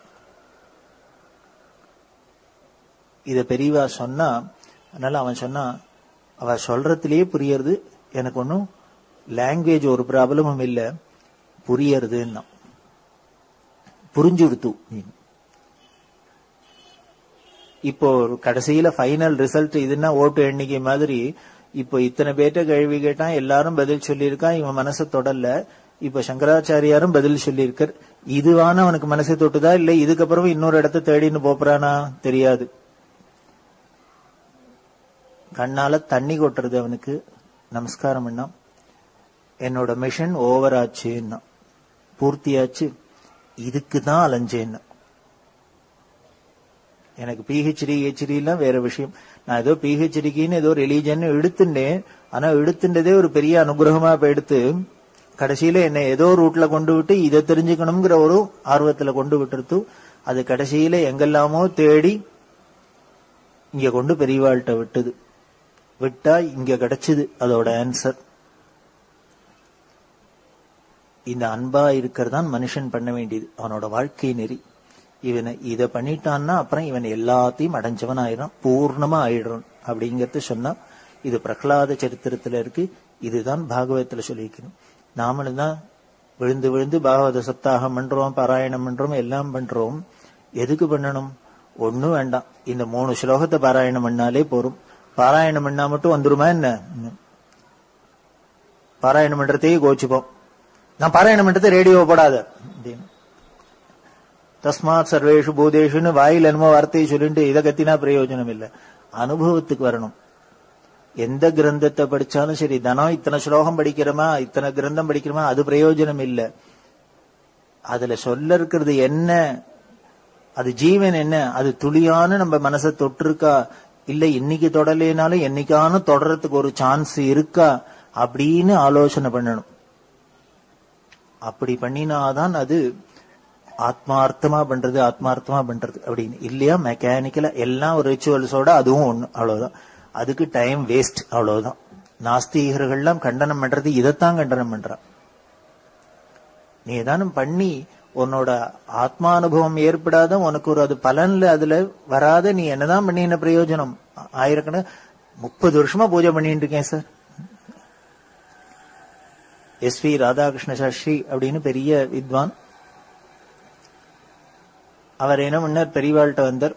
இத பெரியவா சொன்னா அதனால அவன் சொன்னா அவ சொல்றதுலயே புரியறது எனக்கு ஒன்னும் லாங்குவேஜ் ஒரு ப்ராப்ளமும் இல்ல புரியறதுன்னா புரிஞ்சுடுத்து இப்போ கடைசியில ஃபைனல் ரிசல்ட் இதுன்னா ஓட்டு எண்ணிக்கை மாதிரி இப்போ இத்தனை பேர்ட்ட கேள்வி கேட்டான் எல்லாரும் பதில் சொல்லியிருக்கான் இவன் மனசை தொடல இப்ப சங்கராச்சாரியாரும் பதில் சொல்லியிருக்கார் இதுவான அவனுக்கு மனசை தொட்டுதா இல்ல இதுக்கப்புறம் இன்னொரு இடத்த தேடின்னு போறானா தெரியாது கண்ணால தண்ணி கொட்டுறது அவனுக்கு நமஸ்காரம் பண்ணா என்னோட மிஷன் ஓவர் ஆச்சுன்னா பூர்த்தியாச்சு இதுக்கு தான் அலைஞ்சேன்னா எனக்கு பிஹெச்டி ஹெச்டி எல்லாம் வேற விஷயம் நான் ஏதோ பிஹெச்டிக்குன்னு ஏதோ ரிலீஜன் எடுத்துட்டேன் ஆனா எடுத்துட்டதே ஒரு பெரிய அனுகிரகமா இப்ப எடுத்து கடைசியில என்னை ஏதோ ரூட்ல கொண்டு விட்டு இதை தெரிஞ்சுக்கணுங்கிற ஒரு ஆர்வத்துல கொண்டு விட்டுருத்து அது கடைசியில எங்கெல்லாமோ தேடி இங்க கொண்டு பெரியவாள்கிட்ட விட்டுது விட்டா இங்க கிடைச்சது அதோட ஆன்சர் இந்த அன்பா இருக்கிறதான் மனுஷன் பண்ண வேண்டியது அவனோட வாழ்க்கை நெறி இவனை இத பண்ணிட்டான்னா அப்புறம் இவன் எல்லாத்தையும் அடைஞ்சவன் ஆயிடும் பூர்ணமா ஆயிடுறான் அப்படிங்கறது சொன்னா இது பிரகலாத சரித்திரத்துல இருக்கு இதுதான் பாகவதத்துல சொல்லியிருக்கணும் நாமளும் தான் விழுந்து விழுந்து பாகவத சப்தாகம் பண்றோம் பாராயணம் பண்றோம் எல்லாம் பண்றோம் எதுக்கு பண்ணணும் ஒண்ணும் வேண்டாம் இந்த மூணு ஸ்லோகத்தை பாராயணம் பண்ணாலே போரும் பாராயணம் பண்ணா மட்டும் வந்துருமா என்ன பாராயணம் பண்றதையே கோச்சுப்போம் நான் பாராயணம் பண்றது ரேடியோ போடாத அப்படின்னு தஸ்மாத் சர்வேஷு பூதேஷுன்னு வாயில் என்னமோ வார்த்தையை சொல்லிட்டு இதை கத்தினா பிரயோஜனம் இல்லை அனுபவத்துக்கு வரணும் எந்த கிரந்தத்தை படிச்சாலும் சரி தினம் இத்தனை ஸ்லோகம் படிக்கிறோமா இத்தனை கிரந்தம் படிக்கிறோமா அது பிரயோஜனம் இல்லை அதுல சொல்ல இருக்கிறது என்ன அது ஜீவன் என்ன அது துளியான நம்ம மனசை தொட்டிருக்கா இல்ல இன்னைக்கு தொடலைனாலும் என்னைக்கான தொடறதுக்கு ஒரு சான்ஸ் இருக்கா அப்படின்னு ஆலோசனை பண்ணணும் அப்படி பண்ணினாதான் அது ஆத்மார்த்தமா பண்றது ஆத்மார்த்தமா பண்றது அப்படின்னு இல்லையா மெக்கானிக்கலா எல்லாம் ஒரு ரிச்சுவல்ஸோட அதுவும் ஒண்ணு அவ்வளவுதான் அதுக்கு டைம் வேஸ்ட் அவ்வளவுதான் நாஸ்திகர்கள்லாம் கண்டனம் பண்றது இதைத்தான் கண்டனம் பண்றான் நீ ஏதானும் பண்ணி உன்னோட ஆத்மானுபவம் ஏற்படாத உனக்கு ஒரு அது பலன்ல அதுல வராத நீ என்னதான் பண்ணி என்ன பிரயோஜனம் ஆயிரக்கண முப்பது வருஷமா பூஜை பண்ணிட்டு இருக்கேன் sir S V Radhakrishna Sastri அப்படின்னு பெரிய வித்வான் அவர் என்ன முன்னர் பெரியவாள்கிட்ட வந்தார்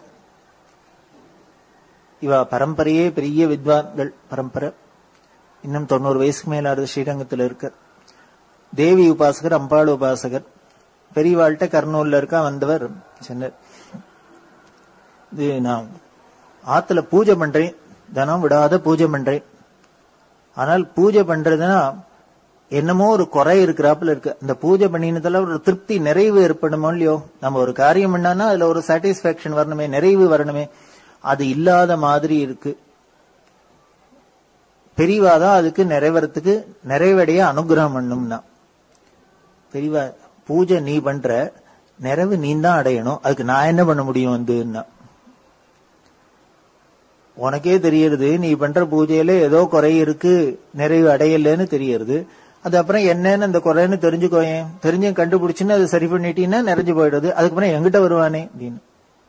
இவ பரம்பரையே பெரிய வித்வான்கள் பரம்பரை இன்னும் தொண்ணூறு வயசுக்கு மேலாவது ஸ்ரீரங்கத்தில் இருக்க தேவி உபாசகர் அம்பாள் உபாசகர் பெரியவாள்கிட்ட கர்னூல்ல இருக்க வந்தவர் சொன்னார் இது நான் ஆத்துல பூஜை பண்றேன் தினம் விடாத பூஜை பண்றேன் ஆனால் பூஜை பண்றதுன்னா என்னமோ ஒரு குறை இருக்கிறாப்புல இருக்கு அந்த பூஜை பண்ணினதுல ஒரு திருப்தி நிறைவு ஏற்படுமோ இல்லையோ நம்ம ஒரு காரியம் பண்ணானா அதுல ஒரு சாட்டிஸ்பாக்சன் வரணுமே நிறைவு வரணுமே அது இல்லாத மாதிரி இருக்கு பெரியவாதான் அதுக்கு நிறைவேறத்துக்கு நிறைவடைய அனுகிரகம் பண்ணும்னா பெரியவா பூஜை நீ பண்ற நிறைவு நீ தான் அடையணும் அதுக்கு நான் என்ன பண்ண முடியும் வந்துன்னா உனக்கே தெரியறது நீ பண்ற பூஜையில ஏதோ குறை இருக்கு நிறைவு அடையலன்னு தெரியறது அது அப்புறம் என்னன்னு அந்த குறைன்னு தெரிஞ்சுக்கோயேன் தெரிஞ்சு கண்டுபிடிச்சுன்னு அதை சரி பண்ணிட்டீங்கன்னா நிறைஞ்சு போயிடுது அதுக்கப்புறம் எங்கிட்ட வருவானே அப்படின்னு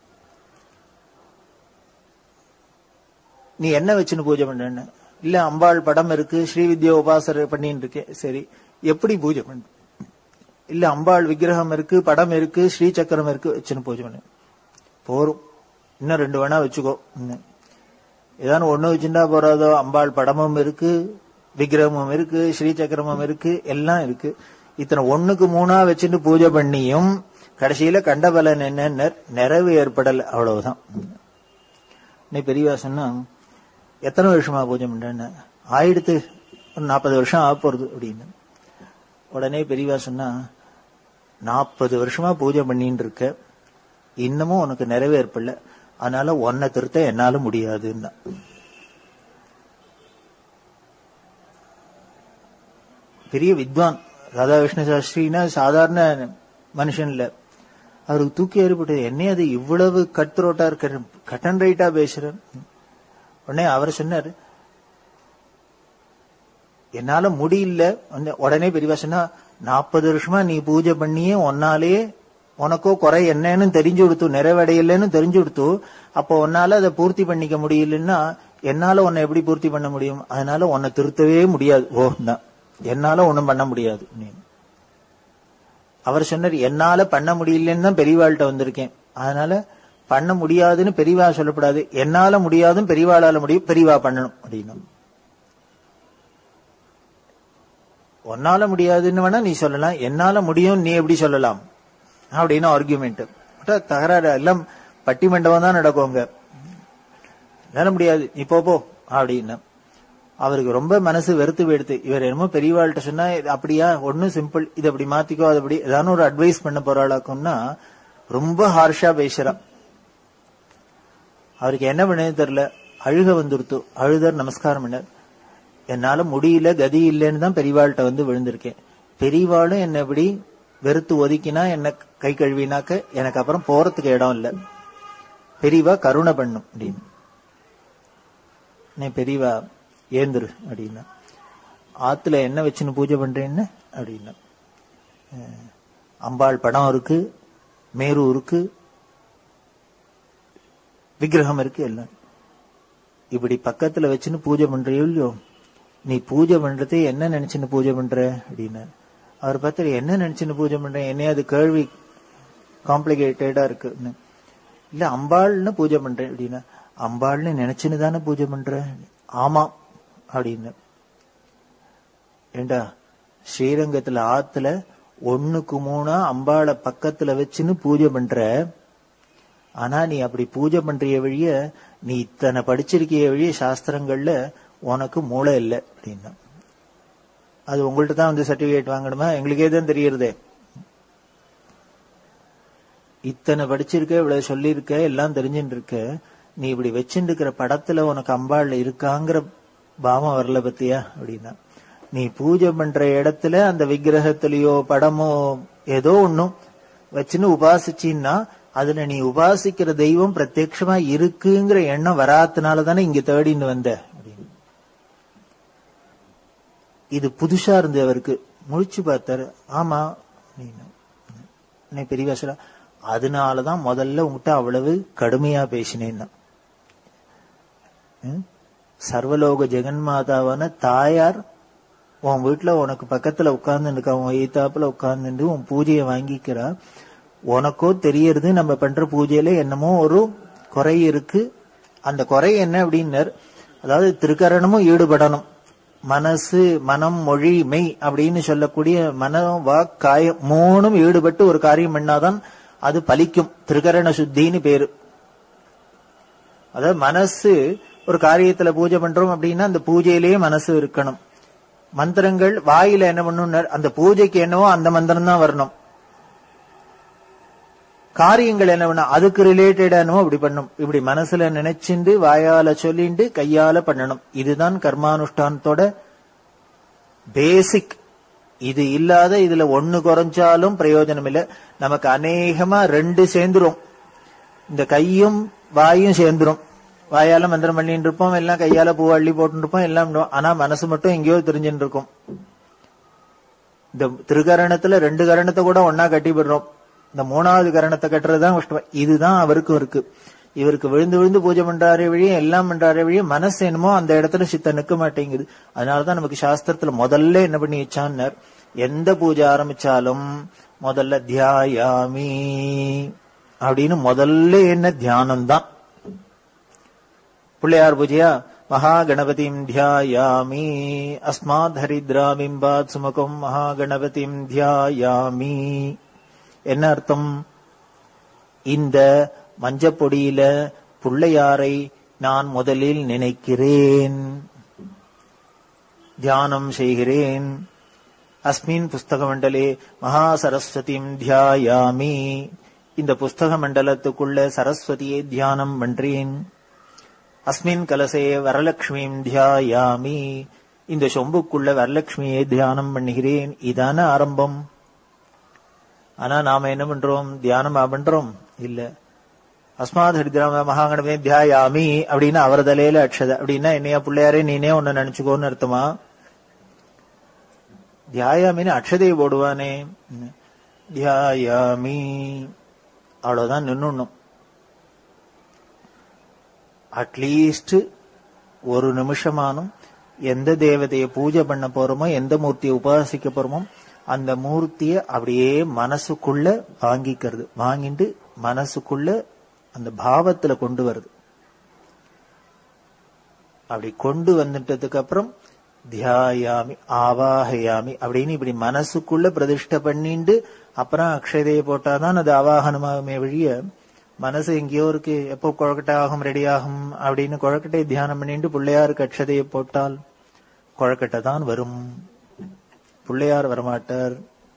நீ என்ன வச்சுன்னு பூஜை பண்ண இல்ல அம்பாள் படம் இருக்கு ஸ்ரீவித்யா உபாசர் பண்ணிட்டு இருக்கேன் சரி எப்படி பூஜை பண்ண இல்ல அம்பாள் விக்கிரகம் இருக்கு படம் இருக்கு ஸ்ரீ சக்கரம் இருக்கு வச்சுன்னு பூஜை பண்ணு போரும் இன்னும் ரெண்டு வேணா வச்சுக்கோ இன்னும் ஏதாவது ஒண்ணு வச்சுட்டா போறாதோ அம்பாள் படமும் இருக்கு விக்கிரகமும் இருக்கு ஸ்ரீ சக்கரமும் இருக்கு எல்லாம் இருக்கு இத்தனை ஒண்ணுக்கு மூணா வச்சுட்டு பூஜை பண்ணியும் கடைசியில கண்ட பலன் என்ன நிறைவு ஏற்படல அவ்வளவுதான் நீ பெரியவா சொன்னா எத்தனை வருஷமா பூஜை பண்றேன்னு ஆயிடுத்து ஒரு நாற்பது வருஷம் ஆக போறது அப்படின்னு உடனே பெரியவா சொன்னா நாற்பது வருஷமா பூஜை பண்ணிட்டு இருக்க இன்னமும் உனக்கு நிறைவேற்படல அதனால உன்னை திருத்த என்னால முடியாதுன்னா பெரிய வித்வான் ராதாகிருஷ்ண சாஸ்திரினா சாதாரண மனுஷன் இல்ல அவருக்கு தூக்கி ஏறிப்பட்டு என்ன அது இவ்வளவு கட் த்ரோட்டா இருக்க கட் அண்ட் ரைட்டா பேசுறேன் உடனே அவர் சொன்னார் என்னால முடியல உடனே பெரியவா சொன்னா நாற்பது வருஷமா நீ பூஜை பண்ணியே ஒன்னாலே உனக்கோ குறை என்னன்னு தெரிஞ்சு கொடுத்து நிறைவடையலன்னு தெரிஞ்சு கொடுத்து அப்போ உன்னால அதை பூர்த்தி பண்ணிக்க முடியலன்னா என்னால உன்னை எப்படி பூர்த்தி பண்ண முடியும் அதனால உன்னை திருத்தவே முடியாது ஓ தான் என்னால ஒண்ணும் பண்ண முடியாது அவர் சொன்னார் என்னால பண்ண முடியலன்னு தான் பெரியவாள்கிட்ட வந்திருக்கேன் அதனால பண்ண முடியாதுன்னு பெரியவா சொல்லப்படாது என்னால முடியாதுன்னு பெரியவாளால முடியும் பெரியவா பண்ணணும் அப்படின்னு உன்னால முடியாதுன்னு வேணா நீ சொல்லலாம் என்னால முடியும் நீ எப்படி சொல்லலாம் அப்படின்னு ஆர்குமெண்ட் தகராறு எல்லாம் பட்டிமண்டபம் தான் நடக்குங்க என்னால முடியாது நீ போ போ அப்படின்னு அவருக்கு ரொம்ப மனசு வெறுத்து வெடுத்து இவர் என்னமோ பெரியவாள்கிட்ட சொன்னா அப்படியா ஒன்னும் சிம்பிள் இது அப்படி மாத்திக்கோ அது அப்படி ஏதாவது ஒரு அட்வைஸ் பண்ண போறாளாக்கும்னா ரொம்ப ஹார்ஷா பேசுறா அவருக்கு என்ன பண்ணது தெரியல அழுக வந்துருத்து அழுதர் நமஸ்காரம் பண்ணார் என்னால முடியல கதி இல்லைன்னு தான் பெரியவாள்கிட்ட வந்து விழுந்திருக்கேன் பெரியவாளும் என்ன எப்படி வெறுத்து ஒதுக்கினா என்ன கை கழுவினாக்க எனக்கு அப்புறம் போறதுக்கு இடம் இல்ல பெரியவா கருணை பண்ணும் அப்படின்னு நீ பெரியவா ஏந்துரு அப்படின்னா ஆத்துல என்ன வச்சுன்னு பூஜை பண்றேன்னு அப்படின்னா அம்பாள் படம் இருக்கு மேரு இருக்கு விக்கிரகம் இருக்கு எல்லாம் இப்படி பக்கத்துல வச்சுன்னு பூஜை பண்றியோ இல்லையோ நீ பூஜை பண்றதே என்ன நினைச்சுன்னு பூஜை பண்ற அப்படின்னு அவர் பார்த்து என்ன நினைச்சுன்னு பூஜை பண்றேன் என்னைய அது கேள்வி காம்ப்ளிகேட்டடா இருக்கு இல்ல அம்பாள்னு பூஜை பண்றேன் அப்படின்னா அம்பாள்னு நினைச்சுன்னு தானே பூஜை பண்ற ஆமா அப்படின்னு ஏண்டா ஸ்ரீரங்கத்துல ஆத்துல ஒண்ணுக்கு மூணா அம்பாளை பக்கத்துல வச்சுன்னு பூஜை பண்ற ஆனா நீ அப்படி பூஜை பண்றிய வழிய நீ இத்தனை படிச்சிருக்கிய வழிய சாஸ்திரங்கள்ல உனக்கு மூளை இல்லை அப்படின்னா அது உங்கள்ட்ட தான் வந்து சர்டிபிகேட் வாங்கணுமா எங்களுக்கே தான் தெரியறதே இத்தனை படிச்சிருக்க இவ்வளவு சொல்லியிருக்க எல்லாம் தெரிஞ்சுட்டு இருக்க நீ இப்படி வச்சுட்டு இருக்கிற படத்துல உனக்கு அம்பாள் இருக்காங்கிற பாவம் வரல பத்தியா அப்படின்னா நீ பூஜை பண்ற இடத்துல அந்த விக்கிரகத்திலயோ படமோ ஏதோ ஒண்ணும் வச்சுன்னு உபாசிச்சின்னா அதுல நீ உபாசிக்கிற தெய்வம் பிரத்யட்சமா இருக்குங்கிற எண்ணம் வராதனால தானே இங்க தேடின்னு வந்த அப்படின்னு இது புதுசா இருந்தது அவருக்கு முழிச்சு பார்த்தாரு ஆமா அப்படின்னா. உடனே பெரியவா சொல்ல அதனாலதான் முதல்ல உங்ககிட்ட அவ்வளவு கடுமையா பேசினேன்னா ம்? சர்வலோக ஜெகன்மாதாவான தாயார் உன் வீட்டுல உனக்கு பக்கத்துல உட்கார்ந்து உன் எய்தாப்புல உட்கார்ந்து உன் பூஜையை வாங்கிக்கிறா உனக்கோ தெரியறது நம்ம பண்ற பூஜையில என்னமோ ஒரு குறை இருக்கு அந்த குறை என்ன அப்படின்னர் அதாவது திருக்கரணமும் ஈடுபடணும் மனசு மனம் மொழி மெய் அப்படின்னு சொல்லக்கூடிய மனம் வாக் காயம் மூணும் ஈடுபட்டு ஒரு காரியம் பண்ணாதான் அது பலிக்கும் திருக்கரண சுத்தின்னு பேரு அதாவது மனசு ஒரு காரியத்துல பூஜை பண்றோம் அப்படின்னா அந்த பூஜையிலேயே மனசு இருக்கணும் மந்திரங்கள் வாயில என்ன பண்ணும் அந்த பூஜைக்கு என்னவோ அந்த மந்திரம் தான் வரணும் காரியங்கள் என்ன பண்ண அதுக்கு ரிலேட்டடானோ இப்படி பண்ணும் இப்படி மனசுல நினைச்சுண்டு வாயால சொல்லிண்டு கையால பண்ணணும் இதுதான் கர்மானுஷ்டானத்தோட பேசிக் இது இல்லாத இதுல ஒண்ணு குறைஞ்சாலும் பிரயோஜனம் இல்ல நமக்கு அநேகமா ரெண்டு சேர்ந்துரும் இந்த கையும் வாயும் சேர்ந்துரும் வாயால மந்திரம் பண்ணிட்டு இருப்போம் எல்லாம் கையால பூ அள்ளி போட்டு இருப்போம் எல்லாம் பண்ணுவோம். ஆனா மனசு மட்டும் எங்கேயோ தெரிஞ்சுட்டு இருக்கும் இந்த திருகரணத்துல ரெண்டு கரணத்தை கூட ஒன்னா கட்டிவிடுறோம் இந்த மூணாவது கரணத்தை கட்டுறதுதான் கஷ்டம் இதுதான் அவருக்கும் இருக்கு இவருக்கு விழுந்து விழுந்து பூஜை பண்றாரே வழியே எல்லாம் பண்றாரே வழியே மனசு என்னமோ அந்த இடத்துல சித்த நிக்க மாட்டேங்குது அதனாலதான் நமக்கு சாஸ்திரத்துல முதல்ல என்ன பண்ணி வச்சான்னர் எந்த பூஜை ஆரம்பிச்சாலும் முதல்ல தியாயாமி அப்படின்னு முதல்ல என்ன தியானம் தான் பிள்ளையார் பூஜையா மகாகணபதிம் தியாயாமி அஸ்மாத் ஹரித்ராபிம்பாத் சுமுகம் மகாகணபதிம் தியாயாமி என்ன அர்த்தம் இந்த மஞ்சப்பொடியில பிள்ளையாரை நான் முதலில் நினைக்கிறேன் தியானம் செய்கிறேன் அஸ்மின் புஸ்தக மண்டலே மகா சரஸ்வதியும் தியாயாமி இந்த புஸ்தக மண்டலத்துக்குள்ள சரஸ்வதியை தியானம் பண்றேன் அஸ்மின் கலசே வரலட்சுமியும் தியாயாமி இந்த சொம்புக்குள்ள வரலட்சுமியை தியானம் பண்ணுகிறேன் இதான ஆரம்பம் ஆனா நாம என்ன பண்றோம் தியானமா பண்றோம் இல்ல அஸ்மாத் ஹரிதிராம மகாகணமே தியாயாமி அப்படின்னு அவர் தலையில அக்ஷத அப்படின்னா என்னையா பிள்ளையாரே நீனே ஒன்னு நினைச்சுக்கோன்னு அர்த்தமா தியாயாமின்னு அக்ஷதையை போடுவானே தியாயாமி அவ்வளவுதான் நின்னுணும் அட்லீஸ்ட் ஒரு நிமிஷமானும் எந்த தேவதையை பூஜை பண்ண போறோமோ எந்த மூர்த்தியை உபாசிக்க போறோமோ அந்த மூர்த்திய அப்படியே மனசுக்குள்ள வாங்கிக்கிறது வாங்கிட்டு மனசுக்குள்ள அந்த பாவத்துல கொண்டு வருது அப்படி கொண்டு வந்துட்டதுக்கு அப்புறம் தியாயாமி ஆவாகயாமி அப்படின்னு இப்படி மனசுக்குள்ள பிரதிஷ்டை பண்ணிண்டு அப்புறம் அக்ஷதையை போட்டாதான் அது ஆவாகனமாகுமே வழிய மனசு எங்கேயோ இருக்கு எப்போ குழக்கட்டை ஆகும் ரெடி ஆகும் அப்படின்னு குழக்கட்டை தியானம் பண்ணிட்டு பிள்ளையாருக்கு அக்ஷதையை போட்டால் குழக்கட்டை தான் வரும் பிள்ளையார் வரமாட்டார்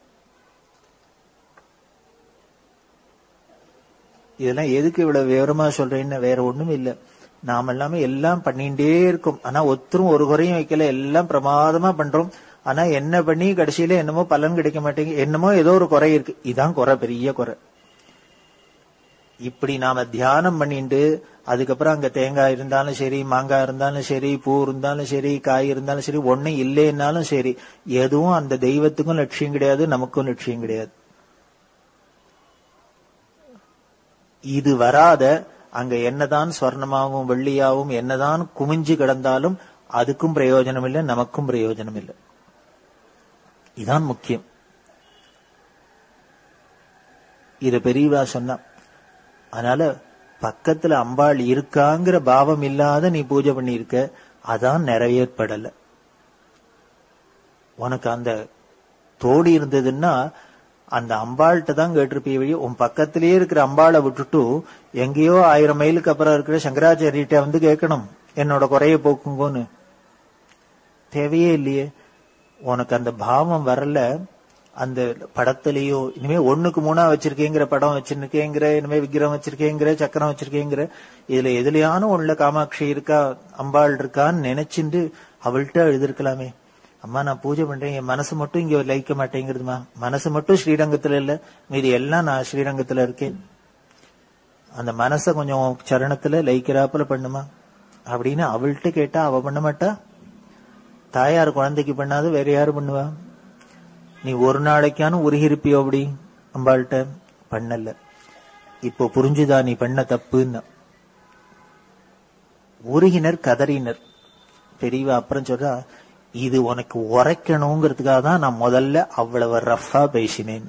இதெல்லாம் எதுக்கு இவ்வளவு விவரமா சொல்றேன்னு வேற ஒண்ணும் இல்ல நாம எல்லாமே எல்லாம் பண்ணிட்டே இருக்கோம் ஆனா ஒருத்தரும் ஒரு குறையும் வைக்கல எல்லாம் பிரமாதமா பண்றோம் ஆனா என்ன பண்ணி கடைசியில என்னமோ பலன் கிடைக்க மாட்டேங்குது என்னமோ ஏதோ ஒரு குறை இருக்கு இதான் குறை பெரிய குறை இப்படி நாம தியானம் பண்ணிட்டு அதுக்கப்புறம் அங்க தேங்காய் இருந்தாலும் சரி மாங்காய் இருந்தாலும் சரி பூ இருந்தாலும் சரி காய் இருந்தாலும் சரி ஒண்ணும் இல்லைன்னாலும் சரி எதுவும் அந்த தெய்வத்துக்கும் லட்சியம் கிடையாது நமக்கும் லட்சியம் கிடையாது இது வராத அங்க என்னதான் ஸ்வர்ணமாவும் வெள்ளியாவும் என்னதான் குமிஞ்சு கிடந்தாலும் அதுக்கும் பிரயோஜனம் இல்லை நமக்கும் பிரயோஜனம் இல்லை இதான் முக்கியம் இது பெரியவா சொன்னா அதனால பக்கத்துல அம்பாள் இருக்காங்கிற பாவம் இல்லாத நீ பூஜை பண்ணியிருக்க அதான் நிறைவேற்படல உனக்கு அந்த தோடி இருந்ததுன்னா அந்த அம்பாள்கிட்ட தான் கேட்டிருப்பிய வழி உன் பக்கத்திலேயே இருக்கிற அம்பாளை விட்டுட்டு எங்கேயோ ஆயிரம் மைலுக்கு அப்புறம் இருக்கிற சங்கராச்சாரியிட்ட வந்து கேட்கணும் என்னோட குறைய போக்குங்கோன்னு தேவையே இல்லையே உனக்கு அந்த பாவம் வரல அந்த படத்திலேயோ இனிமே ஒண்ணுக்கு மூணா வச்சிருக்கேங்கிற படம் வச்சிருக்கேங்கிற இனிமே விக்கிரம் வச்சிருக்கேங்கிற சக்கரம் வச்சிருக்கேங்கிற இதுல எதுலயான ஒண்ணுல காமாட்சி இருக்கா அம்பாள் இருக்கான்னு நினைச்சுண்டு அவள்கிட்ட எழுதிருக்கலாமே அம்மா நான் பூஜை பண்றேன் என் மனசு மட்டும் இங்க லயிக்க மாட்டேங்கிறதுமா மனசு மட்டும் ஸ்ரீரங்கத்துல இல்ல மீதி எல்லாம் நான் ஸ்ரீரங்கத்துல இருக்கேன் அந்த மனச கொஞ்சம் சரணத்துல லயிக்கிறாப்புல பண்ணுமா அப்படின்னு அவள்கிட்ட கேட்டா அவ பண்ண மாட்டா தாயார் குழந்தைக்கு பண்ணாது வேற யாரு பண்ணுவா நீ ஒரு நாளைக்கான உருகிருப்பியோ அப்படி அம்பாள்கிட்ட பண்ணல இப்போ புரிஞ்சுதா நீ பண்ண தப்புன்னு உருகினர் கதறினர் பெரியவா அப்புறம் சொல்றா இது உனக்கு உரைக்கணுங்கிறதுக்காக தான் நான் முதல்ல அவ்வளவு ரஃபா பேசினேன்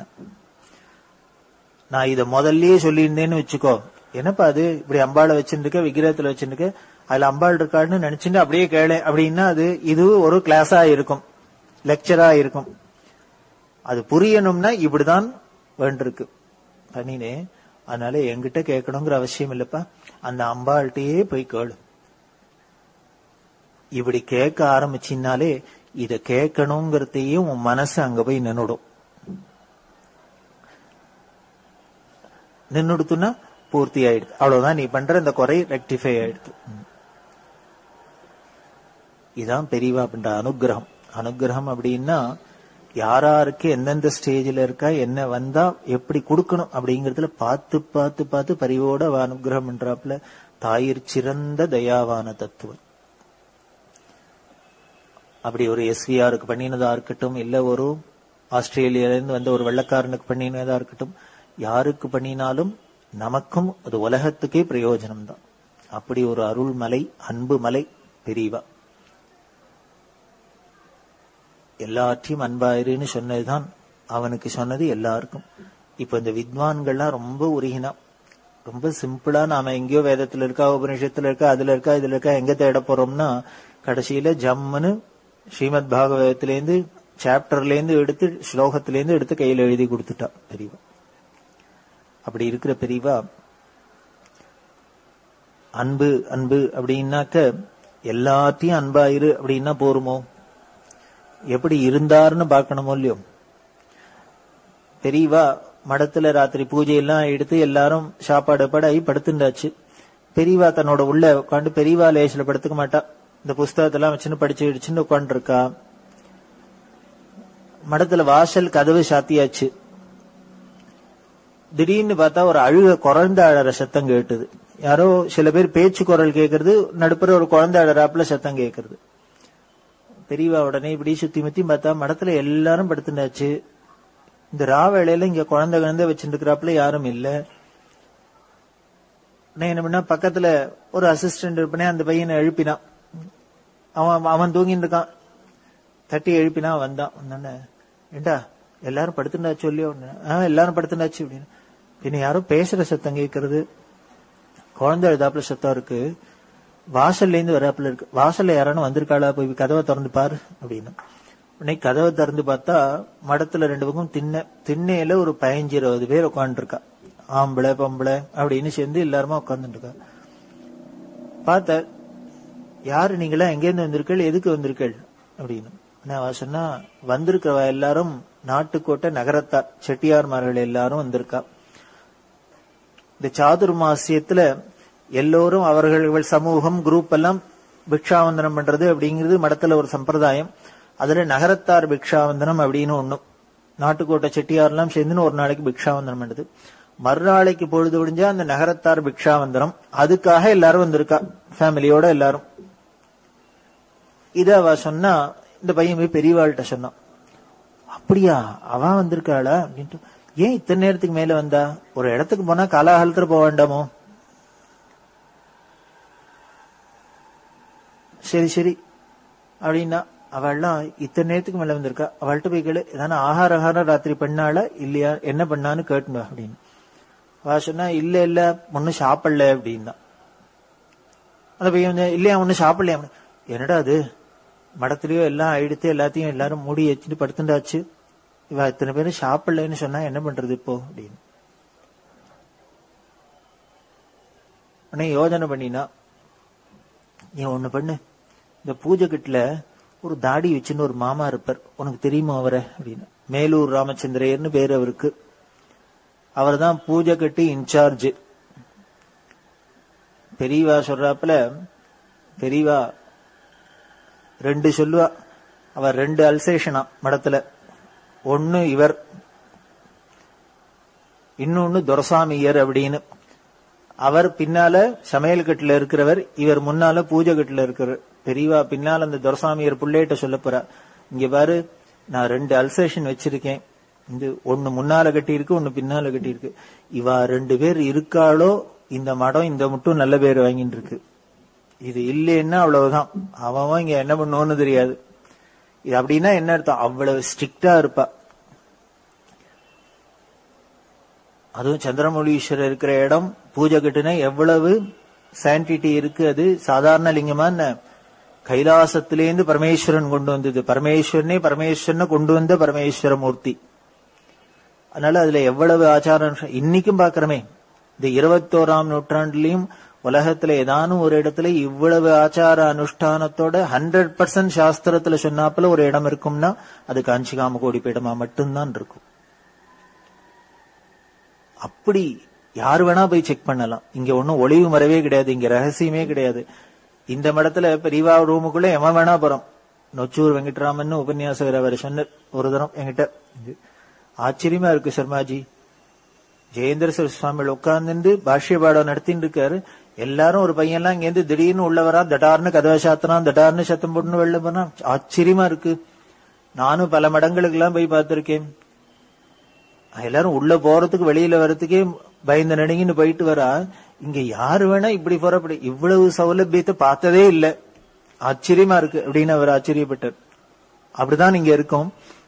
நான் இத முதல்லயே சொல்லியிருந்தேன்னு வச்சுக்கோ என்னப்பா அது இப்படி அம்பாளை வச்சிருக்க விக்கிரகத்துல வச்சிருக்க அதுல அம்பாள் இருக்கான்னு நினைச்சுட்டு அப்படியே கேளு அப்படின்னா அது இது ஒரு கிளாஸா இருக்கும் லெக்சரா இருக்கும் அது புரியணும்னா இப்படிதான் வேண்டிருக்கு பண்ணினே அதனால என்கிட்ட கேட்கணுங்கிற அவசியம் இல்லப்பா அந்த அம்பாள்கிட்டயே போய் கேளு இப்படி கேட்க ஆரம்பிச்சினாலே இத கேட்கணுங்கிறதையும் உன் மனசு அங்க போய் நின்னுடும் நின்னுடுத்துன்னா பூர்த்தி ஆயிடுது அவ்வளவுதான் நீ பண்ற இந்த குறை ரெக்டிஃபை ஆயிடுது இதான் பெரியவா பண்ற அனுகிரகம் அனுகிரகம் அப்படின்னா யாராருக்கு எந்தெந்த ஸ்டேஜ்ல இருக்கா என்ன வந்தா எப்படி கொடுக்கணும் அப்படிங்கறதுல பார்த்து பார்த்து பார்த்து பரிவோட அவ அனுகிரகம் பண்றாப்புல தாயிற் சிறந்த தயாவான தத்துவம் அப்படி ஒரு எஸ்விஆருக்கு பண்ணினதா இருக்கட்டும் இல்ல ஒரு ஆஸ்திரேலியால இருந்து வந்த ஒரு வெள்ளக்காரனுக்கு பண்ணினதா இருக்கட்டும் யாருக்கு பண்ணினாலும் நமக்கும் அது உலகத்துக்கே பிரயோஜனம் தான் அப்படி ஒரு அருள் மலை அன்பு மலை பெரியவா எல்லாற்றையும் அன்பாயிருன்னு சொன்னதுதான் அவனுக்கு சொன்னது எல்லாருக்கும் இப்ப இந்த வித்வான்கள்லாம் ரொம்ப உருகினா ரொம்ப சிம்பிளா நாம எங்கேயோ வேதத்துல இருக்கா உபநிஷத்துல இருக்கா அதுல இருக்கா இதுல இருக்கா எங்க தேட போறோம்னா கடைசியில ஜம்முன்னு ஸ்ரீமத் பாகவதத்திலேருந்து சாப்டர்ல இருந்து எடுத்து ஸ்லோகத்தில இருந்து எடுத்து கையில எழுதி கொடுத்துட்டா பெரியவா அப்படி இருக்கிற பெரியவா அன்பு அன்பு அப்படின்னாக்க எல்லாத்தையும் அன்பாயிரு அப்படின்னா போருமோ எப்படி இருந்தாருன்னு பார்க்கணுமோ இல்லையோ பெரியவா மடத்துல ராத்திரி பூஜை எல்லாம் எடுத்து எல்லாரும் சாப்பாடு படாயி படுத்துண்டாச்சு பெரியவா தன்னோட உள்ள உட்காந்து பெரியவா லேசில படுத்துக்க மாட்டா இந்த புஸ்தகத்தெல்லாம் வச்சுன்னு படிச்சு இடிச்சுன்னு உட்காந்துருக்கா மடத்துல வாசல் கதவு சாத்தியாச்சு திடீர்னு பார்த்தா ஒரு அழுக குழந்தை அழற சத்தம் கேட்டுது யாரோ சில பேர் பேச்சு குரல் கேட்கறது நடுப்புற ஒரு குழந்தை அழறாப்புல சத்தம் கேட்கறது பெரியவா உடனே இப்படி சுத்தி முத்தி பார்த்தா மடத்துல எல்லாரும் படுத்துட்டாச்சு இந்த ரா வேளையில இங்க குழந்தை குழந்தை வச்சுட்டு இருக்கிறாப்புல யாரும் இல்ல நான் என்ன பண்ணா பக்கத்துல ஒரு அசிஸ்டன்ட் இருப்பனே அந்த பையனை எழுப்பினான் அவன் அவன் தூங்கிட்டு இருக்கான் தட்டி எழுப்பினா வந்தான் வந்தானே ஏண்டா எல்லாரும் படுத்துட்டாச்சு இல்லையோ ஆஹ் எல்லாரும் படுத்துட்டாச்சு அப்படின்னு பின்ன யாரும் பேசுற சத்தம் கேட்கறது குழந்தை எழுதாப்புல சத்தம் இருக்கு வாசல்ல இருந்து வராப்புல இருக்கு வாசல்ல யாரானும் வந்திருக்காளா போய் கதவை திறந்து பாரு அப்படின்னு உடனே கதவை திறந்து பார்த்தா மடத்துல ரெண்டு பக்கம் திண்ணை திண்ணையில ஒரு பதினஞ்சு இருபது பேர் உட்காந்துருக்கா ஆம்பளை பொம்பளை அப்படின்னு சேர்ந்து எல்லாருமா உட்காந்துட்டு இருக்கா பார்த்த யாரு நீங்களா எங்கேருந்து வந்திருக்கள் எதுக்கு வந்திருக்கள் அப்படின்னு உடனே அவ சொன்னா வந்திருக்கிறவ எல்லாரும் நாட்டுக்கோட்டை நகரத்தார் செட்டியார்மார்கள் எல்லாரும் வந்திருக்கா இந்த சாதுர்மாசியத்துல எல்லோரும் அவர்கள் சமூகம் குரூப் எல்லாம் பிக்ஷாவந்தனம் பண்றது அப்படிங்கிறது மடத்துல ஒரு சம்பிரதாயம் அதுல நகரத்தார் பிக்ஷாவந்தனம் அப்படின்னு ஒண்ணும் நாட்டுக்கோட்டை செட்டியார் எல்லாம் சேர்ந்துன்னு ஒரு நாளைக்கு பிக்ஷாவந்தனம் பண்ணுது மறுநாளைக்கு பொழுது விடிஞ்சா அந்த நகரத்தார் பிக்ஷாவந்தனம் அதுக்காக எல்லாரும் வந்திருக்கா ஃபேமிலியோட எல்லாரும் இத அவ சொன்னா இந்த பையன் போய் பெரியவாள்கிட்ட சொன்னான் அப்படியா அவ வந்திருக்காளா அப்படின்ட்டு ஏன் இத்தனை நேரத்துக்கு மேல வந்தா ஒரு இடத்துக்கு போனா காலாகாலத்துல போக வேண்டாமோ சரி சரி அப்படின்னா அவள்லாம் இத்தனை நேரத்துக்கு மேல வந்திருக்கா அவள்கிட்ட போய் கேளு ஏதான ஆகார ஆகாரம் ராத்திரி பண்ணாளா இல்லையா என்ன பண்ணான்னு கேட்டுனா அப்படின்னு அவ சொன்னா இல்ல இல்ல ஒன்னும் சாப்பிடல அப்படின்னா அந்த பையன் வந்து இல்லையா ஒன்னும் சாப்பிடலையா என்னடா அது மடத்துலயோ எல்லாம் எடுத்து எல்லாத்தையும் எல்லாரும் மூடி வச்சுட்டு படுத்துட்டாச்சு இவ இத்தனை பேரும் சாப்பிடலன்னு சொன்னா என்ன பண்றது இப்போ அப்படின்னு உடனே யோஜனை பண்ணினா நீ ஒண்ணு பண்ணு இந்த பூஜை கட்டுல ஒரு தாடி வச்சுன்னு ஒரு மாமா இருப்பார் உனக்கு தெரியுமா அவரை அப்படின்னு மேலூர் ராமச்சந்திரையர்னு பேர் அவருக்கு அவர் தான் பூஜை கட்டி இன்சார்ஜ் பெரியவா சொல்றாப்புல பெரியவா ரெண்டு சொல்லுவா அவர் ரெண்டு அல்சேஷனா மடத்துல ஒன்னு இவர் இன்னொன்னு துரசாமியர் அப்படின்னு அவர் பின்னால சமையல் கட்டுல இருக்கிறவர் இவர் முன்னால பூஜை கட்டுல இருக்கிறவர் பெரியவா பின்னால் அந்த துரசாமியர் புள்ளேட்ட சொல்ல போறா இங்க பாரு நான் ரெண்டு அல்சேஷன் வச்சிருக்கேன் இந்த ஒண்ணு முன்னால கட்டி இருக்கு ஒண்ணு பின்னால கட்டி இருக்கு இவா ரெண்டு பேர் இருக்காளோ இந்த மடம் இந்த மட்டும் நல்ல பேர் வாங்கிட்டு இருக்கு இது இல்லைன்னா அவ்வளவுதான் அவன் அவன் இங்க என்ன பண்ணுவோன்னு தெரியாது இது அப்படின்னா என்ன அர்த்தம் அவ்வளவு ஸ்ட்ரிக்டா இருப்பா அதுவும் சந்திரமௌலீஸ்வரர் இருக்கிற இடம் பூஜை கட்டுனா எவ்வளவு சான்டிட்டி இருக்கு அது சாதாரண லிங்கமா என்ன கைலாசத்திலேருந்து பரமேஸ்வரன் கொண்டு வந்தது பரமேஸ்வரனே பரமேஸ்வரனை கொண்டு வந்த பரமேஸ்வர மூர்த்தி அதனால அதுல எவ்வளவு ஆச்சாரம் இன்னைக்கும் பாக்குறமே இந்த இருபத்தோராம் நூற்றாண்டுலயும் உலகத்துல ஏதானும் ஒரு இடத்துல இவ்வளவு ஆச்சார அனுஷ்டானத்தோட ஹண்ட்ரட் பர்சன்ட் சாஸ்திரத்துல சொன்னாப்புல ஒரு இடம் இருக்கும்னா அது காஞ்சி காமகோடி பீடமா மட்டும்தான் இருக்கும் அப்படி யார் வேணா போய் செக் பண்ணலாம் இங்க ஒன்னும் ஒளிவு மறைவே கிடையாது இங்க ரகசியமே கிடையாது இந்த மடத்துல பெரியவா ரூமுக்குள்ள எவன் வேணா போறோம் நொச்சூர் வெங்கட்ராமன் உபன்யாசகர் அவர் சொன்னார் ஒரு தரம் என்கிட்ட ஆச்சரியமா இருக்கு சர்மாஜி ஜெயேந்திர சர சுவாமிகள் உட்கார்ந்து பாஷ்ய பாடம் நடத்தின்னு இருக்காரு எல்லாரும் ஒரு பையன்லாம் இங்க இருந்து திடீர்னு உள்ள வரா தடார்னு கதவை சாத்தினான் தடார்னு சத்தம் போட்டுன்னு வெளில போனா ஆச்சரியமா இருக்கு நானும் பல மடங்களுக்கு எல்லாம் போய் பார்த்திருக்கேன் எல்லாரும் உள்ள போறதுக்கு வெளியில வர்றதுக்கே பயந்து நடுங்கின்னு போயிட்டு வரா இங்க யாரு வேணா இப்படி போறப்படி இவ்வளவு சௌலபியத்தை பார்த்ததே இல்ல ஆச்சரியமா இருக்கு அப்படின்னு அவர் ஆச்சரியப்பட்டார் அப்படிதான் இங்க இருக்கும்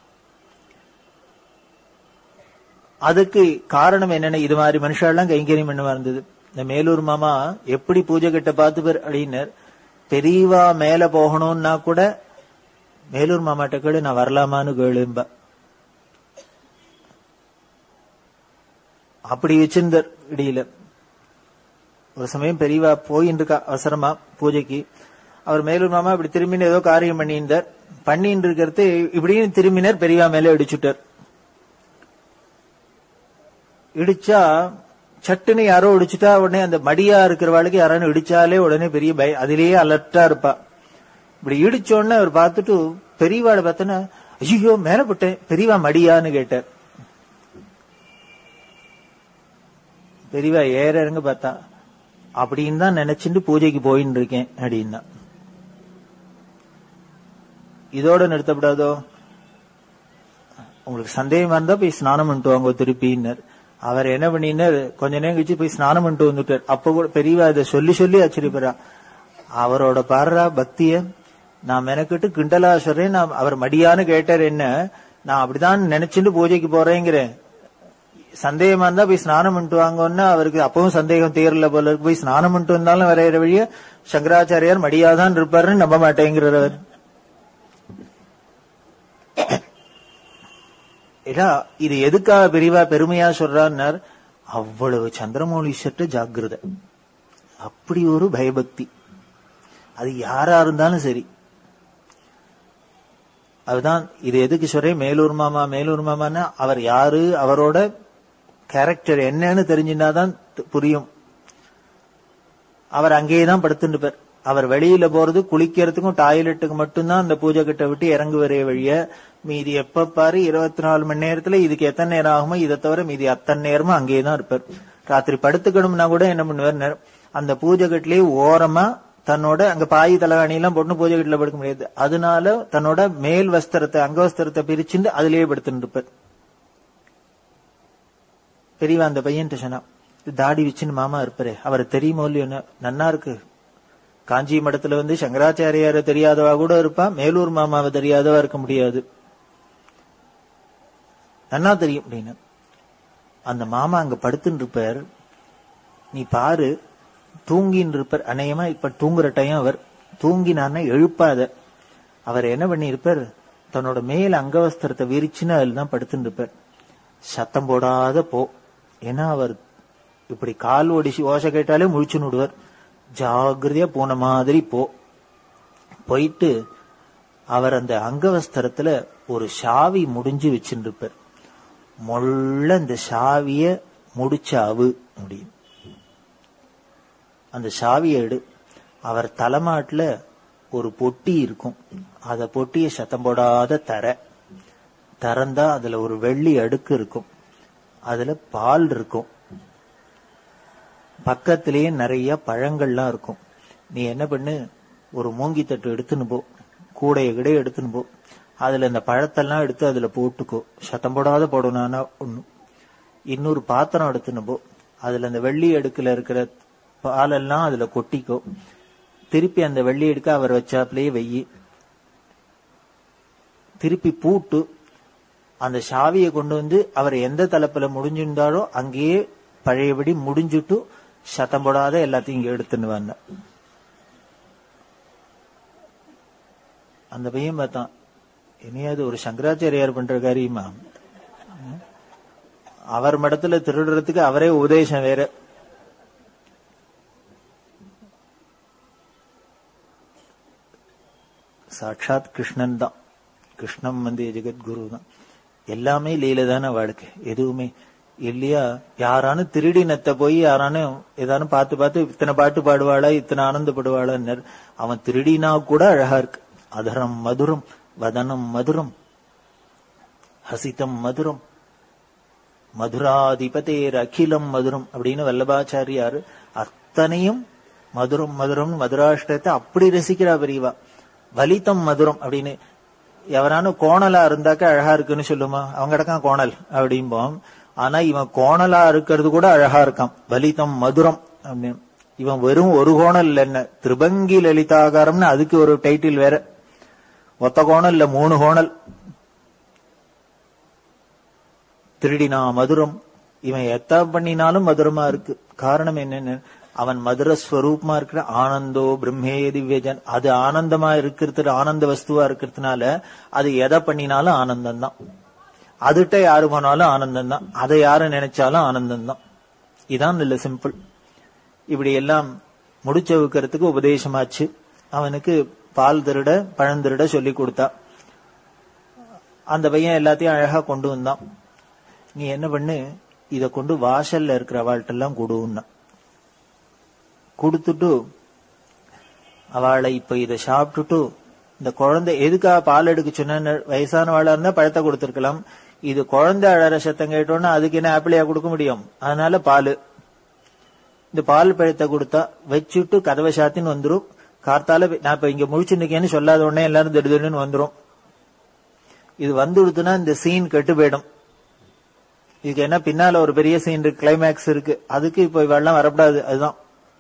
அதுக்கு காரணம் என்னன்னா இது மாதிரி மனுஷாலாம் கைங்கரியம் பண்ண இருந்தது இந்த மேலூர் மாமா எப்படி பூஜை கட்ட பார்த்துப்பார் அப்படின்னர் பெரியவா மேல போகணும்னா கூட மேலூர் மாமாட்ட கேளு நான் வரலாமான்னு கேளும்பா அப்படி வச்சிருந்தார் இடையில ஒரு சமயம் பெரியவா போயின்னு இருக்கா அவசரமா பூஜைக்கு அவர் மேலூர் மாமா இப்படி திரும்பின்னு ஏதோ காரியம் பண்ணியிருந்தார் பண்ணின்னு இருக்கிறது இப்படின்னு திரும்பினார் பெரியவா மேல இடிச்சுட்டார் இடிச்சா சட்டுன்னு யாரோ இடிச்சுட்டா உடனே அந்த மடியா இருக்கிறவாளுக்கு யாரானு இடிச்சாலே உடனே பெரிய பய அதிலேயே அலர்ட்டா இருப்பா இப்படி இடிச்ச உடனே அவர் பார்த்துட்டு பெரியவாளை பார்த்தோன்னா ஐயோ மேல போட்டேன் பெரியவா மடியான்னு கேட்டார் பெரியவா ஏற இறங்க பார்த்தா அப்படின்னு தான் நினைச்சுட்டு பூஜைக்கு போயின்னு இருக்கேன் அப்படின்னா இதோட நிறுத்தப்படாதோ உங்களுக்கு சந்தேகமா இருந்தா போய் ஸ்நானம் பண்ணிட்டு வாங்க திருப்பின்னார் அவர் என்ன பண்ணினார் கொஞ்ச நேரம் கழிச்சு போய் ஸ்நானம் பண்ணிட்டு வந்துட்டார் அப்ப கூட பெரியவா இதை சொல்லி சொல்லி ஆச்சரியப்படுறா அவரோட பாடுறா பக்திய நான் மெனக்கிட்டு கிண்டலா சொல்றேன் நான் அவர் மடியான்னு கேட்டார் என்ன நான் அப்படிதான் நினைச்சுட்டு பூஜைக்கு போறேங்கிறேன் சந்தேகமா இருந்தா போய் ஸ்நானம் பண்ணிட்டு வாங்கன்னா அவருக்கு அப்பவும் சந்தேகம் தீரல போல இருக்கு போய் ஸ்நானம் பண்ணிட்டு வந்தாலும் வரைகிற வழிய சங்கராச்சாரியார் மடியாதான் இருப்பாருன்னு நம்ப மாட்டேங்கிறார் அவர் ஏடா இது எதுக்காக பெரியவா பெருமையா சொல்றார் அவ்வளவு சந்திரமௌலீஸ்வர்ட்ட ஜாகிரத அப்படி ஒரு பயபக்தி அது யாரா இருந்தாலும் சரி அதுதான் இது எதுக்கு சொல்றேன் மேலூர் மாமா மேலூர் மாமான்னா அவர் யாரு அவரோட கேரக்டர் என்னன்னு தெரிஞ்சிருந்தாதான் புரியும் அவர் அங்கேயே படுத்துட்டு அவர் வெளியில போறது குளிக்கிறதுக்கும் டாய்லெட்டுக்கு மட்டும்தான் அந்த பூஜை கிட்ட விட்டு இறங்கு வரைய வழிய மீதி எப்ப பாரு இருபத்தி நாலு மணி நேரத்துல இதுக்கு எத்தனை நேரம் ஆகுமோ இதை தவிர மீதி அத்தனை நேரமும் அங்கேயே தான் இருப்பார் ராத்திரி படுத்துக்கணும்னா கூட என்ன பண்ணுவார் அந்த பூஜை கட்டிலேயே ஓரமா தன்னோட அங்க பாய் தலகாணி எல்லாம் போட்டு பூஜை கட்டில படுக்க முடியாது அதனால தன்னோட மேல் வஸ்திரத்தை அங்கவஸ்திரத்தை பிரிச்சுட்டு அதுலயே படுத்துட்டு இருப்பார் பெரியவா அந்த பையன் சொன்னா தாடி வச்சுன்னு மாமா இருப்பாரு அவரை தெரியுமோ இல்லையோ நன்னா இருக்கு காஞ்சி மடத்துல வந்து சங்கராச்சாரியார தெரியாதவா கூட இருப்பா மேலூர் மாமாவை தெரியாதவா இருக்க முடியாது நன்னா தெரியும் அப்படின்னு அந்த மாமா அங்க படுத்துட்டு இருப்பார் நீ பாரு தூங்கின்னு இருப்பார் அநேகமா இப்ப தூங்குற டைம் அவர் தூங்கினார்னா எழுப்பாத அவர் என்ன பண்ணி இருப்பார் தன்னோட மேல அங்கவஸ்திரத்தை விரிச்சுன்னு அதுல தான் படுத்துட்டு இருப்பார் சத்தம் போடாத போ ஏன்னா அவர் இப்படி கால் ஓடிச்சு ஓசை கேட்டாலே முழிச்சுன்னு விடுவார் ஜாகிரதையா போன மாதிரி போ போயிட்டு அவர் அந்த அங்கவஸ்திரத்துல ஒரு சாவி முடிஞ்சு வச்சுருப்பார் மொள்ள அந்த சாவிய முடிச்சாவு அப்படின்னு அந்த சாவியை எடு அவர் தலைமாட்டுல ஒரு பொட்டி இருக்கும் அத பொட்டிய சத்தம் போடாத தர திறந்தா அதுல ஒரு வெள்ளி அடுக்கு இருக்கும் அதுல பால் இருக்கும் பக்கத்திலேயே நிறைய பழங்கள்லாம் இருக்கும் நீ என்ன பண்ணு ஒரு மூங்கி தட்டு எடுத்துன்னு போ கூடைய கிடையே எடுத்துன்னு போ அதுல இந்த பழத்தெல்லாம் எடுத்து அதுல போட்டுக்கோ சத்தம் போடாத போடணும்னா ஒண்ணு இன்னொரு பாத்திரம் எடுத்துன்னு போ அதுல அந்த வெள்ளி அடுக்குல இருக்கிற பாலெல்லாம் அதுல கொட்டிக்கோ திருப்பி அந்த வெள்ளி அடுக்க அவர் வச்சாப்லயே வெயி திருப்பி பூட்டு அந்த சாவியை கொண்டு வந்து அவர் எந்த தலைப்புல முடிஞ்சிருந்தாரோ அங்கேயே பழையபடி முடிஞ்சுட்டு சத்தம் போடாத எல்லாத்தையும் இங்க எடுத்துன்னு வந்தேன் அந்த பையன் பார்த்தான் இனியாவது ஒரு சங்கராச்சாரியார் பண்ற காரியமா அவர் மடத்துல திருடுறதுக்கு அவரே உபதேசம் வேற சாட்சாத் கிருஷ்ணன் தான் கிருஷ்ணம் வந்து ஜெகத்குரு தான் எல்லாமே லீல தானே வாழ்க்கை எதுவுமே இல்லையா யாரானு திருடினத்தை போய் யாரானும் ஏதானும் பார்த்து பார்த்து இத்தனை பாட்டு பாடுவாளா இத்தனை ஆனந்தப்படுவாளான்னு அவன் திருடினா கூட அழகா இருக்கு அதரம் மதுரம் வதனம் மதுரம் ஹசிதம் மதுரம் மதுராதிபதேர் அகிலம் மதுரம் அப்படின்னு வல்லபாச்சாரியார் அத்தனையும் மதுரம் மதுரம் மதுராஷ்டத்தை அப்படி ரசிக்கிறா பெரியவா வலித்தம் மதுரம் அப்படின்னு எவரானும் கோணலா இருந்தாக்க அழகா இருக்குன்னு சொல்லுமா அவங்க இடக்கான் கோணல் அப்படிம்போம் ஆனா இவன் கோணலா இருக்கிறது கூட அழகா இருக்கான் வலிதம் மதுரம் அப்படின்னு இவன் வெறும் ஒரு கோணல் இல்ல என்ன திரிபங்கி லலிதாகாரம்னு அதுக்கு ஒரு டைட்டில் வேற ஒத்த கோணல் இல்ல மூணு கோணல் திருடினா மதுரம் இவன் எத்தா பண்ணினாலும் மதுரமா இருக்கு காரணம் என்னன்னு அவன் மதுர ஸ்வரூபமா இருக்கிற ஆனந்தோ பிரம்மே திவ்யஜன் அது ஆனந்தமா இருக்கிறது ஆனந்த வஸ்துவா இருக்கிறதுனால அது எதை பண்ணினாலும் ஆனந்தம் தான் அதுகிட்ட யாரு போனாலும் ஆனந்தம் தான் அதை யாரு நினைச்சாலும் ஆனந்தம் தான் இதான் இல்ல சிம்பிள் இப்படி எல்லாம் முடிச்ச வைக்கிறதுக்கு உபதேசமாச்சு அவனுக்கு பால் திருட பழந்திருட சொல்லி கொடுத்தா அந்த பையன் எல்லாத்தையும் அழகா கொண்டு வந்தான் நீ என்ன பண்ணு இத கொண்டு வாசல்ல இருக்கிற அவள்கிட்ட கொடுன்னா கொடுத்துட்டு அவளை இப்ப இத சாப்பிட்டுட்டு இந்த குழந்தை எதுக்காக பால் எடுக்க சொன்ன வயசானவாளா இருந்தா பழத்தை கொடுத்திருக்கலாம் இது குழந்தை அழற சத்தம் கேட்டோன்னா அதுக்கு என்ன ஆப்பிளையா கொடுக்க முடியும் அதனால பால் இந்த பால் பழத்தை கொடுத்தா வச்சுட்டு கதவை சாத்தின்னு வந்துரும் கார்த்தால நான் இப்ப இங்க முழிச்சு நிக்கேன்னு சொல்லாத உடனே எல்லாரும் திடுதிடுன்னு வந்துரும் இது வந்து கொடுத்துனா இந்த சீன் கெட்டு போயிடும் இதுக்கு என்ன பின்னால ஒரு பெரிய சீன் இருக்கு கிளைமேக்ஸ் இருக்கு அதுக்கு இப்ப இவெல்லாம் வரக்கூடாது அதுதான்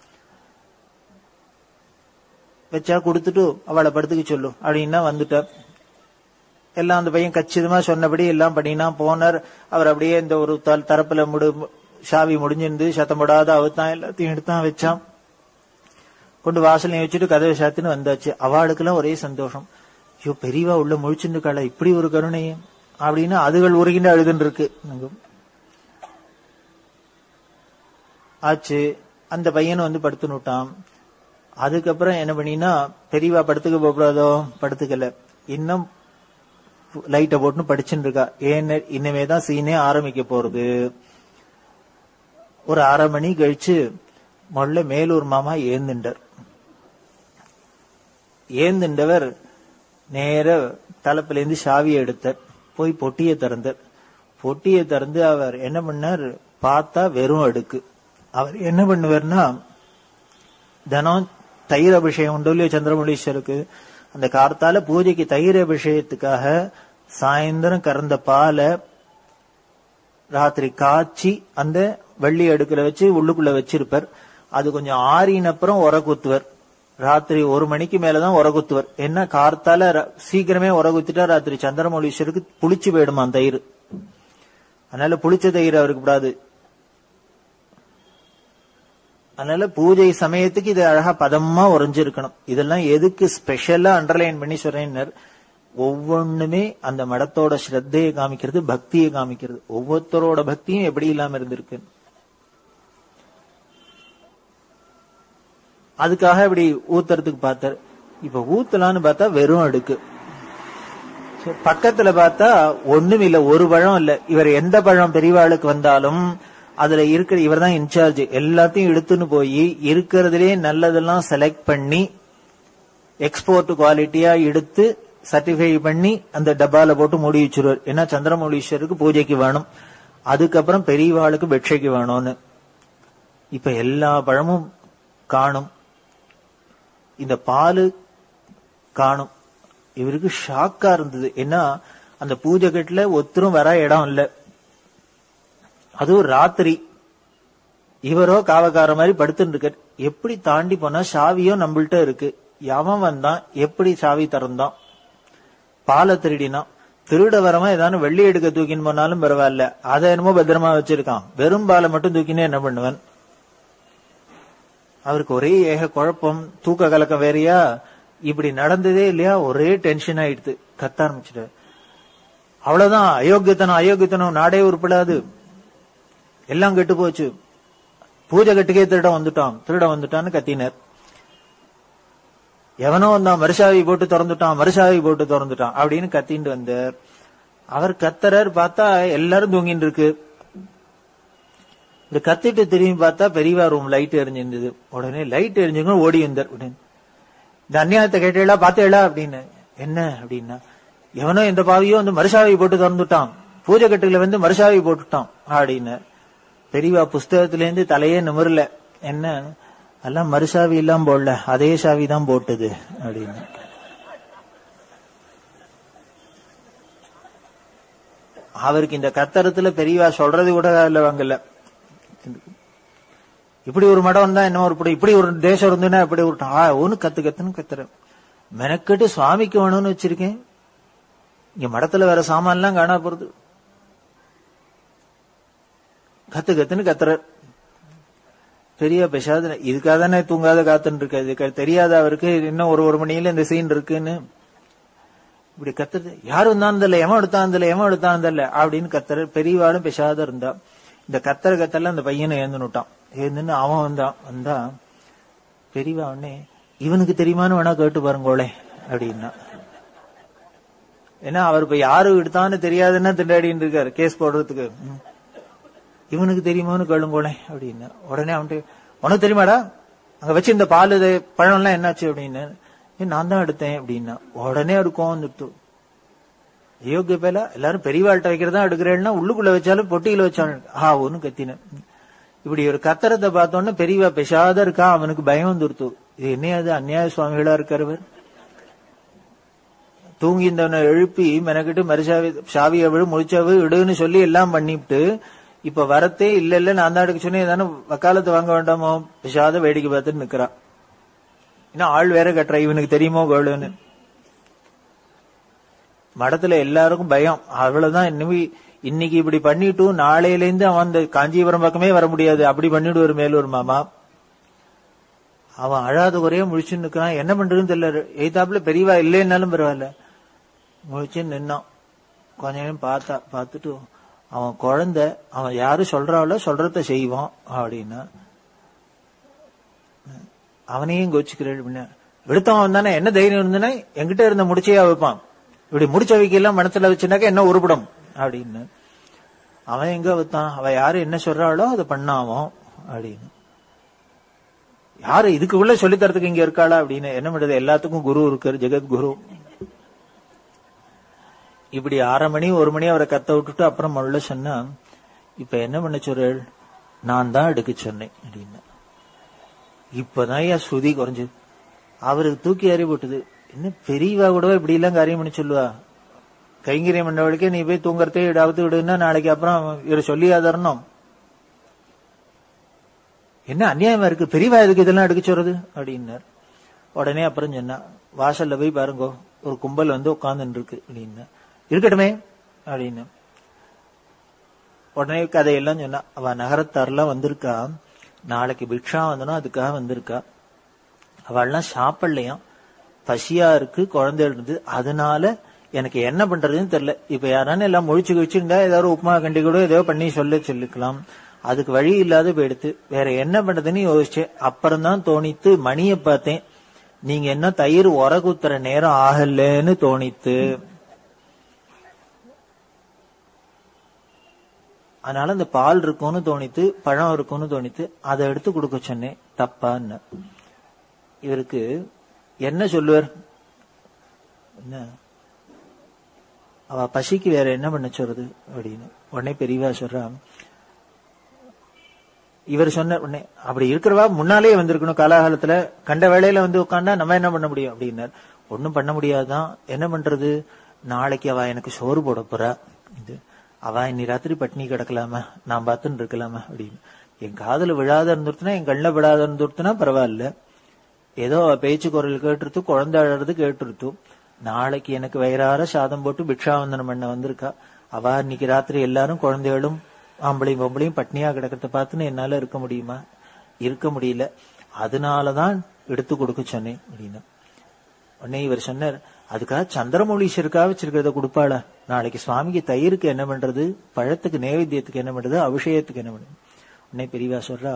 வச்சா கொடுத்துட்டு அவளை படுத்துக்க சொல்லு அப்படின்னா வந்துட்ட எல்லாம் அந்த பையன் கச்சிதமா சொன்னபடி எல்லாம் பண்ணினா போனார் அவர் அப்படியே இந்த ஒரு தல் தரப்புல முடு சாவி முடிஞ்சிருந்து சத்தம் போடாத அவுத்தான் எல்லாத்தையும் எடுத்தான் வச்சான் கொண்டு வாசலையும் வச்சுட்டு கதவை சாத்தின்னு வந்தாச்சு அவளுக்கெல்லாம் ஒரே சந்தோஷம் ஐயோ பெரியவா உள்ள முழிச்சுட்டு இப்படி ஒரு கருணையும் அப்படின்னு அதுகள் உருகின்ற அழுதுன்னு இருக்கு ஆச்சு அந்த பையனை வந்து படுத்துன்னு விட்டான் அதுக்கப்புறம் என்ன பண்ணினா பெரியவா படுத்துக்க போகக்கூடாதோ படுத்துக்கல இன்னும் லைட்டை போட்டுன்னு படிச்சுட்டு இருக்கா ஏன்னு இனிமேதான் சீனே ஆரம்பிக்க போறது ஒரு அரை மணி கழிச்சு முதல்ல மேலூர் மாமா ஏந்துண்டார் ஏந்துண்டவர் நேர தலைப்பிலேருந்து சாவியை எடுத்தார் போய் பொட்டியை திறந்தார் பொட்டியை திறந்து அவர் என்ன பண்ணார் பார்த்தா வெறும் அடுக்கு அவர் என்ன பண்ணுவார்னா தினம் தயிர் அபிஷேகம் உண்டு இல்லையோ சந்திரமொழீஸ்வருக்கு அந்த கார்த்தால பூஜைக்கு தயிர் அபிஷேகத்துக்காக சாயந்தரம் கறந்த பாலை ராத்திரி காய்ச்சி அந்த வெள்ளி அடுக்குல வச்சு உள்ளுக்குள்ள வச்சிருப்பார் அது கொஞ்சம் ஆறின அப்புறம் உர குத்துவர் ராத்திரி ஒரு மணிக்கு மேலதான் உர குத்துவர் என்ன கார்த்தால சீக்கிரமே உர குத்திட்டா ராத்திரி சந்திரமௌலீஸ்வருக்கு புளிச்சு போயிடுமா தயிர் அதனால புளிச்ச தயிர் அவருக்கு கூடாது அதனால பூஜை சமயத்துக்கு இது அழகா பதமா உறைஞ்சிருக்கணும் இதெல்லாம் எதுக்கு ஸ்பெஷலா அண்டர்லைன் பண்ணி சொல்றேன் ஒவ்வொன்னுமே அந்த மடத்தோட ஸ்ரத்தையை காமிக்கிறது பக்தியை காமிக்கிறது ஒவ்வொருத்தரோட பக்தியும் எப்படி இல்லாம இருந்திருக்கு அதுக்காக இப்படி ஊத்துறதுக்கு பார்த்தார் இப்ப ஊத்தலான்னு பார்த்தா வெறும் அடுக்கு பக்கத்துல பார்த்தா ஒண்ணும் இல்ல ஒரு பழம் இல்ல இவர் எந்த பழம் பெரியவாளுக்கு வந்தாலும் அதுல இருக்கிற இவர் தான் இன்சார்ஜ் எல்லாத்தையும் எடுத்துன்னு போய் இருக்கிறதுலே நல்லதெல்லாம் செலக்ட் பண்ணி எக்ஸ்போர்ட் குவாலிட்டியா எடுத்து சர்டிஃபை பண்ணி அந்த டப்பால போட்டு மூடி வச்சிருவார் ஏன்னா சந்திரமௌலீஸ்வருக்கு பூஜைக்கு வேணும் அதுக்கப்புறம் பெரியவாளுக்கு வெட்சைக்கு வேணும்னு இப்ப எல்லா பழமும் காணும் இந்த பாலு காணும் இவருக்கு ஷாக்கா இருந்தது ஏன்னா அந்த பூஜை கட்டுல ஒத்தரும் வர இடம் இல்ல அதுவும் ராத்திரி இவரோ காவக்கார மாதிரி படுத்துட்டு இருக்கார் எப்படி தாண்டி போனா சாவியோ நம்மள்ட்ட இருக்கு எவன் வந்தான் எப்படி சாவி திறந்தான் பாலை திருடினான் திருட வரமா ஏதாவது வெள்ளி எடுக்க தூக்கின்னு போனாலும் பரவாயில்ல அதை என்னமோ பத்திரமா வச்சிருக்கான் வெறும் பாலை மட்டும் தூக்கினே என்ன பண்ணுவன் அவருக்கு ஒரே ஏக குழப்பம் தூக்க கலக்கம் வேறையா இப்படி நடந்ததே இல்லையா ஒரே டென்ஷன் ஆயிடுது கத்த ஆரம்பிச்சுட்டு அவ்வளவுதான் அயோக்கியத்தனம் அயோக்கியத்தனம் நாடே உருப்படாது எல்லாம் கெட்டு போச்சு பூஜை கட்டுக்கே திருட வந்துட்டான் திருட வந்துட்டான்னு கத்தினர் எவனோ வந்தான் மறுசாவி போட்டு திறந்துட்டான் மறுசாவி போட்டு திறந்துட்டான் அப்படின்னு கத்திட்டு வந்தார் அவர் கத்தரர் பார்த்தா எல்லாரும் தூங்கிட்டு இருக்கு இந்த கத்திட்டு திரும்பி பார்த்தா பெரியவா ரூம் லைட் எரிஞ்சிருந்தது உடனே லைட் எரிஞ்சுங்க ஓடி வந்தார் உடனே இந்த அந்நியாயத்தை கேட்டீங்களா பார்த்தேளா அப்படின்னு என்ன அப்படின்னா எவனோ இந்த பாவியோ வந்து மறுசாவி போட்டு திறந்துட்டான் பூஜை கட்டுல வந்து மறுசாவி போட்டுட்டான் அப்படின்னு பெரியவா புஸ்தகத்துல இருந்து தலையே நிமிரல என்ன எல்லாம் மறுசாவி எல்லாம் போடல அதே சாவி தான் போட்டது அப்படின்னு அவருக்கு இந்த கத்தரத்துல பெரியவா சொல்றது கூட இல்ல வாங்கல இப்படி ஒரு மடம் தான் என்ன ஒரு இப்படி இப்படி ஒரு தேசம் இருந்துன்னா இப்படி ஒரு ஆ ஒன்னு கத்து கத்துன்னு கத்துறேன் மெனக்கெட்டு சுவாமிக்கு வேணும்னு வச்சிருக்கேன் இங்க மடத்துல வேற சாமான்லாம் காணா போறது கத்து கத்துன்னு கத்துறார் பெரிய பெஷாத இதுக்காக தானே தூங்காத காத்துன்னு இருக்கு இதுக்கு தெரியாத அவருக்கு இன்னும் ஒரு ஒரு மணியில இந்த சீன் இருக்குன்னு இப்படி கத்துறது யாரும் இருந்தான் தெரியல எவன் எடுத்தான் தெரியல எவன் எடுத்தான் தெரியல அப்படின்னு கத்துற பெரியவாளும் பெஷாத இருந்தா இந்த கத்தர கத்தல அந்த பையனை ஏந்துனுட்டான் ஏந்துன்னு அவன் வந்தான் வந்தா பெரியவா உடனே இவனுக்கு தெரியுமான்னு வேணா கேட்டு பாருங்கோளே அப்படின்னா ஏன்னா அவர் இப்ப யாரு எடுத்தான்னு தெரியாதுன்னா திண்டாடின்னு இருக்காரு கேஸ் போடுறதுக்கு ம். இவனுக்கு தெரியுமான்னு கேளுங்கோளே அப்படின்னு உடனே அவன்ட்டு உனக்கு தெரியுமாடா அங்க வச்சு இந்த பால் இது பழம் எல்லாம் என்னாச்சு அப்படின்னு "ஏய், நான் தான் எடுத்தேன் அப்படின்னா உடனே எடுக்கும் வந்துட்டு அயோக்கிய பேல எல்லாரும் பெரியவாள்கிட்ட வைக்கிறதா எடுக்கிறேன்னா உள்ளுக்குள்ள வச்சாலும் பொட்டியில வச்சாலும் ஆ ஒன்னு கத்தினேன் இப்படி ஒரு கத்தரத்தை பார்த்தோன்னே பெரியவா பெஷாத இருக்கா அவனுக்கு பயம் வந்துருத்து இது என்னையாது அந்நியாய சுவாமிகளா இருக்கிறவர் தூங்கி இருந்தவனை எழுப்பி மெனக்கிட்டு மறுசாவி சாவியை விழு முழிச்சாவு இடுன்னு சொல்லி எல்லாம் பண்ணிவிட்டு இப்ப வரத்தே இல்ல இல்ல நான் தான் எடுக்க சொன்னேன் ஏதானு வக்காலத்து வாங்க வேண்டாமோ பிசாத வேடிக்கை பார்த்துட்டு நிக்கிறான் இன்னும் ஆள் வேற கட்டுற இவனுக்கு தெரியுமோ கோளுன்னு மடத்துல எல்லாருக்கும் பயம் அவ்வளவுதான் இன்னும் இன்னைக்கு இப்படி பண்ணிட்டு நாளையில இருந்து அவன் அந்த காஞ்சிபுரம் பக்கமே வர முடியாது அப்படி பண்ணிடுவாரு மேலூர் மாமா அவன் அழாத குறைய முழிச்சுன்னு நிக்கிறான் என்ன பண்றதுன்னு தெரியல எய்தாப்புல பெரியவா இல்லைன்னாலும் பரவாயில்ல முழிச்சு நின்னான் கொஞ்ச நேரம் பார்த்தா பார்த்துட்டு அவன் குழந்தை அவன் யாரு சொல்றாளோ சொல்றத செய்வான் அப்படின்னா அவனையும் கோச்சுக்கிறேன் அப்படின்னா எடுத்தவன் தானே என்ன தைரியம் இருந்தனா என்கிட்ட இருந்த முடிச்சையா வைப்பான் இப்படி முடிச்ச வைக்கலாம் மனசுல வச்சுனாக்க என்ன உருப்படும் அப்படின்னு அவன் எங்க வைத்தான் அவ யாரு என்ன சொல்றாளோ அதை பண்ணாவன் அப்படின்னு யாரு இதுக்குள்ள சொல்லி தரத்துக்கு இங்க இருக்காளா அப்படின்னு என்ன பண்றது எல்லாத்துக்கும் குரு இருக்காரு ஜெகத் குரு இப்படி அரை மணி ஒரு மணி அவரை கத்த விட்டுட்டு அப்புறம் முள்ள சொன்னா இப்ப என்ன பண்ண சொல்றேள் நான் தான் எடுக்க சொன்னேன் அப்படின்னு இப்பதான் என் ஸ்ருதி குறைஞ்சது அவருக்கு தூக்கி அறி போட்டுது என்ன பெரியவா கூடவா இப்படி எல்லாம் காரியம் பண்ணி சொல்லுவா கைங்கரியம் பண்ணவளுக்கே நீ போய் தூங்குறதே இடாவது விடுன்னா நாளைக்கு அப்புறம் இவர் சொல்லியா தரணும் என்ன அநியாயமா இருக்கு பெரியவா எதுக்கு இதெல்லாம் எடுக்க சொல்றது அப்படின்னார் உடனே அப்புறம் சொன்னா வாசல்ல போய் பாருங்கோ ஒரு கும்பல் வந்து உட்கார்ந்துட்டு இருக்கு அப்படின்னு இருக்கட்டுமே அப்படின்னு உடனே கதையெல்லாம் சொன்னா அவ நகரத்தாரெல்லாம் வந்திருக்கா நாளைக்கு பிக்ஷா வந்தனா அதுக்காக வந்திருக்கா அவள்லாம் சாப்பிடலையாம் பசியா இருக்கு குழந்தை இருந்து அதனால எனக்கு என்ன பண்றதுன்னு தெரியல இப்ப யாரானு எல்லாம் முழிச்சு குழிச்சுண்டா ஏதாவது உப்புமா கண்டி கூட ஏதோ பண்ணி சொல்ல சொல்லிக்கலாம் அதுக்கு வழி இல்லாத போயிடுத்து வேற என்ன பண்றதுன்னு யோசிச்சேன் அப்புறம் தான் தோணித்து மணியை பார்த்தேன் நீங்க என்ன தயிர் உர குத்துற நேரம் ஆகலன்னு தோணித்து அதனால இந்த பால் இருக்கும்னு தோணித்து பழம் இருக்கும்னு தோணித்து அதை எடுத்து கொடுக்க சொன்னேன் தப்பான்னு இவருக்கு என்ன சொல்லுவார் என்ன அவ பசிக்கு வேற என்ன பண்ண சொல்றது அப்படின்னு உடனே பெரியவா சொல்றா இவர் சொன்ன உடனே அப்படி இருக்கிறவா முன்னாலே வந்திருக்கணும் காலாகாலத்துல கண்ட வேலையில வந்து உட்காந்தா நம்ம என்ன பண்ண முடியும் அப்படின்னார் ஒண்ணும் பண்ண முடியாதான் என்ன பண்றது நாளைக்கு அவ எனக்கு சோறு போட போறா இது அவ இன்னி ராத்திரி பட்னி கிடக்கலாமா நான் பார்த்துட்டு இருக்கலாமா அப்படின்னு என் காதுல விழாத இருந்துருத்துனா என் கண்ணில் விழாத இருந்துருத்துனா பரவாயில்ல ஏதோ அவ பேச்சு குரல் கேட்டுருத்து குழந்தை அழறது கேட்டுருத்து நாளைக்கு எனக்கு வயிறார சாதம் போட்டு பிக்ஷாவந்தனம் பண்ண வந்திருக்கா அவ இன்னைக்கு ராத்திரி எல்லாரும் குழந்தைகளும் ஆம்பளையும் பொம்பளையும் பட்னியா கிடக்கிறத பார்த்துன்னு என்னால இருக்க முடியுமா இருக்க முடியல அதனாலதான் எடுத்து கொடுக்க சொன்னேன் அப்படின்னு உடனே இவர் சொன்னார் அதுக்காக சந்திரமௌலீஸ்வருக்காக வச்சிருக்கிறத கொடுப்பாளா நாளைக்கு சுவாமிக்கு தயிருக்கு என்ன பண்றது பழத்துக்கு நைவேத்தியத்துக்கு என்ன பண்றது அபிஷேகத்துக்கு என்ன பண்றது உடனே பெரியவா சொல்றா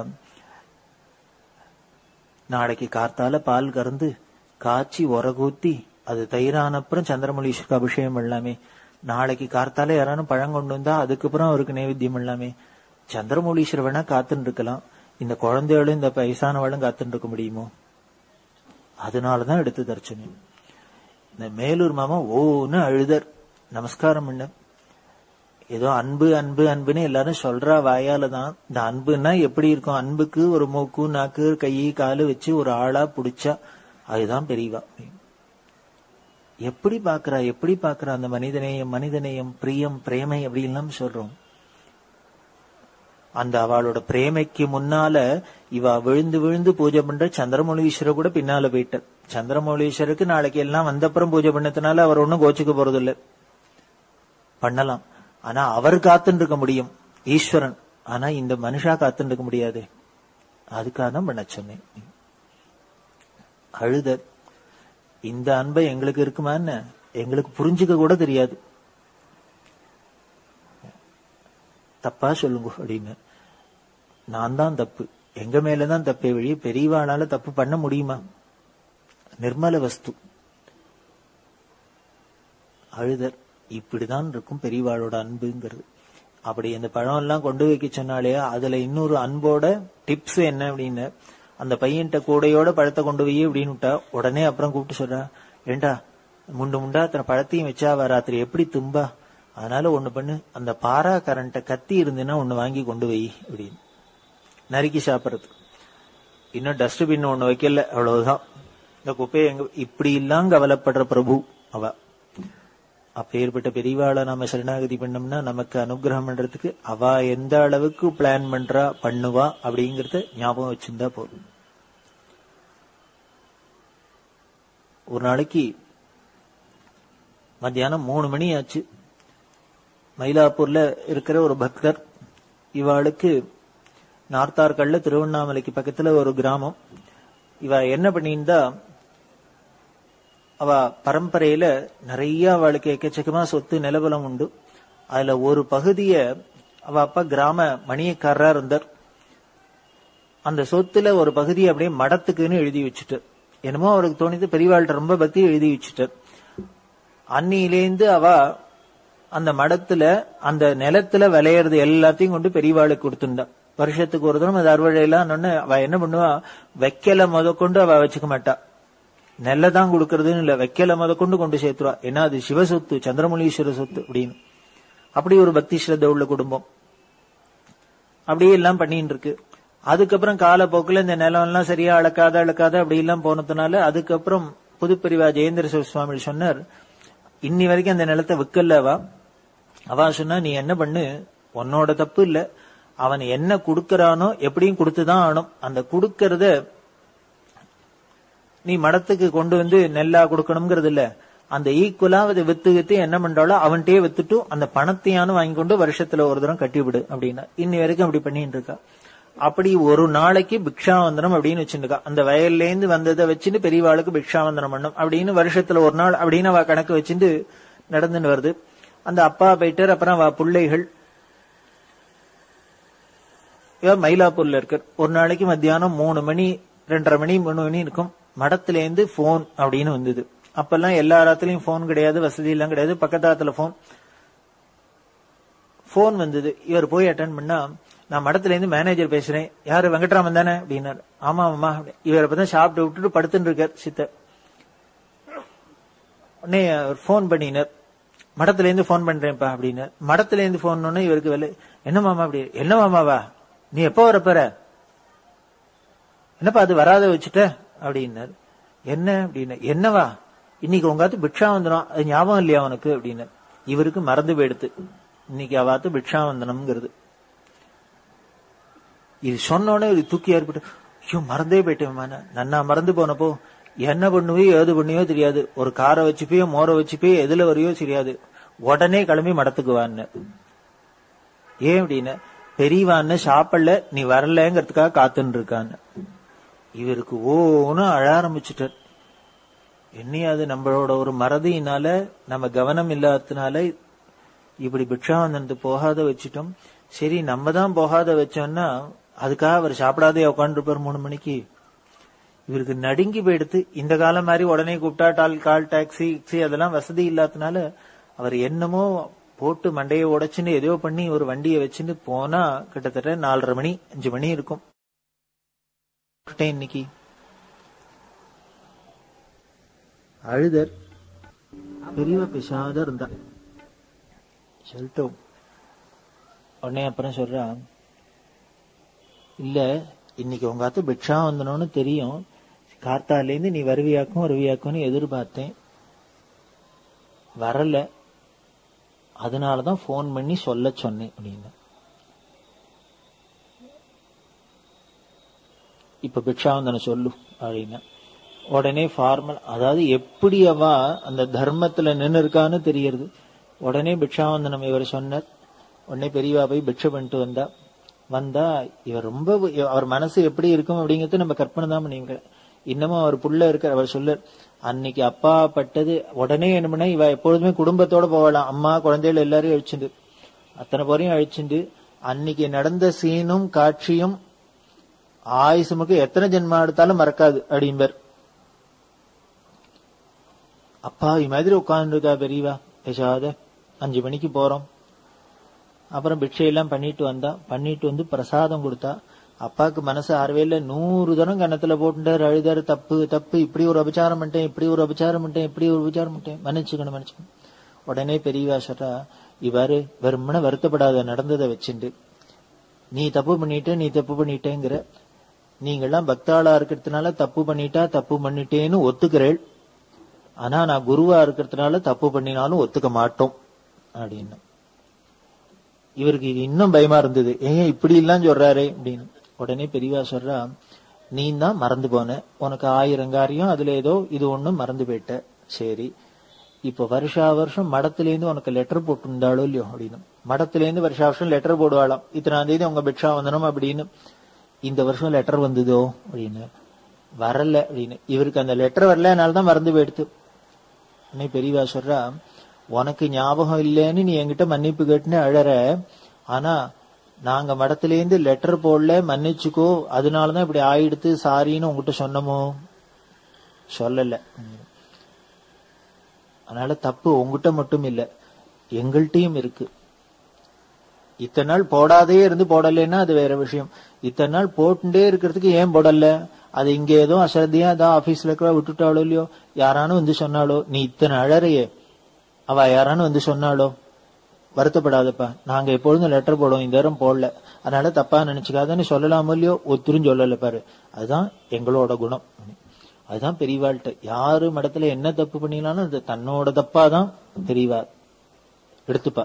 நாளைக்கு கார்த்தால பால் கறந்து காய்ச்சி உரகூத்தி அது தயிரான அப்புறம் சந்திரமௌலீஸ்வருக்கு அபிஷேகம் பண்ணலாமே நாளைக்கு கார்த்தால யாரானும் பழம் கொண்டு வந்தா அதுக்கப்புறம் அவருக்கு நைவேத்தியம் பண்ணலாமே சந்திரமௌலீஸ்வரர் வேணா காத்துன்னு இருக்கலாம் இந்த குழந்தைகளும் இந்த வயசானவளும் காத்துன்னு இருக்க முடியுமோ அதனாலதான் எடுத்து தரச்சுனேன் இந்த மேலூர் மாமா ஓன்னு அழுதர் நமஸ்காரம் பண்ண ஏதோ அன்பு அன்பு அன்புன்னு எல்லாரும் சொல்றா வாயால தான் இந்த அன்புன்னா எப்படி இருக்கும் அன்புக்கு ஒரு மூக்கு நாக்கு கை காலு வச்சு ஒரு ஆளா புடிச்சா அதுதான் பெரியவா எப்படி பாக்குறா எப்படி பாக்குறா அந்த மனிதநேயம் மனிதநேயம் பிரியம் பிரேமை அப்படின்லாம் சொல்றோம் அந்த அவளோட பிரேமைக்கு முன்னால இவ விழுந்து விழுந்து பூஜை பண்ற சந்திரமௌலீஸ்வரர் கூட பின்னால போயிட்டார் சந்திரமௌலீஸ்வருக்கு நாளைக்கு எல்லாம் வந்தப்புறம் பூஜை பண்ணதுனால அவர் ஒன்னும் கோச்சுக்க போறது இல்ல பண்ணலாம் ஆனா அவர் காத்துன்னு இருக்க முடியும் ஈஸ்வரன் ஆனா இந்த மனுஷா காத்துன்னு இருக்க முடியாது அதுக்காக தான் பண்ண சொன்னேன் அழுதர் இந்த அன்பை எங்களுக்கு இருக்குமான்னு எங்களுக்கு புரிஞ்சுக்க கூட தெரியாது தப்பா சொல்லுங்க அப்படின்னு நான் தான் தப்பு எங்க மேலதான் தப்பே வழி பெரியவானால தப்பு பண்ண முடியுமா நிர்மல வஸ்து அழுதர் இப்படிதான் இருக்கும் பெரியவாளோட அன்புங்கிறது அப்படி அந்த பழம் எல்லாம் கொண்டு வைக்க சொன்னாலே அதுல இன்னொரு அன்போட டிப்ஸ் என்ன அப்படின்னு அந்த பையன்கிட்ட கூடையோட பழத்தை கொண்டு வை அப்படின்னு விட்டா உடனே அப்புறம் கூப்பிட்டு சொல்றா ஏண்டா முண்டு முண்டா அத்தனை பழத்தையும் வச்சா அவ ராத்திரி எப்படி தும்பா அதனால ஒண்ணு பண்ணு அந்த பாரா கரண்ட கத்தி இருந்துன்னா ஒண்ணு வாங்கி கொண்டு வை அப்படின்னு நறுக்கி சாப்பிடுறது இன்னும் டஸ்ட்பின் ஒண்ணு வைக்கல அவ்வளவுதான் இந்த குப்பையை எங்க இப்படி எல்லாம் கவலைப்படுற பிரபு அவ அப்பேற்பட்ட பெரியவாளை நாம சரணாகதி பண்ணோம்னா நமக்கு அனுகிரகம் பண்றதுக்கு அவ எந்த அளவுக்கு பிளான் பண்றா பண்ணுவா அப்படிங்கறத ஞாபகம் வச்சிருந்தா போதும் ஒரு நாளைக்கு மத்தியானம் மூணு மணி ஆச்சு மயிலாப்பூர்ல இருக்கிற ஒரு பக்தர் இவாளுக்கு நார்த்தார்கல்ல திருவண்ணாமலைக்கு பக்கத்துல ஒரு கிராமம் இவ என்ன பண்ணியிருந்தா அவ பரம்பரையில நிறைய அவளுக்கு எக்கச்சக்கமா சொத்து நிலவலம் உண்டு அதுல ஒரு பகுதிய அவ அப்பா கிராம மணியக்காரரா இருந்தார் அந்த சொத்துல ஒரு பகுதி அப்படியே மடத்துக்குன்னு எழுதி வச்சுட்டு என்னமோ அவருக்கு தோணிது பெரியவாள்கிட்ட ரொம்ப பக்தி எழுதி வச்சுட்டார் அன்னியிலேந்து அவ அந்த மடத்துல அந்த நிலத்துல விளையறது எல்லாத்தையும் கொண்டு பெரியவாளுக்கு கொடுத்துருந்தா வருஷத்துக்கு ஒரு தரம் அது அறுவடையெல்லாம் அவ என்ன பண்ணுவா வைக்கல முத கொண்டு அவ வச்சுக்க மாட்டா நெல்ல தான் கொடுக்கறதுன்னு இல்ல வைக்கல முத கொண்டு கொண்டு சேர்த்துருவா ஏன்னா அது சிவ சொத்து சந்திரமௌலீஸ்வர சொத்து அப்படின்னு அப்படி ஒரு பக்தி ஸ்ரத்த உள்ள குடும்பம் அப்படியே எல்லாம் பண்ணிட்டு இருக்கு அதுக்கப்புறம் காலப்போக்கில் இந்த நிலம் எல்லாம் சரியா அளக்காத அளக்காத அப்படி எல்லாம் போனதுனால அதுக்கப்புறம் புதுப்பிரிவா ஜெயேந்திர சிவ சுவாமி சொன்னார் இன்னி வரைக்கும் அந்த நிலத்தை விற்கலவா அவா சொன்னா நீ என்ன பண்ணு உன்னோட தப்பு இல்ல அவன் என்ன கொடுக்கறானோ எப்படியும் கொடுத்துதான் ஆனும் அந்த கொடுக்கறத நீ மடத்துக்கு கொண்டு வந்து நெல்லா கொடுக்கணுங்கிறது இல்ல அந்த ஈக்குவலா அதை வித்து வித்து என்ன பண்றாளோ அவன்கிட்டயே வித்துட்டு அந்த பணத்தையானு வாங்கி கொண்டு வருஷத்துல ஒரு தரம் கட்டிவிடு அப்படின்னா இன்னி வரைக்கும் அப்படி பண்ணிட்டு இருக்கா அப்படி ஒரு நாளைக்கு பிக்ஷாவந்தனம் அப்படின்னு வச்சுருக்கா அந்த வயல்ல இருந்து வந்ததை வச்சுட்டு பெரியவாளுக்கு பிக்ஷாவந்தனம் பண்ணும் அப்படின்னு வருஷத்துல ஒரு நாள் அப்படின்னு அவ கணக்கு வச்சுட்டு நடந்துன்னு வருது அந்த அப்பா போயிட்டார் அப்புறம் அவ பிள்ளைகள் இவ மயிலாப்பூர்ல இருக்கார் ஒரு நாளைக்கு மத்தியானம் மூணு மணி ரெண்டரை மணி மூணு மணி இருக்கும் மடத்துல இருந்து போன் அப்படின்னு வந்தது அப்பெல்லாம் எல்லா இடத்துலயும் போன் கிடையாது வசதி எல்லாம் கிடையாது பக்கத்தாத்துல போன் போன் வந்தது இவர் போய் அட்டன் பண்ணா நான் மடத்துல இருந்து மேனேஜர் பேசுறேன் யாரு வெங்கட்ராமன் தானே அப்படின்னாரு ஆமா ஆமா இவர் அப்பதான் சாப்பிட்டு விட்டுட்டு படுத்துட்டு இருக்கார் சித்தர் உடனே போன் பண்ணினார் மடத்துல இருந்து போன் பண்றேன்ப்பா அப்படின்னார் மடத்துல இருந்து போன் இவருக்கு வெள்ள என்ன மாமா அப்படி என்ன மாமாவா நீ எப்போ வரப்போற என்னப்பா அது வராத வச்சுட்ட அப்படின்னாரு என்ன அப்படின்னு என்னவா இன்னைக்கு உங்காத்து பிக்ஷாவந்தனம் அது ஞாபகம் இல்லையா உனக்கு அப்படின்னு இவருக்கு மறந்து போயிடுத்து இன்னைக்கு அவாத்து பிக்ஷாவந்தனம்ங்கிறது இது சொன்ன உடனே இது தூக்கி ஏற்பட்டு ஐயோ மறந்தே போயிட்டேன் நன்னா மறந்து போனப்போ என்ன பண்ணுவியோ ஏது பண்ணியோ தெரியாது ஒரு காரை வச்சுப்பியோ மோரை வச்சுப்பியோ எதுல வரையோ தெரியாது உடனே கிளம்பி மடத்துக்குவான்னு ஏன் அப்படின்னு பெரியவான்னு சாப்பிடல நீ வரலங்கிறதுக்காக காத்துன்னு இருக்கான்னு இவருக்கு ஓன்னு அழ ஆரம்பிச்சுட்டார் என்னையாது நம்மளோட ஒரு மறதியினால நம்ம கவனம் இல்லாததுனால இப்படி பிக்ஷாவந்தனத்து போகாத வச்சுட்டோம் சரி நம்ம தான் போகாத வச்சோம்னா அதுக்காக அவர் சாப்பிடாதே உட்காந்துருப்பார் மூணு மணிக்கு இவருக்கு நடுங்கி போயிடுத்து இந்த காலம் மாதிரி உடனே கூப்பிட்டா டால் கால் டாக்ஸி கிக்ஸி அதெல்லாம் வசதி இல்லாதனால அவர் என்னமோ போட்டு மண்டையை உடைச்சுன்னு எதையோ பண்ணி ஒரு வண்டியை வச்சுன்னு போனா கிட்டத்தட்ட நாலரை மணி அஞ்சு மணி இருக்கும் இன்னைக்கு அழுதர் பெரியவ பேசாத இருந்தா சொல்லிட்டோம் உடனே அப்புறம் சொல்றா இல்ல இன்னைக்கு உங்க அத்தை பிக்ஷா வந்தனோன்னு தெரியும் கார்த்தாலேருந்து நீ வருவியாக்கும் வருவியாக்கும்னு எதிர்பார்த்தேன் வரல அதனாலதான் போன் பண்ணி சொல்ல சொன்னேன் அப்படின்னு இப்ப பிக்ஷாவந்தன சொல்லு அப்படின்னா உடனே ஃபார்மல் அதாவது எப்படி அவ அந்த தர்மத்துல நின்னு இருக்கான்னு தெரியறது உடனே பிக்ஷாவந்தனம் இவர் சொன்னார் உடனே பெரியவா போய் பிக்ஷை பண்ணிட்டு வந்தா வந்தா இவர் ரொம்ப அவர் மனசு எப்படி இருக்கும் அப்படிங்கறது நம்ம கற்பனை தான் பண்ணிக்க இன்னமும் அவர் புள்ள இருக்க அவர் சொல்ல அன்னைக்கு அப்பா பட்டது உடனே என்ன பண்ணா இவ எப்பொழுதுமே குடும்பத்தோட போகலாம் அம்மா குழந்தைகள் எல்லாரையும் அழிச்சுண்டு அத்தனை பேரையும் அழிச்சுண்டு அன்னைக்கு நடந்த சீனும் காட்சியும் ஆயுசுமுக்கு எத்தனை ஜென்மா எடுத்தாலும் மறக்காது அப்படிம்பர் அப்பா இது மாதிரி உட்கார்ந்துருக்கா பெரியவா பேசாத அஞ்சு மணிக்கு போறோம் அப்புறம் பிக்ஷையெல்லாம் பண்ணிட்டு வந்தா பண்ணிட்டு வந்து பிரசாதம் கொடுத்தா அப்பாவுக்கு மனசு ஆறவே இல்ல நூறு தரம் கன்னத்துல போட்டுட்டாரு அழுதாரு தப்பு தப்பு இப்படி ஒரு அபச்சாரம் பண்ணிட்டேன் இப்படி ஒரு அபச்சாரம் பண்ணிட்டேன் இப்படி ஒரு அபச்சாரம் பண்ணிட்டேன் மன்னிச்சுக்கணும் மன்னிச்சுக்கணும் உடனே பெரியவா சொல்றா இவ்வாறு வெறுமன வருத்தப்படாத நடந்ததை வச்சுண்டு நீ தப்பு பண்ணிட்ட நீ தப்பு பண்ணிட்டேங்கிற நீங்கெல்லாம் பக்தாளா இருக்கிறதுனால தப்பு பண்ணிட்டா தப்பு பண்ணிட்டேன்னு ஒத்துக்கிறேள் ஆனா நான் குருவா இருக்கிறதுனால தப்பு பண்ணினாலும் ஒத்துக்க மாட்டோம் அப்படின்னு இவருக்கு இது இன்னும் பயமா இருந்தது ஏன் இப்படி எல்லாம் சொல்றாரு அப்படின்னு உடனே பெரியவா சொல்றா நீ தான் மறந்து போன உனக்கு ஆயிரம் காரியம் அதுல ஏதோ இது ஒண்ணும் மறந்து போயிட்ட சரி இப்ப வருஷா வருஷம் மடத்திலேருந்து உனக்கு லெட்டர் போட்டிருந்தாளோ இல்லையோ அப்படின்னு மடத்திலேருந்து வருஷா வருஷம் லெட்டர் போடுவாளாம் இத்தனாம் தேதி உங்க பிக்ஷா வந்தனம் அப்படின்னு இந்த வருஷம் லெட்டர் வந்ததோ அப்படின்னு வரல அப்படின்னு இவருக்கு அந்த லெட்டர் வரலனால தான் மறந்து போயிடுத்து உடனே பெரியவா சொல்றா உனக்கு ஞாபகம் இல்லைன்னு நீ என்கிட்ட மன்னிப்பு கேட்டுன்னு அழற ஆனா நாங்க மடத்திலேருந்து லெட்டர் போடல மன்னிச்சுக்கோ அதனாலதான் இப்படி ஆயிடுத்து சாரின்னு உங்ககிட்ட சொன்னமோ சொல்லல அதனால தப்பு உங்ககிட்ட மட்டும் இல்ல எங்கள்கிட்டயும் இருக்கு இத்தனை நாள் போடாதே இருந்து போடலைன்னா அது வேற விஷயம் இத்தனை நாள் போட்டுட்டே இருக்கிறதுக்கு ஏன் போடல அது இங்க ஏதோ அசரதியா அதான் ஆபீஸ்ல இருக்கிற விட்டுட்டாளோ இல்லையோ யாரானும் வந்து சொன்னாலோ நீ இத்தனை அழறையே அவ யாரானு வந்து சொன்னாலோ வருத்தப்படாதப்பா நாங்க எப்பொழுதும் லெட்டர் போடுவோம் இந்த நேரம் போடல அதனால தப்பா நினைச்சுக்காதன்னு சொல்லலாமோ இல்லையோ ஒத்துரும் சொல்லல பாரு அதுதான் எங்களோட குணம் அதுதான் பெரியவாள்கிட்ட யாரு மடத்துல என்ன தப்பு பண்ணினாலும் அது தன்னோட தப்பா தான் பெரியவா எடுத்துப்பா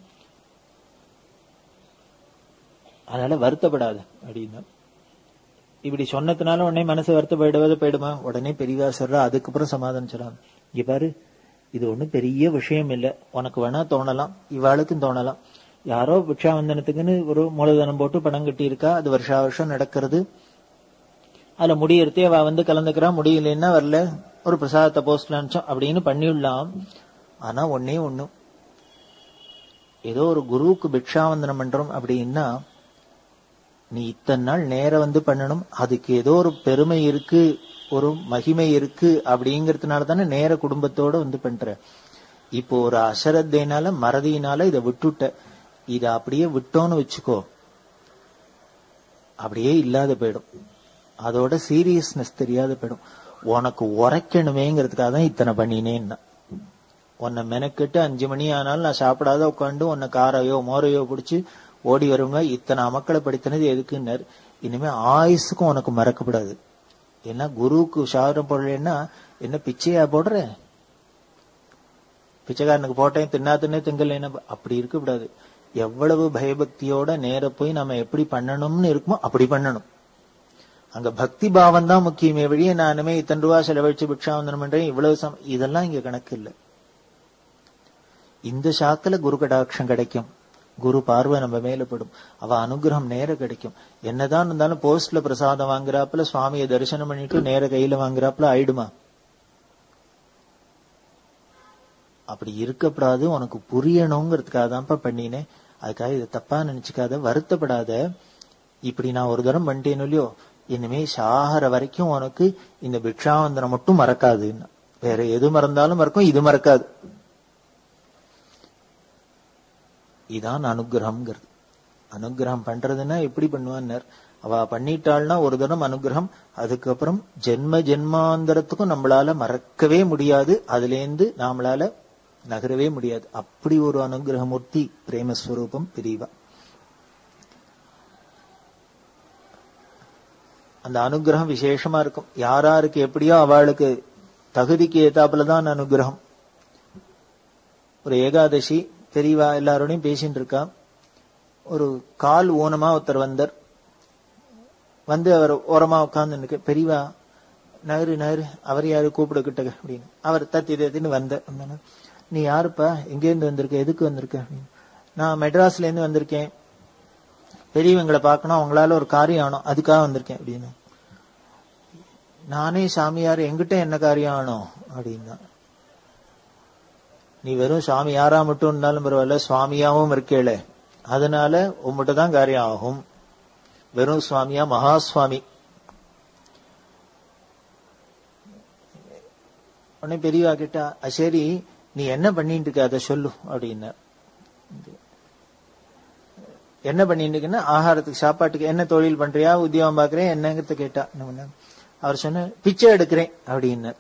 அதனால வருத்தப்படாத அப்படின்னா இப்படி சொன்னதுனால உடனே மனசு வருத்தப்படுவது போயிடுமா உடனே பெரியவா சொல்றா அதுக்கப்புறம் சமாதானம் சொல்றான் இங்க பாரு இது ஒண்ணும் பெரிய விஷயம் இல்ல உனக்கு வேணா தோணலாம் இவாளுக்கும் தோணலாம் யாரோ பிக்ஷாவந்தனத்துக்குன்னு ஒரு மூலதனம் போட்டு பணம் கட்டி இருக்கா அது வருஷா வருஷம் நடக்கிறது அதுல முடியறதே அவ வந்து கலந்துக்கிறா முடியலன்னா வரல ஒரு பிரசாதத்தை போஸ்ட்ல அனுப்பிச்சோம் அப்படின்னு பண்ணிவிடலாம் ஆனா ஒன்னே ஒண்ணு ஏதோ ஒரு குருவுக்கு பிக்ஷாவந்தனம் பண்றோம் அப்படின்னா நீ இத்தனை நாள் நேரம் வந்து பண்ணணும் அதுக்கு ஏதோ ஒரு பெருமை இருக்கு ஒரு மகிமை இருக்கு அப்படிங்கறதுனால தானே நேர குடும்பத்தோட வந்து பண்ற இப்போ ஒரு அசரத்தைனால மறதியினால இதை விட்டுட்ட இத அப்படியே விட்டோன்னு வச்சுக்கோ அப்படியே இல்லாத போயிடும் அதோட சீரியஸ்னஸ் தெரியாத போயிடும் உனக்கு உரைக்கணுமேங்கிறதுக்காக தான் இத்தனை பண்ணினேன்னா உன்னை மெனக்கெட்டு அஞ்சு மணி ஆனாலும் நான் சாப்பிடாத உட்காந்து உன்னை காரையோ மோரையோ பிடிச்சி ஓடி வருவங்க இத்தனை மக்களை படித்தனது எதுக்குன்னாரு இனிமே ஆயுசுக்கும் உனக்கு மறக்கப்படாது ஏன்னா குருவுக்கு சாரம் போடலன்னா என்ன பிச்சையா போடுற பிச்சைக்காரனுக்கு போட்டேன் தின்னா தின்னே திங்கலைன்னா அப்படி இருக்கக்கூடாது எவ்வளவு பயபக்தியோட நேர போய் நம்ம எப்படி பண்ணணும்னு இருக்குமோ அப்படி பண்ணணும் அங்க பக்தி பாவம் தான் முக்கியமே வழியே நானுமே இத்தனை ரூபா செலவழிச்சு பிக்ஷாவந்தனம் பண்றேன் இவ்வளவு சம் இதெல்லாம் இங்க கணக்கு இல்லை இந்த சாக்கில குரு கடாட்சம் கிடைக்கும் குரு பார்வை நம்ம மேல படும் அவ அனுகிரகம் நேர கிடைக்கும் என்னதான் இருந்தாலும் போஸ்ட்ல பிரசாதம் வாங்குறாப்புல சுவாமியை தரிசனம் பண்ணிட்டு நேர கையில வாங்குறாப்புல ஆயிடுமா அப்படி இருக்கப்படாது உனக்கு புரியணுங்கிறதுக்காக தான்ப்பா பண்ணினேன் அதுக்காக இதை தப்பா நினைச்சுக்காத வருத்தப்படாத இப்படி நான் ஒரு தரம் பண்ணிட்டேன்னு இல்லையோ இனிமே சாகர வரைக்கும் உனக்கு இந்த பிக்ஷாவந்தனம் மட்டும் மறக்காதுன்னு வேற எது மறந்தாலும் மறக்கும் இது மறக்காது இதான் அனுகிரகம்ங்கிறது அனுகிரகம் பண்றதுன்னா எப்படி பண்ணுவான்னார் அவ பண்ணிட்டாள்னா ஒரு தரம் அனுகிரகம் அதுக்கப்புறம் ஜென்ம ஜென்மாந்தரத்துக்கும் நம்மளால மறக்கவே முடியாது அதுலேருந்து நாமளால நகரவே முடியாது அப்படி ஒரு அனுகிரகமூர்த்தி பிரேமஸ்வரூபம் பிரிவா அந்த அனுகிரகம் விசேஷமா இருக்கும் யாராருக்கு எப்படியோ அவளுக்கு தகுதிக்கு ஏத்தாப்புலதான் அனுகிரகம் ஒரு ஏகாதசி பெரியவா எல்லாரோடையும் பேசிட்டு இருக்கா ஒரு கால் ஊனமா ஒருத்தர் வந்தார் வந்து அவர் ஓரமா உட்கார்ந்து பெரியவா நகரு நகரு அவர் யாரு கூப்பிட கிட்ட அப்படின்னு அவர் தத்தி தத்தின்னு வந்த நீ யாருப்பா எங்கேருந்து வந்திருக்க எதுக்கு வந்திருக்க அப்படின்னு நான் மெட்ராஸ்ல இருந்து வந்திருக்கேன் பெரியவங்களை பார்க்கணும் அவங்களால ஒரு காரியம் ஆகணும் அதுக்காக வந்திருக்கேன் அப்படின்னு நானே சாமியார் எங்கிட்ட என்ன காரியம் ஆகணும் அப்படின்னா நீ வெறும் சாமி யாரா மட்டும் இருந்தாலும் பரவாயில்ல சுவாமியாவும் இருக்கேளே அதனால உங்ககிட்ட தான் காரியம் ஆகும் வெறும் சுவாமியா மகா சுவாமி உடனே பெரியவா கிட்டா சரி நீ என்ன பண்ணிட்டு இருக்க அதை சொல்லு அப்படின்னா என்ன பண்ணிட்டு இருக்கன்னா ஆகாரத்துக்கு சாப்பாட்டுக்கு என்ன தொழில் பண்றியா உத்தியோகம் பாக்குறேன் என்னங்கிறத கேட்டா அவர் சொன்ன பிச்சை எடுக்கிறேன் அப்படின்னார்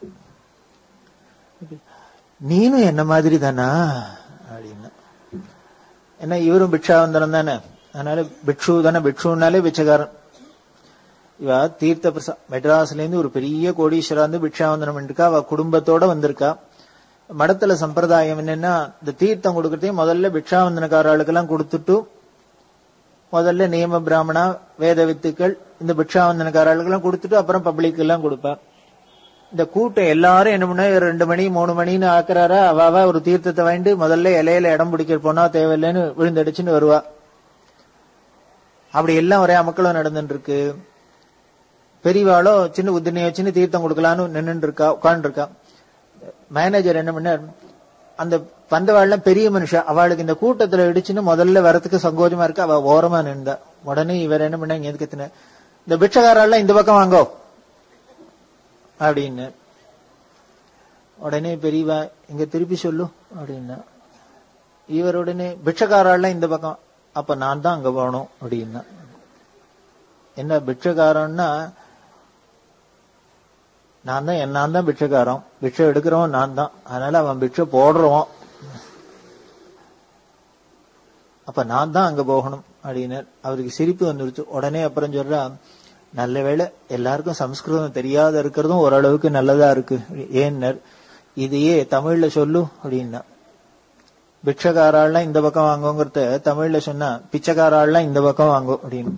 நீனும் என்ன மாதிரி தானா அப்படின்னா ஏன்னா இவரும் பிக்ஷாவந்தனம் தானே அதனால பிக்ஷு தானே பிக்ஷுனாலே பிச்சைக்காரன் இவ தீர்த்த பிரசா மெட்ராஸ்ல இருந்து ஒரு பெரிய கோடீஸ்வரா வந்து பிக்ஷாவந்தனம் பண்ணிருக்கா அவ குடும்பத்தோட வந்திருக்கா மடத்துல சம்பிரதாயம் என்னன்னா இந்த தீர்த்தம் கொடுக்கறதே முதல்ல பிக்ஷாவந்தனக்காரர்களுக்கெல்லாம் கொடுத்துட்டு முதல்ல நியம பிராமணா வேத வித்துக்கள் இந்த பிக்ஷாவந்தனக்காரர்களுக்கெல்லாம் கொடுத்துட்டு அப்புறம் பப்ளிக் எல்லாம் கொடுப்பா இந்த கூட்டம் எல்லாரும் என்ன பண்ண ரெண்டு மணி மூணு மணின்னு ஆக்குறாரா அவாவா ஒரு தீர்த்தத்தை வாங்கிட்டு முதல்ல இலையில இடம் பிடிக்க போனா தேவையில்லைன்னு விழுந்தடிச்சுன்னு வருவா அப்படி எல்லாம் ஒரே அமக்களும் நடந்துட்டு இருக்கு பெரியவாளோ சின்ன உத்தினைய வச்சுன்னு தீர்த்தம் கொடுக்கலான்னு நின்று இருக்கா உட்கார்ந்து இருக்கா மேனேஜர் என்ன பண்ணார் அந்த பந்தவாள்லாம் பெரிய மனுஷா அவளுக்கு இந்த கூட்டத்துல இடிச்சுன்னு முதல்ல வரத்துக்கு சங்கோஜமா இருக்கு அவ ஓரமா நின்றா உடனே இவர் என்ன பண்ண எதுக்கு எத்தனை இந்த பிட்சக்காரெல்லாம் இந்த பக்கம் வாங்கோ அப்படின்னு உடனே பெரியவா இங்க திருப்பி சொல்லு அப்படின்னா இவர் உடனே பிட்சக்காரெல்லாம் இந்த பக்கம் அப்ப நான் தான் அங்க போகணும் அப்படின்னா என்ன பிட்சக்காரன்னா நான் தான் நான் தான் பிட்சக்காரன் பிட்சை எடுக்கிறவன் நான் தான் அதனால அவன் பிட்சை போடுறவன் அப்ப நான் தான் அங்க போகணும் அப்படின்னார் அவருக்கு சிரிப்பு வந்துருச்சு உடனே அப்புறம் சொல்றா நல்ல வேளை எல்லாருக்கும் சம்ஸ்கிருதம் தெரியாத இருக்கிறதும் ஓரளவுக்கு நல்லதா இருக்கு ஏன்னர் இதையே தமிழ்ல சொல்லு அப்படின்னா பிக்ஷக்காராள்லாம் இந்த பக்கம் வாங்குங்கிறத தமிழ்ல சொன்னா பிச்சைக்காராள்லாம் இந்த பக்கம் வாங்கும் அப்படின்னு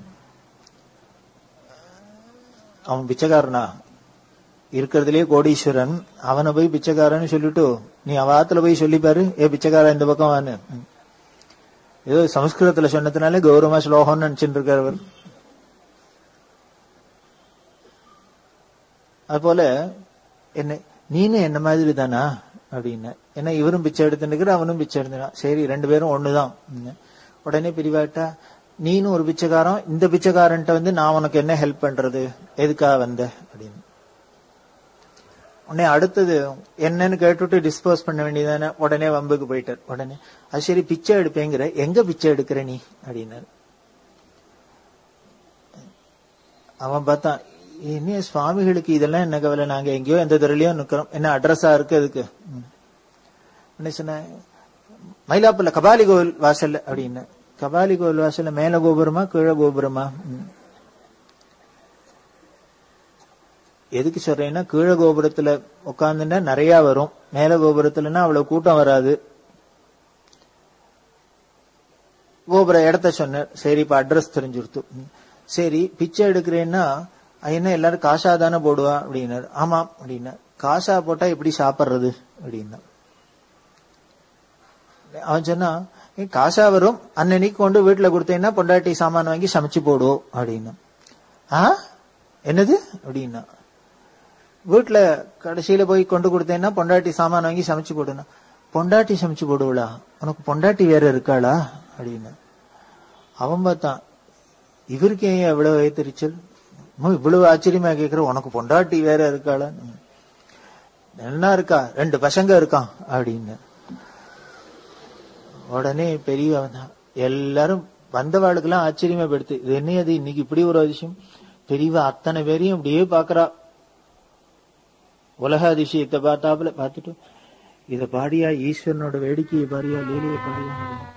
அவன் பிச்சைக்காரனா இருக்கிறதுலயே கோடீஸ்வரன் அவனை போய் பிச்சைக்காரன்னு சொல்லிட்டு நீ அவாத்துல போய் சொல்லிப்பாரு ஏ பிச்சைக்காரன் இந்த பக்கம் வான்னு ஏதோ சமஸ்கிருதத்துல சொன்னதுனாலே கௌரவமா ஸ்லோகம்னு நினைச்சுட்டு இருக்கார் அவர் அதுபோல என்ன நீனும் என்ன மாதிரி தானா அப்படின்னு ஏன்னா இவரும் பிச்சை எடுத்துட்டு அவனும் பிச்சை எடுத்துனான் சரி ரெண்டு பேரும் ஒண்ணுதான் உடனே பிரிவாட்டா நீனும் ஒரு பிச்சைக்காரன் இந்த பிச்சைக்காரன்ட்ட வந்து நான் உனக்கு என்ன ஹெல்ப் பண்றது எதுக்காக வந்த அப்படின்னு உடனே அடுத்தது என்னன்னு கேட்டுட்டு டிஸ்போஸ் பண்ண வேண்டியதானே உடனே வம்புக்கு போயிட்டார் உடனே அது சரி பிச்சை எடுப்பேங்கிற எங்க பிச்சை எடுக்கிற நீ அப்படின்னாரு அவன் பார்த்தான் இனி சுவாமிகளுக்கு இதெல்லாம் என்ன கவலை நாங்க எங்கேயோ எந்த தெருலையோ நிக்கிறோம் என்ன அட்ரஸா இருக்கு அதுக்கு என்ன சொன்ன மயிலாப்பூர்ல கபாலி கோவில் வாசல்ல அப்படின்னு கபாலி கோவில் வாசல்ல மேல கோபுரமா கீழே கோபுரமா எதுக்கு சொல்றேன்னா கீழே கோபுரத்துல உட்காந்துன்னா நிறைய வரும் மேல கோபுரத்துலன்னா அவ்வளவு கூட்டம் வராது கோபுர இடத்த சொன்னார் சரி இப்ப அட்ரஸ் தெரிஞ்சுடுத்து சரி பிச்சை எடுக்கிறேன்னா என்ன எல்லாரும் காசா தானே போடுவா அப்படின்னாரு ஆமா அப்படின்னா காசா போட்டா எப்படி சாப்பிடுறது அப்படின்னா அவன் சொன்னா "ஏய், காசா வரும் அன்னன்னைக்கு கொண்டு வீட்டுல கொடுத்தேன்னா பொண்டாட்டி சாமான் வாங்கி சமைச்சு போடுவோம் அப்படின்னா ஆ என்னது அப்படின்னா வீட்டுல கடைசியில போய் கொண்டு கொடுத்தேன்னா பொண்டாட்டி சாமான் வாங்கி சமைச்சு போடுனா பொண்டாட்டி சமைச்சு போடுவளா உனக்கு பொண்டாட்டி வேற இருக்காளா அப்படின்னு அவன் பார்த்தான் இவருக்கு ஏன் எவ்வளவு வயத்தறிச்சல் இன்னும் இவ்வளவு ஆச்சரியமா கேக்குற உனக்கு பொண்டாட்டி வேற இருக்காளா என்ன இருக்கா ரெண்டு பசங்க இருக்கான் அப்படின்னு உடனே பெரியவன் தான் எல்லாரும் வந்தவாளுக்கெல்லாம் ஆச்சரியமா படுத்து இது என்ன அது இன்னைக்கு இப்படி ஒரு அதிசயம் பெரியவ அத்தனை பேரையும் அப்படியே பாக்குறா உலக அதிசயத்தை பார்த்தாப்புல பார்த்துட்டு இத பாடியா ஈஸ்வரனோட வேடிக்கையை பாரியா லீலையை பாடியா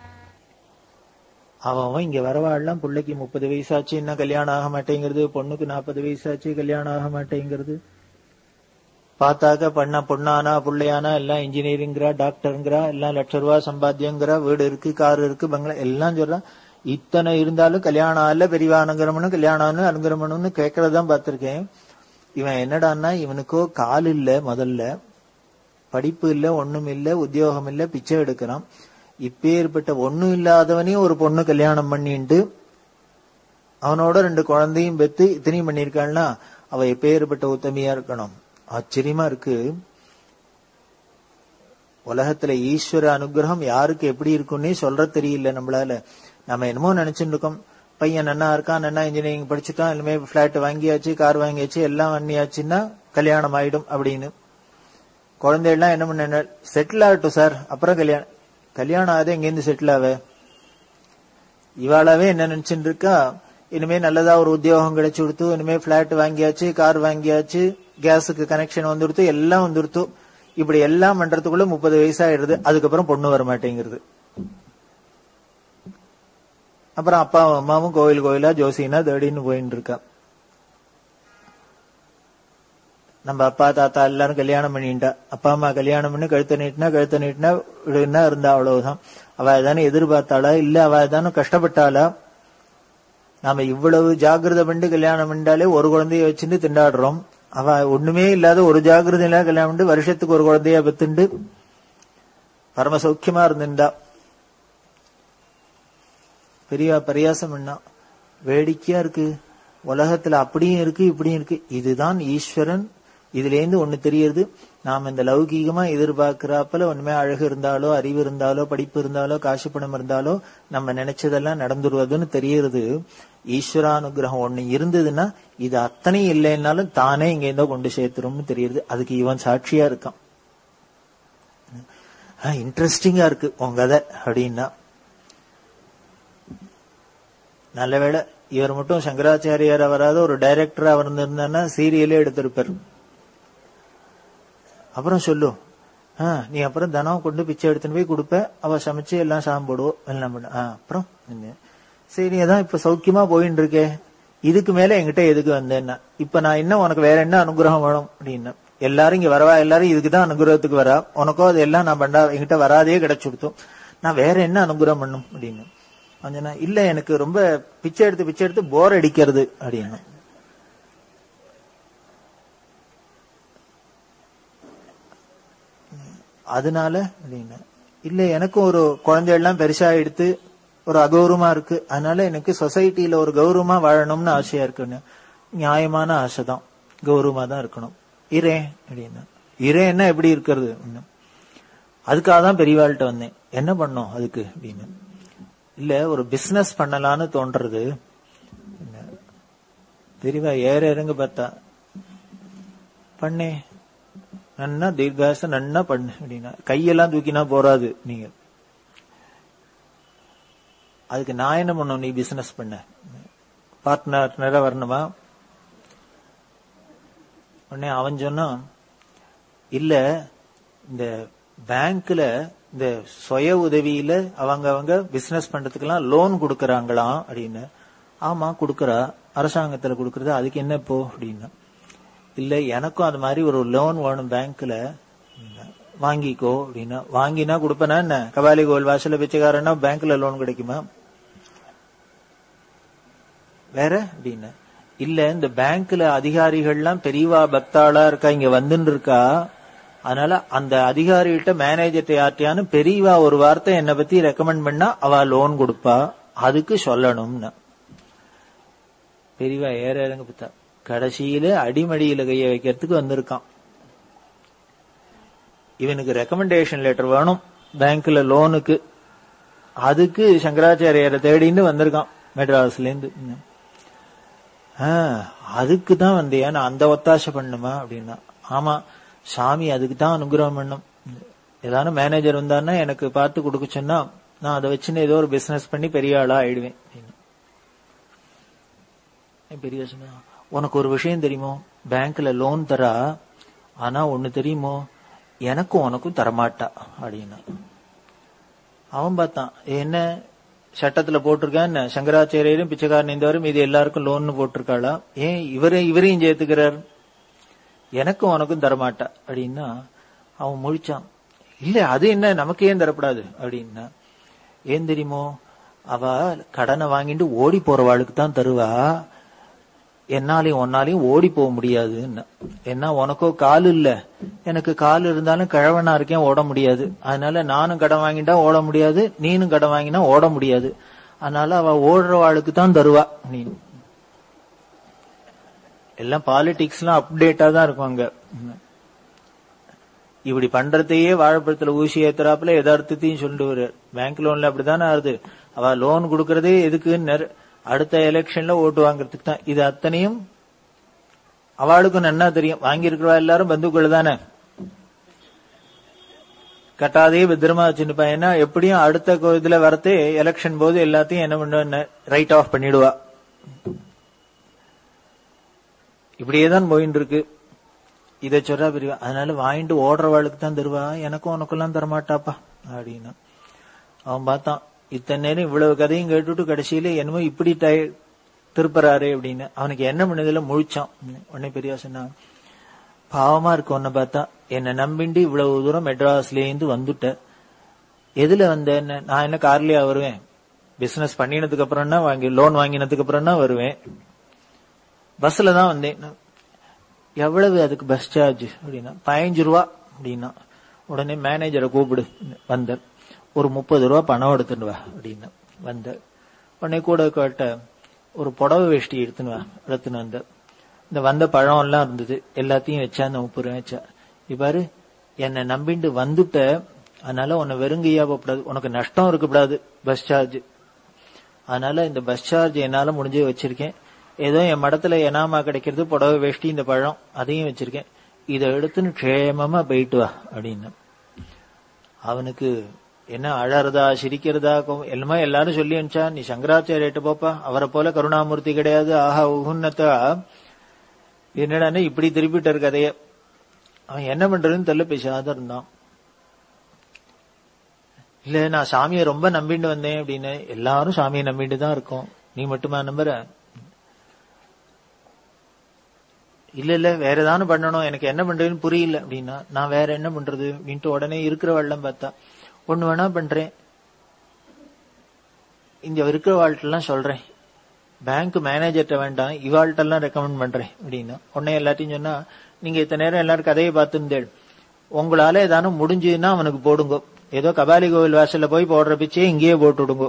அவன் அவன் இங்க வரவாள்லாம் பிள்ளைக்கு முப்பது வயசாச்சு இன்னும் கல்யாணம் ஆக மாட்டேங்கிறது பொண்ணுக்கு நாற்பது வயசாச்சு கல்யாணம் ஆக மாட்டேங்கிறது பார்த்தாக்க பண்ண பொண்ணானா பிள்ளையானா எல்லாம் இன்ஜினியரிங்கிறா டாக்டருங்கிறா எல்லாம் லட்ச ரூபா சம்பாத்தியங்கிறா வீடு இருக்கு கார் இருக்கு பங்களா எல்லாம் சொல்றான் இத்தனை இருந்தாலும் கல்யாணம் ஆகல பெரியவா அனுகிரமனும் கல்யாணம் அனுகிரமணும்னு கேட்கறதான் பார்த்திருக்கேன் இவன் என்னடான்னா இவனுக்கோ கால் இல்ல முதல்ல படிப்பு இல்ல ஒண்ணும் இல்ல உத்தியோகம் இல்ல பிச்சை எடுக்கிறான் இப்பேற்பட்ட ஒண்ணும் இல்லாதவனையும் ஒரு பொண்ணு கல்யாணம் பண்ணிட்டு அவனோட ரெண்டு குழந்தையும் பெத்து இத்தனையும் பண்ணிருக்காள்னா அவ எப்பேற்பட்ட உத்தமியா இருக்கணும் ஆச்சரியமா இருக்கு உலகத்துல ஈஸ்வர அனுகிரகம் யாருக்கு எப்படி இருக்குன்னே சொல்ற தெரியல நம்மளால நம்ம என்னமோ நினைச்சுட்டு இருக்கோம் பையன் நன்னா இருக்கான் நன்னா இன்ஜினியரிங் படிச்சுட்டான் இனிமே பிளாட் வாங்கியாச்சு கார் வாங்கியாச்சு எல்லாம் பண்ணியாச்சுன்னா கல்யாணம் ஆயிடும் அப்படின்னு குழந்தைகள்லாம் என்ன பண்ண செட்டில் ஆகட்டும் சார் அப்புறம் கல்யாணம் கல்யாணம் ஆகுது எங்கேருந்து செட்டில் ஆவ இவாளாவே என்ன நினைச்சுட்டு இருக்கா இனிமே நல்லதா ஒரு உத்தியோகம் கிடைச்சு கொடுத்து இனிமே பிளாட் வாங்கியாச்சு கார் வாங்கியாச்சு கேஸுக்கு கனெக்ஷன் வந்துடுத்து எல்லாம் வந்துடுத்து இப்படி எல்லாம் பண்றதுக்குள்ள முப்பது வயசாயிடுது அதுக்கப்புறம் பொண்ணு வர மாட்டேங்கிறது அப்புறம் அப்பாவும் அம்மாவும் கோயில் கோயிலா ஜோசினா தேடின்னு போயின்னு இருக்கா நம்ம அப்பா தாத்தா எல்லாரும் கல்யாணம் பண்ணிட்டா அப்பா அம்மா கல்யாணம் பண்ணி கழுத்த நீட்டினா கழுத்த நீட்டினா விடுனா இருந்தா அவ்வளவுதான் அவ தானே எதிர்பார்த்தாளா இல்ல அவ தானே கஷ்டப்பட்டாளா நாம இவ்வளவு ஜாகிரதை பண்ணி கல்யாணம் பண்ணிட்டாலே ஒரு குழந்தைய வச்சுட்டு திண்டாடுறோம் அவ ஒண்ணுமே இல்லாத ஒரு ஜாகிரதை இல்லாத கல்யாணம் பண்ணி வருஷத்துக்கு ஒரு குழந்தைய பெத்துண்டு பரம சௌக்கியமா இருந்துட்டா பெரிய பரியாசம் பண்ணா வேடிக்கையா இருக்கு உலகத்துல அப்படியும் இருக்கு இப்படியும் இருக்கு இதுதான் ஈஸ்வரன் இதுல இருந்து ஒண்ணு தெரியுது நாம இந்த லௌகீகமா எதிர்பார்க்கிறாப்பல ஒண்ணுமே அழகு இருந்தாலோ அறிவு இருந்தாலோ படிப்பு இருந்தாலோ காசு பணம் இருந்தாலோ நம்ம நினைச்சதெல்லாம் நடந்துருவதுன்னு தெரியறது ஈஸ்வரானுகிரகம் ஒண்ணு இருந்ததுன்னா இது அத்தனையும் இல்லைன்னாலும் தானே இங்க இருந்தோ கொண்டு சேர்த்துரும்னு தெரியுது அதுக்கு இவன் சாட்சியா இருக்கான் இன்ட்ரெஸ்டிங்கா இருக்கு உங்க கதை அப்படின்னா நல்ல வேளை இவர் மட்டும் சங்கராச்சாரியார் வராத ஒரு டைரக்டரா இருந்திருந்தான்னா சீரியலே எடுத்திருப்பார் அப்புறம் சொல்லு ஆ நீ அப்புறம் தனம் கொண்டு பிச்சை எடுத்துன்னு போய் கொடுப்ப அவ சமைச்சு எல்லாம் சாம்பிடுவோம் எல்லாம் பண்ண ஆ, அப்புறம் என்ன? சரி அதான் இப்ப சௌக்கியமா போயின்னு இருக்கே இதுக்கு மேல என்கிட்ட எதுக்கு வந்தேன்னா இப்ப நான் என்ன உனக்கு வேற என்ன அனுகிரகம் வேணும் அப்படின்னா எல்லாரும் இங்க வரவா எல்லாரும் இதுக்கு தான் அனுகிரகத்துக்கு வரா உனக்கோ அது எல்லாம் நான் பண்ணா என்கிட்ட வராதே கிடைச்சுடுத்தோம் நான் வேற என்ன அனுகிரகம் பண்ணும் அப்படின்னு அவன் சொன்னான், இல்ல எனக்கு ரொம்ப பிச்சை எடுத்து பிச்சை எடுத்து போர் அடிக்கிறது அப்படின்னு அதனால அப்படின்னு இல்ல எனக்கும் ஒரு குழந்தையெல்லாம் பெருசா எடுத்து ஒரு அகௌரவமா இருக்கு அதனால எனக்கு சொசைட்டில ஒரு கௌரவமா வாழணும்னு ஆசையா இருக்குன்னு நியாயமான ஆசைதான் கௌரவமா தான் இருக்கணும் இரேன் அப்படின்னா இரேன்னா எப்படி இருக்கிறது இன்னும் அதுக்காக தான் பெரியவாள்கிட்ட வந்தேன் என்ன பண்ணோம் அதுக்கு அப்படின்னு இல்ல ஒரு பிசினஸ் பண்ணலான்னு தோன்றது தெரியவா ஏற இறங்க பார்த்தா பண்ணே நன்னா தீர்காசம் நன்னா பண்ணு அப்படின்னா கையெல்லாம் தூக்கினா போறாது நீங்க அதுக்கு நான் என்ன பண்ணும் நீ பிசினஸ் பண்ண பார்ட்னர்னரா வரணுமா உடனே அவன் சொன்னான் இல்ல இந்த பேங்க்ல இந்த சுய உதவியில அவங்க அவங்க பிசினஸ் பண்றதுக்கெல்லாம் லோன் கொடுக்கறாங்களாம் அப்படின்னு ஆமா கொடுக்கறா அரசாங்கத்துல கொடுக்கறது அதுக்கு என்ன இப்போ அப்படின்னா இல்ல எனக்கும் அது மாதிரி ஒரு லோன் வேணும் பேங்க்ல வாங்கிக்கோ அப்படின்னா வாங்கினா கொடுப்பேனா என்ன கபாலி கோவில் வாசல்ல பிச்சைக்காரன்னா பேங்க்ல லோன் கிடைக்குமா வேற அப்படின்னா இல்ல இந்த பேங்க்ல அதிகாரிகள்லாம் பெரியவா பக்தாளா இருக்கா இங்க வந்துன்னு இருக்கா அதனால அந்த அதிகாரிகிட்ட மேனேஜர்ட்ட யார்ட்டையானு பெரியவா ஒரு வார்த்தை என்னை பத்தி ரெக்கமெண்ட் பண்ணா அவ லோன் கொடுப்பா அதுக்கு சொல்லணும்னு பெரியவா ஏற இறங்க பார்த்தா கடைசியில அடிமடியில கைய வைக்கிறதுக்கு வந்திருக்கான் இவனுக்கு ரெக்கமெண்டேஷன் லெட்டர் வேணும் பேங்க்ல லோனுக்கு அதுக்கு சங்கராச்சாரியரை தேடின்னு வந்திருக்கான் மெட்ராஸ்ல இருந்து ஆஹ் அதுக்கு தான் வந்தியா நான் அந்த ஒத்தாசை பண்ணுமா அப்படின்னா ஆமா சாமி அதுக்கு தான் அனுகிரகம் பண்ணும் ஏதாவது மேனேஜர் வந்தாருன்னா எனக்கு பார்த்து கொடுக்க சொன்னா நான் அதை வச்சுன்னு ஏதோ ஒரு பிசினஸ் பண்ணி பெரிய ஆளா ஆயிடுவேன் அப்படின்னு. என் பெரிய சொன்னா உனக்கு ஒரு விஷயம் தெரியுமோ பேங்க்ல லோன் தரா ஆனா ஒண்ணு தெரியுமோ எனக்கும் உனக்கும் தரமாட்டா அப்படின்னா அவன் பார்த்தான் என்ன சட்டத்துல போட்டிருக்கான் என்ன சங்கராச்சாரியரும் பிச்சைக்காரன் இந்தவரும் இது எல்லாருக்கும் லோன் போட்டிருக்காளா ஏன் இவரே இவரையும் சேர்த்துக்கிறார் எனக்கும் உனக்கும் தரமாட்டா அப்படின்னா அவன் முழிச்சான் இல்ல அது என்ன நமக்கு ஏன் தரப்படாது அப்படின்னா ஏன் தெரியுமோ அவ கடனை வாங்கிட்டு ஓடி போறவாளுக்கு தான் தருவா என்னாலையும் ஒன்னாலையும் ஓடி போக முடியாதுன்னு ஏன்னா உனக்கோ கால் இல்ல எனக்கு கால் இருந்தாலும் கிழவனா இருக்கேன் ஓட முடியாது அதனால நானும் கடன் வாங்கிட்டா ஓட முடியாது நீனும் கடன் வாங்கினா ஓட முடியாது அதனால அவ ஓடுறவாளுக்கு தான் தருவா அப்படின்னு எல்லாம் பாலிடிக்ஸ் எல்லாம் அப்டேட்டா தான் இருக்கும் அங்க இப்படி பண்றதையே வாழைப்பழத்துல ஊசி ஏத்துறாப்புல எதார்த்தத்தையும் சொல்லிட்டு வர்றார் பேங்க் லோன்ல அப்படித்தானே ஆகுது அவ லோன் கொடுக்கறதே எதுக்குன்னு அடுத்த எலெக்ஷன்ல ஓட்டு வாங்குறதுக்கு தான் இது அத்தனையும் அவளுக்கும் நன்னா தெரியும் வாங்கி இருக்கிறவா எல்லாரும் பந்துக்கள் தானே கட்டாதே பத்திரமா வச்சுருப்பா ஏன்னா எப்படியும் அடுத்த கோ- இதுல வரத்தே எலெக்ஷன் போது எல்லாத்தையும் என்ன பண்ணுவா ரைட் ஆஃப் பண்ணிடுவா இப்படியே தான் போயின்னு இருக்கு இதை சொல்றா பெரியவா அதனால வாங்கிட்டு ஓடுறவாளுக்கு தான் தருவா எனக்கும் உனக்கெல்லாம் தரமாட்டாப்பா அப்படின்னா அவன் பார்த்தான் இத்தனை நேரம் இவ்வளவு கதையும் கேட்டுட்டு கடைசியில என்னமோ இப்படி டய திருப்புறாரு அப்படின்னு அவனுக்கு என்ன பண்ணதுல முழிச்சான் உடனே பெரியவா சொன்னான் பாவமா இருக்கு உன்னை பார்த்தா என்னை நம்பிண்டு இவ்வளவு தூரம் மெட்ராஸ்ல இருந்து வந்துட்ட எதுல வந்தேன் நான் என்ன கார்லயா வருவேன் பிசினஸ் பண்ணினதுக்கு அப்புறம்னா வாங்கி லோன் வாங்கினதுக்கு அப்புறம் தான் வருவேன் பஸ்ல தான் வந்தேன் நான். எவ்வளவு அதுக்கு பஸ் சார்ஜ் அப்படின்னா பதினஞ்சு ரூபா அப்படின்னா உடனே மேனேஜரை கூப்பிடு வந்தார் ஒரு முப்பது ரூபா பணம் எடுத்துட்டு வா அப்படின்னா வந்தார் உடனே கூட கேட்ட ஒரு புடவை வேஷ்டி எடுத்துன்னு வா எடுத்துன்னு வந்தார் இந்த வந்த பழம் எல்லாம் இருந்தது எல்லாத்தையும் வச்சா அந்த முப்பது ரூபா வச்சா இப்பாரு என்னை நம்பிண்டு வந்துட்ட அதனால உன்னை வெறுங்கையா போகக்கூடாது உனக்கு நஷ்டம் இருக்கக்கூடாது பஸ் சார்ஜ் அதனால இந்த பஸ் சார்ஜ் என்னால முடிஞ்சு வச்சிருக்கேன் ஏதோ என் மடத்துல எனாமா கிடைக்கிறது புடவை வேஷ்டி இந்த பழம் அதையும் வச்சிருக்கேன் இதை எடுத்துன்னு க்ஷேமமா போயிட்டு வா அப்படின்னு அவனுக்கு என்ன அழறதா சிரிக்கிறதா கோ- எல்லாமே எல்லாரும் சொல்லி அனுப்பிச்சா நீ சங்கராச்சாரியட்ட போப்பா அவரை போல கருணாமூர்த்தி கிடையாது ஆஹா உகுன்னத்தா என்னடான்னு இப்படி திருப்பிட்டாரு கதைய அவன் என்ன பண்றதுன்னு தெரியல பேசாத இருந்தான் இல்ல நான் சாமியை ரொம்ப நம்பிட்டு வந்தேன் அப்படின்னு எல்லாரும் சாமியை நம்பிட்டு தான் இருக்கோம் நீ மட்டுமா நம்புற இல்ல இல்ல வேற ஏதாவது பண்ணணும் எனக்கு என்ன பண்றதுன்னு புரியல அப்படின்னா நான் வேற என்ன பண்றது அப்படின்ட்டு உடனே இருக்கிற வெள்ளம் பார்த்தா ஒண்ணு வேணா பண்றேன் இங்க இருக்கிற வாழ்க்கெல்லாம் சொல்றேன் பேங்க் மேனேஜர்ட்ட வேண்டாம் இவாள்கிட்ட எல்லாம் ரெக்கமெண்ட் பண்றேன் அப்படின்னா உடனே எல்லாத்தையும் சொன்னா நீங்க இத்தனை நேரம் எல்லாரும் கதையை பார்த்துருந்தேன் உங்களால ஏதானும் முடிஞ்சதுன்னா அவனுக்கு போடுங்க ஏதோ கபாலி கோவில் வாசல்ல போய் போடுற பிச்சையே இங்கேயே போட்டு விடுங்க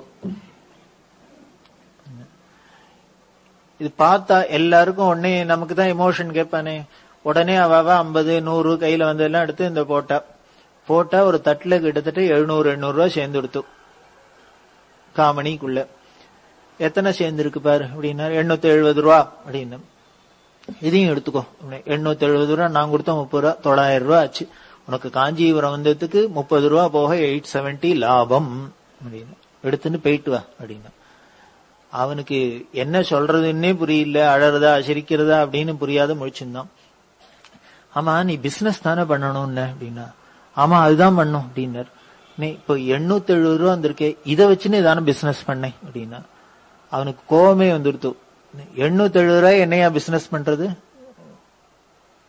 இது பார்த்தா எல்லாருக்கும் உடனே நமக்கு தான் எமோஷன் கேட்பானே உடனே அவ அவ ஐம்பது நூறு கையில வந்ததெல்லாம் எடுத்து இந்த போட்டா போட்டா ஒரு தட்டுல கிட்டத்தட்ட எழுநூறு எண்ணூறு ரூபாய் சேர்ந்து கொடுத்து காமணிக்குள்ள எத்தனை சேர்ந்துருக்கு பாரு அப்படின்னா எண்ணூத்தி எழுபது ரூபா அப்படின்னு இதையும் எடுத்துக்கோ எண்ணூத்தி எழுபது ரூபா நான் கொடுத்த முப்பது ரூபா தொள்ளாயிரம் ரூபா ஆச்சு உனக்கு காஞ்சிபுரம் வந்ததுக்கு முப்பது ரூபா போக எயிட் செவன்டி லாபம் அப்படின்னு எடுத்துன்னு போயிட்டு வா அப்படின்னா அவனுக்கு என்ன சொல்றதுன்னே புரியல அழறதா சிரிக்கிறதா அப்படின்னு புரியாத முழிச்சிருந்தான் ஆமா நீ பிசினஸ் தானே பண்ணணும்னு அப்படின்னா ஆமா அதுதான் பண்ணும் அப்படின்னார் நீ இப்போ எண்ணூத்தி எழுபது ரூபா வந்திருக்கே இதை வச்சுன்னு தானே பிசினஸ் பண்ணேன் அப்படின்னா அவனுக்கு கோவமே வந்துடுத்து எண்ணூத்தி எழுபது ரூபாய் என்னையா பிசினஸ் பண்றது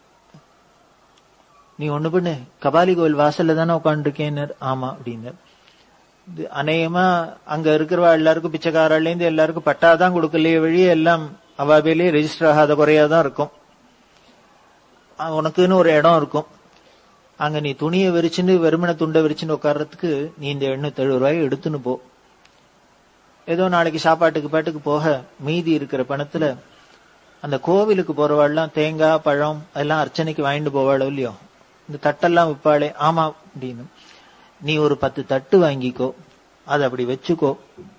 நீ ஒண்ணு பண்ணு கபாலி கோவில் வாசல்ல தானே உட்காந்துருக்கேன்னு ஆமா அப்படின்னார் இது அநேகமா அங்க இருக்கிறவா எல்லாருக்கும் பிச்சைக்காரில இருந்து எல்லாருக்கும் பட்டாதான் கொடுக்கலையே வழி எல்லாம் அவாபிலே ரெஜிஸ்டர் ஆகாத குறையா தான் இருக்கும் அஹ் உனக்குன்னு ஒரு இடம் இருக்கும் அங்க நீ துணியை விரிச்சுன்னு வெறுமனை துண்டை விரிச்சுன்னு உட்கார்றதுக்கு நீ இந்த எண்ணூத்தி எழுபது ரூபாய் எடுத்துன்னு போ ஏதோ நாளைக்கு சாப்பாட்டுக்கு பாட்டுக்கு போக மீதி இருக்கிற பணத்துல அந்த கோவிலுக்கு போறவாள்லாம் தேங்காய் பழம் அதெல்லாம் அர்ச்சனைக்கு வாங்கிட்டு போவாளோ இல்லையோ இந்த தட்டெல்லாம் விற்பாளே ஆமா அப்படின்னு நீ ஒரு பத்து தட்டு வாங்கிக்கோ அதை அப்படி வச்சுக்கோ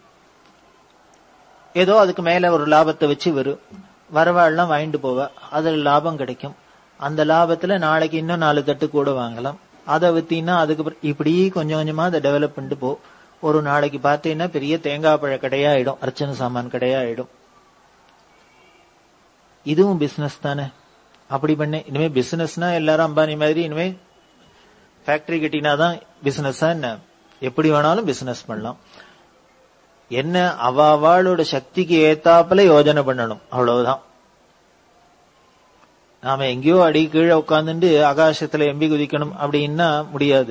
ஏதோ அதுக்கு மேல ஒரு லாபத்தை வச்சு வரும் வரவாள்லாம் வாங்கிட்டு போவா அதுல லாபம் கிடைக்கும் அந்த லாபத்துல நாளைக்கு இன்னும் நாலு தட்டு கூட வாங்கலாம் அதை வித்தீங்கன்னா அதுக்கு இப்படி கொஞ்சம் கொஞ்சமா அதை டெவலப் பண்ணிட்டு போ ஒரு நாளைக்கு பார்த்தீங்கன்னா பெரிய தேங்காய் பழ கடையாயிடும் அர்ச்சனை சாமான் கடையாயிடும் இதுவும் பிசினஸ் தானே அப்படி பண்ணேன் இனிமே பிசினஸ்னா எல்லாரும் அம்பானி மாதிரி இனிமே ஃபேக்டரி கட்டினாதான் பிசினஸ் என்ன எப்படி வேணாலும் பிசினஸ் பண்ணலாம் என்ன அவ அவளோட சக்திக்கு ஏத்தாப்புல யோஜனை பண்ணணும் அவ்வளவுதான் நாம எங்கேயோ அடி கீழே உட்காந்துட்டு ஆகாசத்துல எம்பி குதிக்கணும் அப்படின்னா முடியாது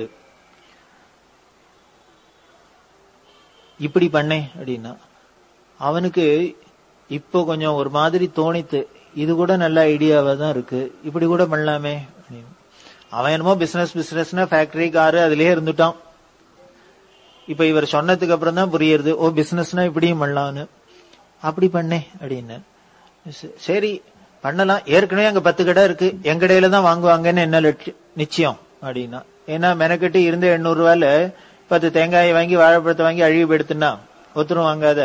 இப்படி பண்ணேன் அப்படின்னா அவனுக்கு இப்போ கொஞ்சம் ஒரு மாதிரி தோணித்து இது கூட நல்ல ஐடியாவா தான் இருக்கு இப்படி கூட பண்ணலாமே அப்படின்னு அவன் என்னமோ பிசினஸ் பிசினஸ்னா ஃபேக்டரி காரு அதுலயே இருந்துட்டான் இப்ப இவர் சொன்னதுக்கு அப்புறம் தான் புரியுது ஓ பிசினஸ்னா இப்படியும் பண்ணலாம்னு அப்படி பண்ணேன் அப்படின்னு ச- சரி பண்ணலாம் ஏற்கனவே அங்க பத்து கடை இருக்கு என் கடையில தான் வாங்குவாங்கன்னு என்ன லட்சியம் நிச்சயம் அப்படின்னா ஏன்னா மெனக்கட்டி இருந்த எண்ணூறு ரூபாயில பத்து தேங்காயை வாங்கி வாழைப்பழத்தை வாங்கி அழுகி எடுத்துனா ஒத்துரும் வாங்காத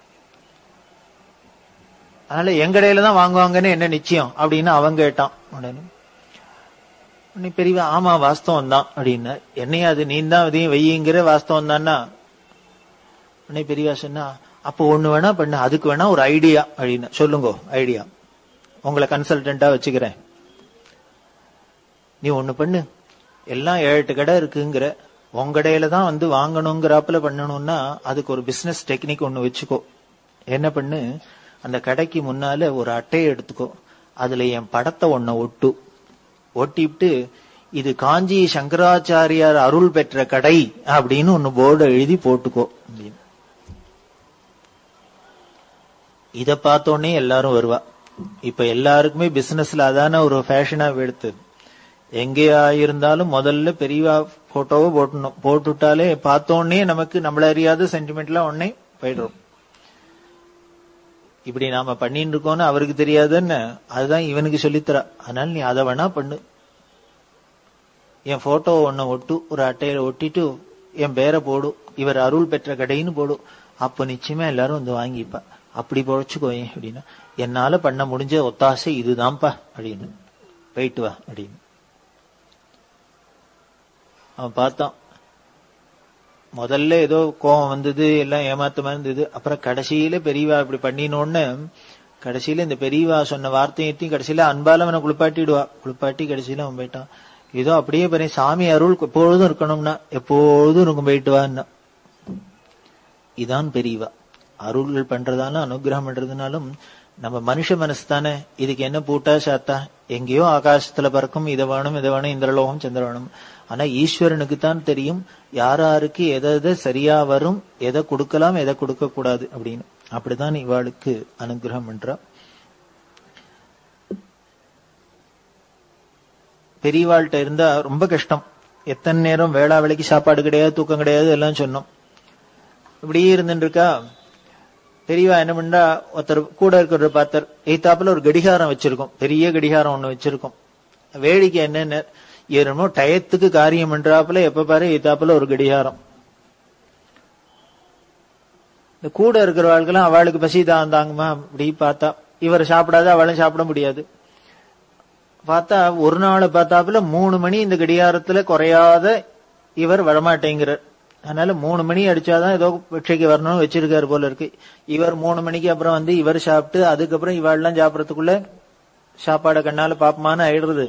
அதனால என் கடையில தான் வாங்குவாங்கன்னு என்ன நிச்சயம் அப்படின்னு அவன் கேட்டான் உடனே உடனே பெரியவா ஆமா வாஸ்தவம் தான் அப்படின்னா என்னையா அது நீ தான் இதையும் வெய்யுங்கிற வாஸ்தவம் தான்னா உடனே பெரியவா சொன்னா அப்போ ஒண்ணு வேணா பண்ணு அதுக்கு வேணா ஒரு ஐடியா அப்படின்னா சொல்லுங்க ஐடியா உங்களை கன்சல்டண்டா வச்சுக்கிறேன் நீ ஒண்ணு பண்ணு எல்லாம் ஏழு எட்டு கடை இருக்குங்கிற உன் கடையில தான் வந்து வாங்கணுங்கிறாப்புல பண்ணணும்னா அதுக்கு ஒரு பிசினஸ் டெக்னிக் ஒண்ணு வச்சுக்கோ என்ன பண்ணு அந்த கடைக்கு முன்னால ஒரு அட்டையை எடுத்துக்கோ அதுல என் படத்தை ஒன்ன ஒட்டு ஒட்டிவிட்டு இது காஞ்சி சங்கராச்சாரியார் அருள் பெற்ற கடை அப்படின்னு ஒன்னு போர்டு எழுதி போட்டுக்கோ அப்படின்னு இத பார்த்தோன்னே எல்லாரும் வருவா இப்ப எல்லாருக்குமே பிசினஸ்ல அதான ஒரு ஃபேஷனா எடுத்து எங்கேயா இருந்தாலும் முதல்ல பெரியவா போட்டோவை போட்டணும் போட்டுட்டாலே பார்த்தோன்னே நமக்கு நம்மள அறியாத சென்டிமெண்ட்லாம் உடனே போயிடும் இப்படி நாம பண்ணிட்டு இருக்கோம்னு அவருக்கு தெரியாதுன்னு அதுதான் இவனுக்கு சொல்லித்தரா அதனால நீ அதை வேணா பண்ணு என் போட்டோ ஒன்ன ஒட்டு ஒரு அட்டையில ஒட்டிட்டு என் பேரை போடு இவர் அருள் பெற்ற கடைன்னு போடு அப்ப நிச்சயமா எல்லாரும் வந்து வாங்கிப்பா அப்படி பொழைச்சுக்கோயேன் அப்படின்னா என்னால பண்ண முடிஞ்ச ஒத்தாசை இதுதான்ப்பா அப்படின்னு போயிட்டு வா அப்படின்னு அவன் பார்த்தான் முதல்ல ஏதோ கோவம் வந்தது எல்லாம் ஏமாத்தமா இருந்தது அப்புறம் கடைசியில பெரியவா இப்படி பண்ணினோன்னு கடைசியில இந்த பெரியவா சொன்ன வார்த்தையத்தையும் கடைசியில அன்பால அவனை குளிப்பாட்டிடுவா குளிப்பாட்டி கடைசியில அவன் போயிட்டான் ஏதோ அப்படியே பண்ணி சாமி அருள் எப்பொழுதும் இருக்கணும்னா எப்பொழுதும் இருக்கும் போயிட்டு வான்னா இதான் பெரியவா அருள்கள் பண்றதாலும் அனுகிரகம் பண்றதுனாலும் நம்ம மனுஷ மனசு தானே இதுக்கு என்ன பூட்டா சாத்தா எங்கேயோ ஆகாசத்துல பறக்கும் இதை வேணும் இதை வேணும் இந்திரலோகம் சந்திரவேணும் ஆனா ஈஸ்வரனுக்கு தான் தெரியும் யாராருக்கு எதை எதை சரியா வரும் எதை கொடுக்கலாம் எதை கொடுக்க கூடாது அப்படின்னு அப்படிதான் இவாளுக்கு அனுகிரகம் பண்றா பெரியவாள்கிட்ட இருந்தா ரொம்ப கஷ்டம் எத்தனை நேரம் வேளா வேலைக்கு சாப்பாடு கிடையாது தூக்கம் கிடையாது எல்லாம் சொன்னோம் இப்படியே இருந்துட்டு இருக்கா பெரியவா என்ன பண்ணா ஒருத்தர் கூட இருக்கிற பார்த்தார் எய்தாப்புல ஒரு கடிகாரம் வச்சிருக்கோம் பெரிய கடிகாரம் ஒண்ணு வச்சிருக்கோம் வேடிக்கை என்னன்னு என்னமோ டயத்துக்கு காரியம் பண்றாப்புல எப்ப பாரு எய்தாப்புல ஒரு கடிகாரம் இந்த கூட இருக்கிறவாளுக்கெல்லாம் அவளுக்கு பசி தான் தாங்குமா அப்படி பார்த்தா இவர் சாப்பிடாத அவளும் சாப்பிட முடியாது பார்த்தா ஒரு நாளை பார்த்தாப்புல மூணு மணி இந்த கடிகாரத்துல குறையாத இவர் வரமாட்டேங்கிறார் அதனால மூணு மணி அடிச்சாதான் ஏதோ பிட்சைக்கு வரணும்னு வச்சிருக்காரு போல இருக்கு இவர் மூணு மணிக்கு அப்புறம் வந்து இவர் சாப்பிட்டு அதுக்கப்புறம் இவாள்லாம் சாப்பிடறதுக்குள்ள சாப்பாடை கண்ணால பாப்பமானு ஆயிடுறது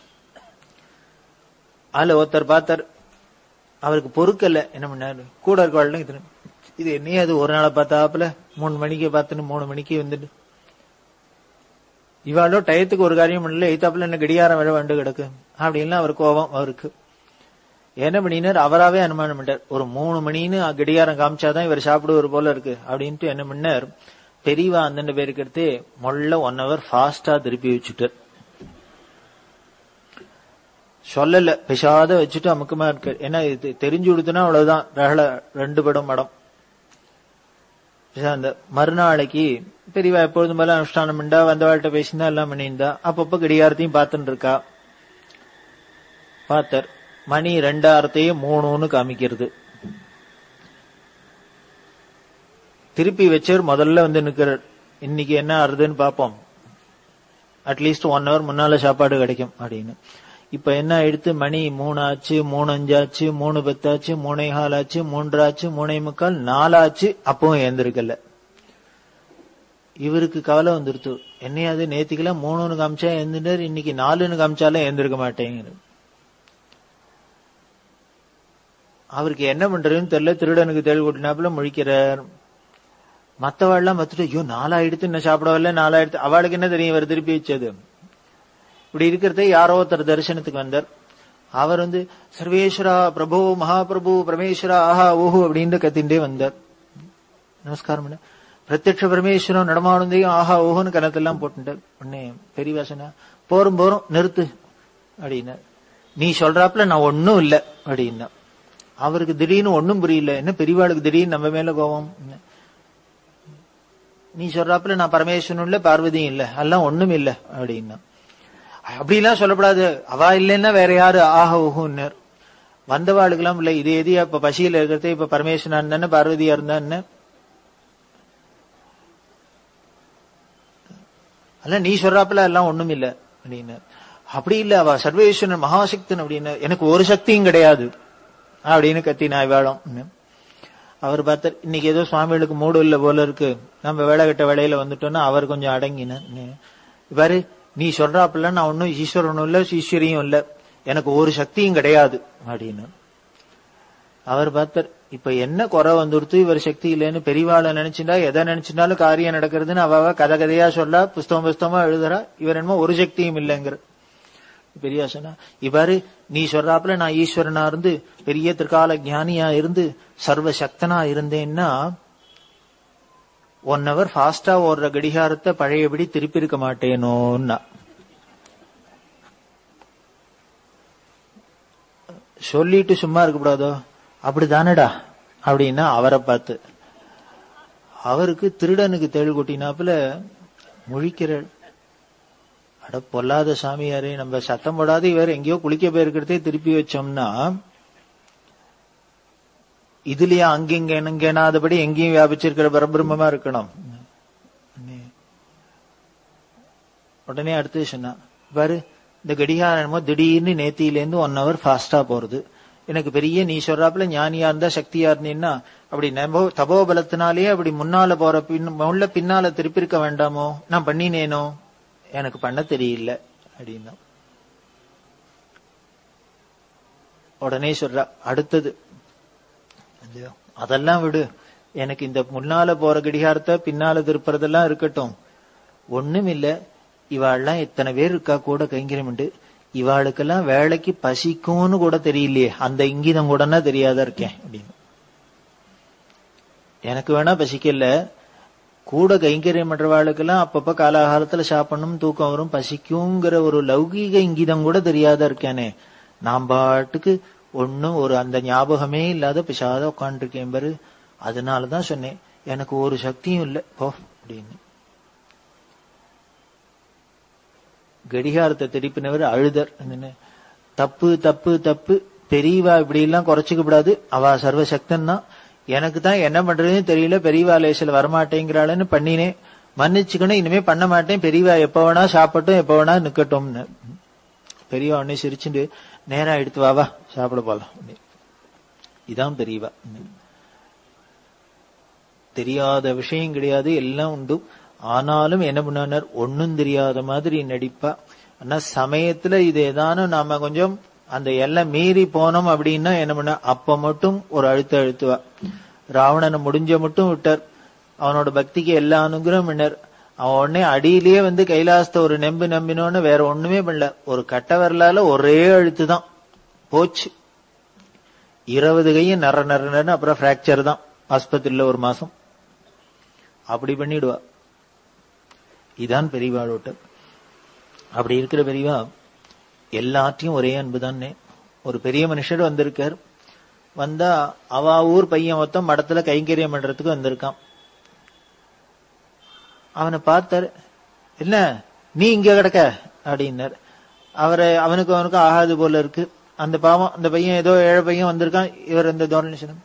அதுல ஒருத்தர் பார்த்தார் அவருக்கு பொறுக்கல என்ன பண்ணாரு கூட இருக்கவாள் இது இது என்னையே அது ஒரு நாளை பார்த்தாப்புல மூணு மணிக்கு பார்த்துன்னு மூணு மணிக்கு வந்துட்டு இவாளோ டயத்துக்கு ஒரு காரியம் பண்ணல எய்தாப்புல என்ன கடிகாரம் விழ வந்து கிடக்கு அப்படின்லாம் அவர் கோபம் அவருக்கு என்ன பண்ணினார் அவராவே அனுமானம் பண்ணார் ஒரு மூணு மணின்னு கடிகாரம் காமிச்சாதான் இவர் சாப்பிடுவார் போல இருக்கு அப்படின்ட்டு என்ன பண்ணார் பெரியவா அந்தண்ட பேருக்கு எடுத்து மொள்ள ஒன் ஹவர் ஃபாஸ்டா திருப்பி வச்சுட்டார் சொல்லல பிசாத வச்சுட்டு அமுக்கமா இருக்கு ஏன்னா இது தெரிஞ்சு கொடுத்தனா அவ்வளவுதான் ரகல ரெண்டு படம் படம் அந்த மறுநாளைக்கு பெரியவா எப்பொழுதும் போல அனுஷ்டானம் பண்ணா வந்தவாழ்கிட்ட பேசினா எல்லாம் பண்ணியிருந்தா அப்பப்ப கடிகாரத்தையும் பார்த்துட்டு இருக்கா பார்த்தார் மணி ரெண்டாயிரத்தையும் மூணுன்னு காமிக்கிறது திருப்பி வச்சவர் முதல்ல வந்து நிக்கிறார் இன்னைக்கு என்ன ஆறுதுன்னு பார்ப்போம் அட்லீஸ்ட் ஒன் ஹவர் முன்னால சாப்பாடு கிடைக்கும் அப்படின்னு இப்ப என்ன ஆயிடுத்து மணி மூணு ஆச்சு மூணு அஞ்சாச்சு மூணு பத்தாச்சு மூணே கால் ஆச்சு மூன்றாச்சு மூணே முக்கால் நாலாச்சு அப்பவும் ஏந்திருக்கல இவருக்கு கவலை வந்துருத்து என்னையாது நேத்துக்கெல்லாம் மூணுன்னு காமிச்சா ஏந்துட்டார் இன்னைக்கு நாலுன்னு காமிச்சாலும் ஏந்திருக்க மாட்டேங்குது அவருக்கு என்ன பண்றதுன்னு தெரியல திருடனுக்கு தேள் கொட்டினாப்புல முழிக்கிறார் மத்தவாள்லாம் பார்த்துட்டு ஐயோ நாலாயிடுத்து என்ன சாப்பிட வரல நாலாயிடுத்து அவளுக்கு என்ன தெரியும் இவர் திருப்பி வச்சது இப்படி இருக்கிறத யாரோ ஒருத்தர் தரிசனத்துக்கு வந்தார் அவர் வந்து சர்வேஸ்வரா பிரபு மகாபிரபு பரமேஸ்வரா ஆஹா ஓஹோ அப்படின்னு கத்திண்டே வந்தார் நமஸ்காரம் பண்ண பிரத்யட்ச பரமேஸ்வரம் நடமானந்தையும் ஆஹா ஓஹோன்னு கணத்தெல்லாம் போட்டுட்டார் உடனே பெரிய வாசனா போரும் போரும் நிறுத்து அப்படின்னா நீ சொல்றாப்புல நான் ஒன்னும் இல்ல அப்படின்னா அவருக்கு திடீர்னு ஒன்னும் புரியல என்ன பெரியவாளுக்கு திடீர்னு நம்ம மேல கோபம் நீ சொல்றாப்புல நான் பரமேஸ்வரனும் இல்ல பார்வதியும் இல்ல எல்லாம் ஒண்ணும் இல்ல அப்படின்னா அப்படிலாம் சொல்லப்படாது அவா இல்லைன்னா வேற யாரு ஆஹ ஊஹுன்னர் வந்தவாளுக்கெல்லாம் இல்ல இது எது இப்ப பசியில இருக்கிறதே இப்ப பரமேஸ்வரன் இருந்தானே பார்வதியா இருந்தான்னு அல்ல நீ சொல்றாப்புல எல்லாம் ஒண்ணும் இல்ல அப்படின்னு அப்படி இல்ல அவ சர்வேஸ்வரன் மகாசக்தன் அப்படின்னு எனக்கு ஒரு சக்தியும் கிடையாது அப்படின்னு கத்தி நான் வேளம் அவர் பார்த்தார் இன்னைக்கு ஏதோ சுவாமிகளுக்கு மூடு இல்ல போல இருக்கு நம்ம வேலை கட்ட வேலையில வந்துட்டோம்னா அவர் கொஞ்சம் அடங்கின பாரு நீ சொல்றாப்புல நான் ஒன்னும் ஈஸ்வரனும் இல்ல ஈஸ்வரியும் இல்ல எனக்கு ஒரு சக்தியும் கிடையாது அப்படின்னு அவர் பார்த்தார் இப்ப என்ன குறை வந்துடுத்து இவர் சக்தி இல்லைன்னு பெரியவாளை நினைச்சுட்டா எதை நினைச்சுட்டாலும் காரியம் நடக்கிறதுன்னு அவ கதை கதையா சொல்ல புஸ்தகம் புஸ்தகமா எழுதுறா இவர் என்னமோ ஒரு சக்தியும் இல்லைங்கிற பெரிய சொன்னா இவ்வாறு நீ சொல்றாப்புல நான் ஈஸ்வரனா இருந்து பெரிய திருக்கால ஞானியா இருந்து சர்வ சக்தனா இருந்தேன்னா ஒன் ஹவர் ஃபாஸ்டா ஓடுற கடிகாரத்தை பழையபடி திருப்பி இருக்க மாட்டேனோன்னா சொல்லிட்டு சும்மா இருக்கக்கூடாதோ அப்படிதானடா அப்படின்னா அவரை பார்த்து அவருக்கு திருடனுக்கு தேள் கொட்டினாப்புல முழிக்கிறாள் அட பொல்லாத சாமியாரே நம்ம சத்தம் போடாத இவர் எங்கேயோ குளிக்க போயிருக்கிறதே திருப்பி வச்சோம்னா இதுலயா அங்கிங்க எங்கேனாதபடி எங்கேயும் வியாபிச்சிருக்கிற பரபிரம்மமா இருக்கணும் உடனே அடுத்து சொன்னா பாரு இந்த கடிகாரம் என்னமோ திடீர்னு நேத்தியிலேருந்து ஒன் ஹவர் ஃபாஸ்டா போறது எனக்கு பெரிய நீ சொல்றாப்புல ஞானியா இருந்தா சக்தியா இருந்தீன்னா அப்படி நபோ தபோபலத்தினாலேயே அப்படி முன்னால போற பின் உள்ள பின்னால திருப்பி இருக்க வேண்டாமோ நான் பண்ணினேனோ எனக்கு பண்ண தெரியல அப்படின்னா உடனே சொல்ற அடுத்தது அதெல்லாம் விடு எனக்கு இந்த முன்னால போற கடிகாரத்தை பின்னால திருப்புறதெல்லாம் இருக்கட்டும் ஒண்ணும் இல்ல இவாள்லாம் எத்தனை பேர் இருக்கா கூட கைங்கரியம்ண்டு இவாளுக்கெல்லாம் வேலைக்கு பசிக்கும்னு கூட தெரியலையே அந்த இங்கிதம் கூடனா தெரியாத இருக்கேன் அப்படின்னு எனக்கு வேணா பசிக்கல கூட கைங்கரியம் பண்றவாளுக்கெல்லாம் அப்பப்ப காலாகாலத்துல சாப்பிடணும் தூக்கம் வரும் பசிக்குங்கிற ஒரு லௌகீக இங்கிதம் கூட தெரியாத இருக்கேனே நான் பாட்டுக்கு ஒன்னும் ஒரு அந்த ஞாபகமே இல்லாத பிசாத உட்காந்துருக்கேன் பாரு அதனாலதான் சொன்னேன் எனக்கு ஒரு சக்தியும் இல்லை போ அப்படின்னு கடிகாரத்தை திருப்பினவர் அழுதர் தப்பு தப்பு தப்பு பெரியவா இப்படி எல்லாம் குறைச்சிக்க கூடாது அவ சர்வசக்தன் தான் எனக்கு தான் என்ன பண்றதுன்னு தெரியல பெரியவா லேசில் வரமாட்டேங்கிறாள்னு பண்ணினேன் மன்னிச்சுக்கணும் இனிமே பண்ண மாட்டேன் பெரியவா எப்ப வேணா சாப்பிட்டும் எப்ப வேணா நிக்கட்டும்னு பெரியவா உடனே சிரிச்சுட்டு நேரா எடுத்து வா வா சாப்பிட போலாம் இதான் பெரியவா தெரியாத விஷயம் கிடையாது எல்லாம் உண்டு ஆனாலும் என்ன பண்ணார் ஒன்னும் தெரியாத மாதிரி நடிப்பா ஆனா சமயத்துல இது ஏதானும் நாம கொஞ்சம் அந்த எல்லாம் மீறி போனோம் அப்படின்னா என்ன பண்ண அப்ப மட்டும் ஒரு அழுத்த அழுத்துவா ராவணனை முடிஞ்ச மட்டும் விட்டார் அவனோட பக்திக்கு எல்லா அனுகிரகம் பண்ணார் அவன் உடனே அடியிலேயே வந்து கைலாசத்தை ஒரு நெம்பு நம்பினோன்னு வேற ஒண்ணுமே பண்ணல ஒரு கட்ட வரலால ஒரே அழுத்து தான் போச்சு இருபது கையும் நர நர நரன்னு அப்புறம் பிராக்சர் தான் ஆஸ்பத்திரியில ஒரு மாசம் அப்படி பண்ணிடுவா இதான் பெரியவாளோட்ட அப்படி இருக்கிற பெரியவா எல்லாத்தையும் ஒரே அன்பு தானே ஒரு பெரிய மனுஷர் வந்திருக்கார் வந்தா அவ ஊர் பையன் மொத்தம் மடத்துல கைங்கரியம் பண்றதுக்கு வந்திருக்கான் அவனை பார்த்தாரு என்ன நீ இங்க கிடக்க அப்படின்னார் அவரை அவனுக்கு அவனுக்கு ஆகாது போல இருக்கு அந்த பாவம் அந்த பையன் ஏதோ ஏழை பையன் வந்திருக்கான் இவர் இந்த தோரணேஷனம்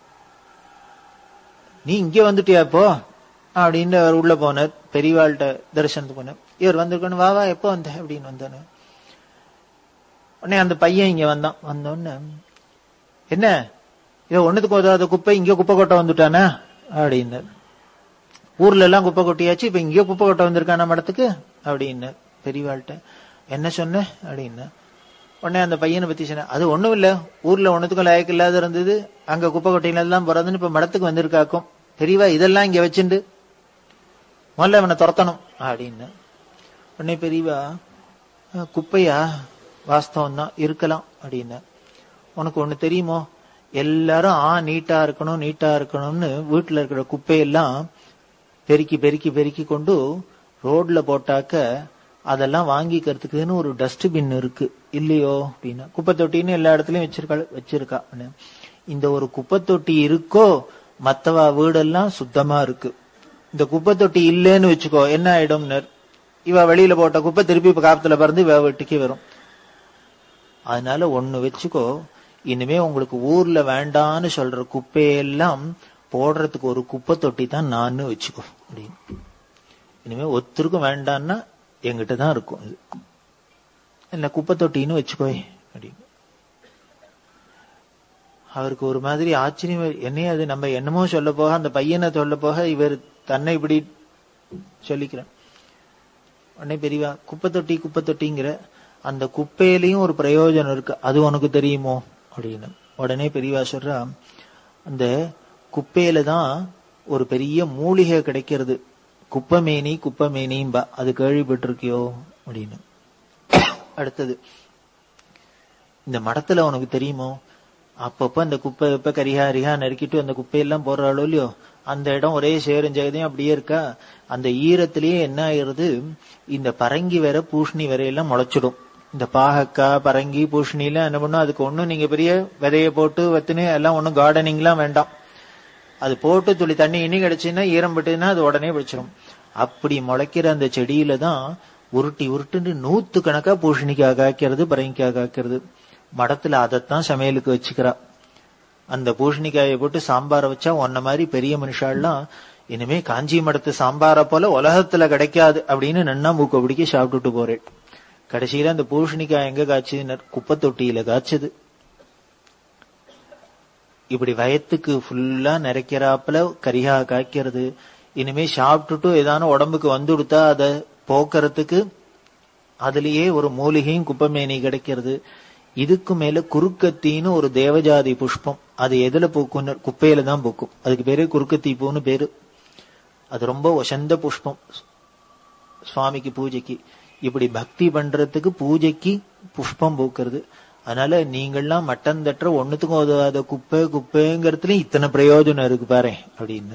நீ இங்க வந்துட்டியா இப்போ அப்படின்னு அவர் உள்ள போனார் பெரியவாள்கிட்ட தரிசனத்துக்கு போனார் இவர் வந்திருக்கணும் வா வா எப்போ வந்த அப்படின்னு வந்தானு உடனே அந்த பையன் இங்க வந்தான் வந்தோடனே என்ன இதை ஒண்ணுத்துக்கு உதவாத குப்பை இங்க குப்பை கொட்ட வந்துட்டானே அப்படின்னார் ஊர்ல எல்லாம் குப்பை கொட்டியாச்சு இப்ப இங்கே குப்பை கொட்ட வந்திருக்கான மடத்துக்கு அப்படின்னு பெரியவாள்கிட்ட என்ன சொன்ன அப்படின்னு உடனே அந்த பையனை பத்தி சொன்னேன் அது ஒண்ணும் இல்ல ஊர்ல ஒண்ணுத்துக்கும் லாயக்கு இல்லாத இருந்தது அங்க குப்பை கொட்டையில போறதுன்னு இப்ப மடத்துக்கு வந்திருக்காக்கும் பெரியவா இதெல்லாம் இங்க வச்சுண்டு முதல்ல அவனை துரத்தணும் அப்படின்னு உடனே பெரியவா "அஹ், குப்பையா வாஸ்தவம் தான் இருக்கலாம் அப்படின்னு உனக்கு ஒண்ணு தெரியுமோ எல்லாரும் ஆ நீட்டா இருக்கணும் நீட்டா இருக்கணும்னு வீட்டுல இருக்கிற குப்பையெல்லாம் பெருக்கி பெருக்கி பெருக்கி கொண்டு ரோட்ல போட்டாக்க அதெல்லாம் வாங்கிக்கிறதுக்குன்னு ஒரு டஸ்ட்பின் இருக்கு இல்லையோ அப்படின்னா குப்பை தொட்டின்னு எல்லா இடத்துலயும் வச்சிருக்கா வச்சிருக்கா அப்படின்னு. இந்த ஒரு குப்பை தொட்டி இருக்கோ மத்தவா வீடெல்லாம் சுத்தமா இருக்கு இந்த குப்பை தொட்டி இல்லைன்னு வச்சுக்கோ என்ன ஆயிடும்னர் இவ வெளியில போட்ட குப்பை திருப்பி இப்ப காப்பத்துல பறந்து இவ வீட்டுக்கே வரும் அதனால ஒண்ணு வச்சுக்கோ இனிமே உங்களுக்கு ஊர்ல வேண்டான்னு சொல்ற குப்பையெல்லாம் போடுறதுக்கு ஒரு குப்பை தொட்டி தான் நான் வச்சுக்கோ அப்படின்னு இனிமே ஒருத்தருக்கும் வேண்டான்னா எங்கிட்ட தான் இருக்கும் இது என்ன குப்பை தொட்டின்னு வச்சுக்கோ அப்படின்னு அவருக்கு ஒரு மாதிரி ஆச்சரியம் என்னைய அது நம்ம என்னமோ சொல்ல போக அந்த பையனை சொல்ல போக இவர் தன்னை இப்படி சொல்லிக்கிறேன் உடனே பெரியவா குப்பை தொட்டி குப்பை தொட்டிங்கிற அந்த குப்பையிலயும் ஒரு பிரயோஜனம் இருக்கு அது உனக்கு தெரியுமோ அப்படின்னு உடனே பெரியவா சொல்றா அந்த குப்பையில தான் ஒரு பெரிய மூலிகை கிடைக்கிறது குப்பமேனி குப்பமேனிம்பா அது கேள்விப்பட்டிருக்கியோ அப்படின்னு அடுத்தது இந்த மடத்துல உனக்கு தெரியுமோ அப்பப்ப அந்த குப்பை இப்ப கரிகா அரிகா நறுக்கிட்டு அந்த குப்பையெல்லாம் போடுறாளோ இல்லையோ அந்த இடம் ஒரே சேரும் ஜெகதையும் அப்படியே இருக்கா அந்த ஈரத்திலேயே என்ன ஆயிருது இந்த பரங்கி வேற பூஷணி வரையெல்லாம் முளைச்சிடும் இந்த பாகக்காய் பரங்கி பூஷணி எல்லாம் என்ன பண்ணும் அதுக்கு ஒண்ணும் நீங்க பெரிய விதைய போட்டு வத்துன்னு எல்லாம் ஒண்ணும் கார்டனிங்லாம் வேண்டாம் அது போட்டு துளி தண்ணி இனி கிடைச்சுன்னா ஈரம் விட்டுன்னா அது உடனே பிடிச்சிரும் அப்படி முளைக்கிற அந்த செடியில தான் உருட்டி உருட்டுன்னு நூத்து கணக்கா பூஷணிக்காய் காய்க்கிறது பரங்கிக்காய் காய்க்கிறது மடத்துல அதைத்தான் சமையலுக்கு வச்சுக்கிறா அந்த பூஷணிக்காயை போட்டு சாம்பாரை வச்சா உன்ன மாதிரி பெரிய மனுஷாலாம் இனிமே காஞ்சி மடத்து சாம்பாரை போல உலகத்துல கிடைக்காது அப்படின்னு நன்னா மூக்க பிடிக்க சாப்பிட்டுட்டு போறேன் கடைசியில அந்த பூஷணிக்காய் எங்க காய்ச்சதுன்னு குப்பை தொட்டியில காய்ச்சது இப்படி வயத்துக்கு ஃபுல்லா நிறைக்கிறாப்புல கரிகா காய்க்கிறது இனிமே சாப்பிட்டுட்டு ஏதான உடம்புக்கு வந்து கொடுத்தா அதை போக்குறதுக்கு அதுலயே ஒரு மூலிகையும் குப்பமேனி கிடைக்கிறது இதுக்கு மேல குறுக்கத்தின்னு ஒரு தேவஜாதி புஷ்பம் அது எதுல பூக்கும் குப்பையில தான் பூக்கும் அதுக்கு பேரு குறுக்கத்தி பூன்னு பேரு அது ரொம்ப ஒசந்த புஷ்பம் சுவாமிக்கு பூஜைக்கு இப்படி பக்தி பண்றதுக்கு பூஜைக்கு புஷ்பம் பூக்கிறது அதனால நீங்கள்லாம் மட்டன் தட்டுற ஒண்ணுத்துக்கும் உதவாத குப்பை குப்பைங்கிறதுல இத்தனை பிரயோஜனம் இருக்கு பாரு அப்படின்னு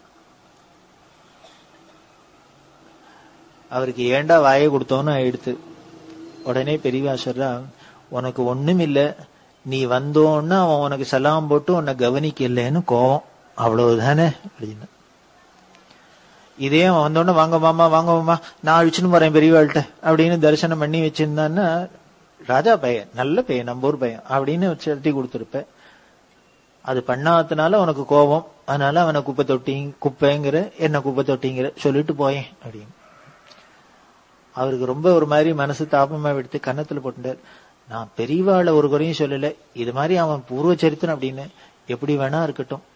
அவருக்கு ஏண்டா வாயை கொடுத்தோன்னு ஆயிடுத்து உடனே பெரியவா சொல்றா உனக்கு ஒண்ணும் இல்ல நீ வந்தோன்னு அவன் உனக்கு சலாம் போட்டு உன்னை கவனிக்கலன்னு கோவம் அவ்வளவுதானே அப்படின்னு இதே அவன் வந்தோடனே வாங்க மாமா வாங்க மாமா நான் அழிச்சுன்னு போறேன் பெரியவாள்கிட்ட அப்படின்னு தரிசனம் பண்ணி வச்சிருந்தான்னா ராஜா பையன் நல்ல பையன் நம்ம ஊர் பையன் அப்படின்னு செலுத்தி கொடுத்துருப்ப அது பண்ணாததுனால உனக்கு கோபம் அதனால அவனை குப்பை தொட்டி குப்பைங்கிற என்ன குப்பை தொட்டிங்கிற சொல்லிட்டு போயேன் அப்படின்னு அவருக்கு ரொம்ப ஒரு மாதிரி மனசு தாபமா எடுத்து கன்னத்துல போட்டுட்டார் நான் பெரியவாள ஒரு குறையும் சொல்லல இது மாதிரி அவன் பூர்வ சரித்திரம் அப்படின்னு எப்படி வேணா இருக்கட்டும்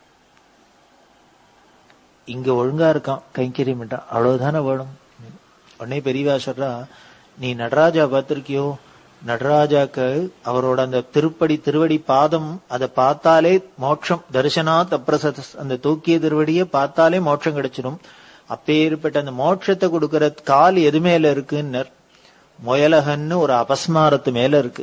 இங்க ஒழுங்கா இருக்கான் கைங்கரியம் பண்றான் அவ்வளவுதானே வேணும் உடனே பெரியவா சொல்றா நீ நடராஜா பார்த்திருக்கியோ நடராஜாக்கு அவரோட அந்த திருப்படி திருவடி பாதம் அதை பார்த்தாலே மோட்சம் தரிசனா தப்ரசத அந்த தூக்கிய திருவடியை பார்த்தாலே மோட்சம் கிடைச்சிடும் அப்பேற்பட்ட அந்த மோட்சத்தை கொடுக்கிற கால் எது மேல இருக்குன்னர் முயலகன்னு ஒரு அபஸ்மாரத்து மேல இருக்கு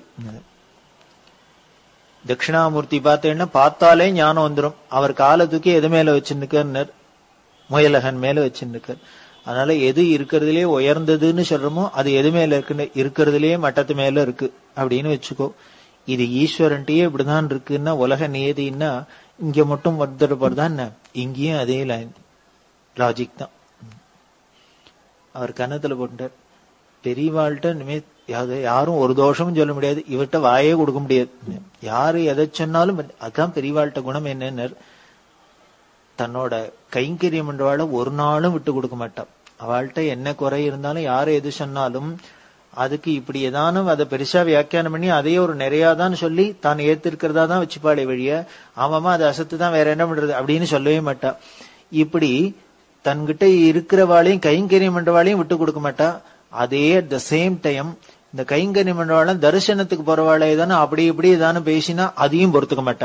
தட்சிணாமூர்த்தி பார்த்தேன்னா பார்த்தாலே ஞானம் வந்துடும் அவர் காலை தூக்கி எது மேல வச்சுருக்கார் முயலகன் மேல வச்சுருக்கார் அதனால எது இருக்கிறதுலே உயர்ந்ததுன்னு சொல்றோமோ அது எது மேல இருக்குன்னு இருக்கிறதுலே மட்டத்து மேல இருக்கு அப்படின்னு வச்சுக்கோ இது ஈஸ்வரன்ட்டயே இப்படிதான் இருக்குன்னா உலக நியதின்னா இங்க மட்டும் வந்துடுறதான் இங்கேயும் அதே லைன் லாஜிக் தான் அவர் கன்னத்துல போட்டார் பெரியவாள்கிட்ட இனிமே யாது- யாரும் ஒரு தோஷமும் சொல்ல முடியாது இவர்கிட்ட வாயே கொடுக்க முடியாது யாரு எதை சொன்னாலும் அதான் பெரியவாள்கிட்ட குணம் என்னன்னு தன்னோட கைங்கரியம் என்றவாள ஒரு நாளும் விட்டு கொடுக்க மாட்டான் அவள்கிட்ட என்ன குறை இருந்தாலும் யாரு எது சொன்னாலும் அதுக்கு இப்படி ஏதானும் அதை பெருசா வியாக்கியானம் பண்ணி அதையே ஒரு நிறையாதான் சொல்லி தான் ஏத்திருக்கிறதா தான் வச்சுப்பாளே வழிய ஆமாமா அது அசத்து தான் வேற என்ன பண்றது அப்படின்னு சொல்லவே மாட்டா இப்படி தன்கிட்ட இருக்கிறவாளையும் கைங்கரியம் பண்றவாளையும் விட்டு கொடுக்க மாட்டா அதே அட் த சேம் டைம் இந்த கைங்கரியம் பண்றவாளும் தரிசனத்துக்கு போறவாளே தானே அப்படி இப்படி ஏதானு பேசினா அதையும் பொறுத்துக்க மாட்டா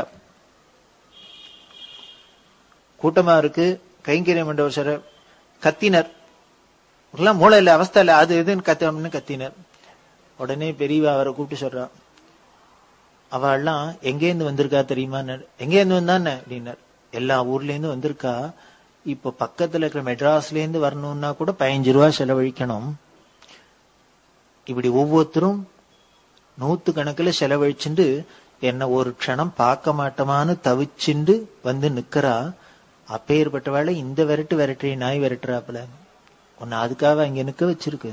கூட்டமா இருக்கு கைங்கரியம் பண்றவர் சார் கத்தினர் எல்லாம் மூளை இல்ல அவஸ்தை இல்ல அது எதுன்னு கத்தம்னு கத்தினர் உடனே பெரியவா அவரை கூப்பிட்டு சொல்றா அவள்லாம் எங்கேருந்து வந்திருக்கா தெரியுமா எங்கேருந்து வந்தானே அப்படின்னார் எல்லா ஊர்ல இருந்து வந்திருக்கா இப்ப பக்கத்துல இருக்கிற மெட்ராஸ்ல இருந்து வரணும்னா கூட பதினஞ்சு ரூபா செலவழிக்கணும் இப்படி ஒவ்வொருத்தரும் நூத்து கணக்குல செலவழிச்சுண்டு என்ன ஒரு க்ஷணம் பார்க்க மாட்டோமான்னு தவிச்சுண்டு வந்து நிக்கிறா அப்பேற்பட்டவாளை இந்த விரட்டு விரட்டுறி நாய் விரட்டுறாப்புல உன்னை அதுக்காக அங்க நிக்க வச்சிருக்கு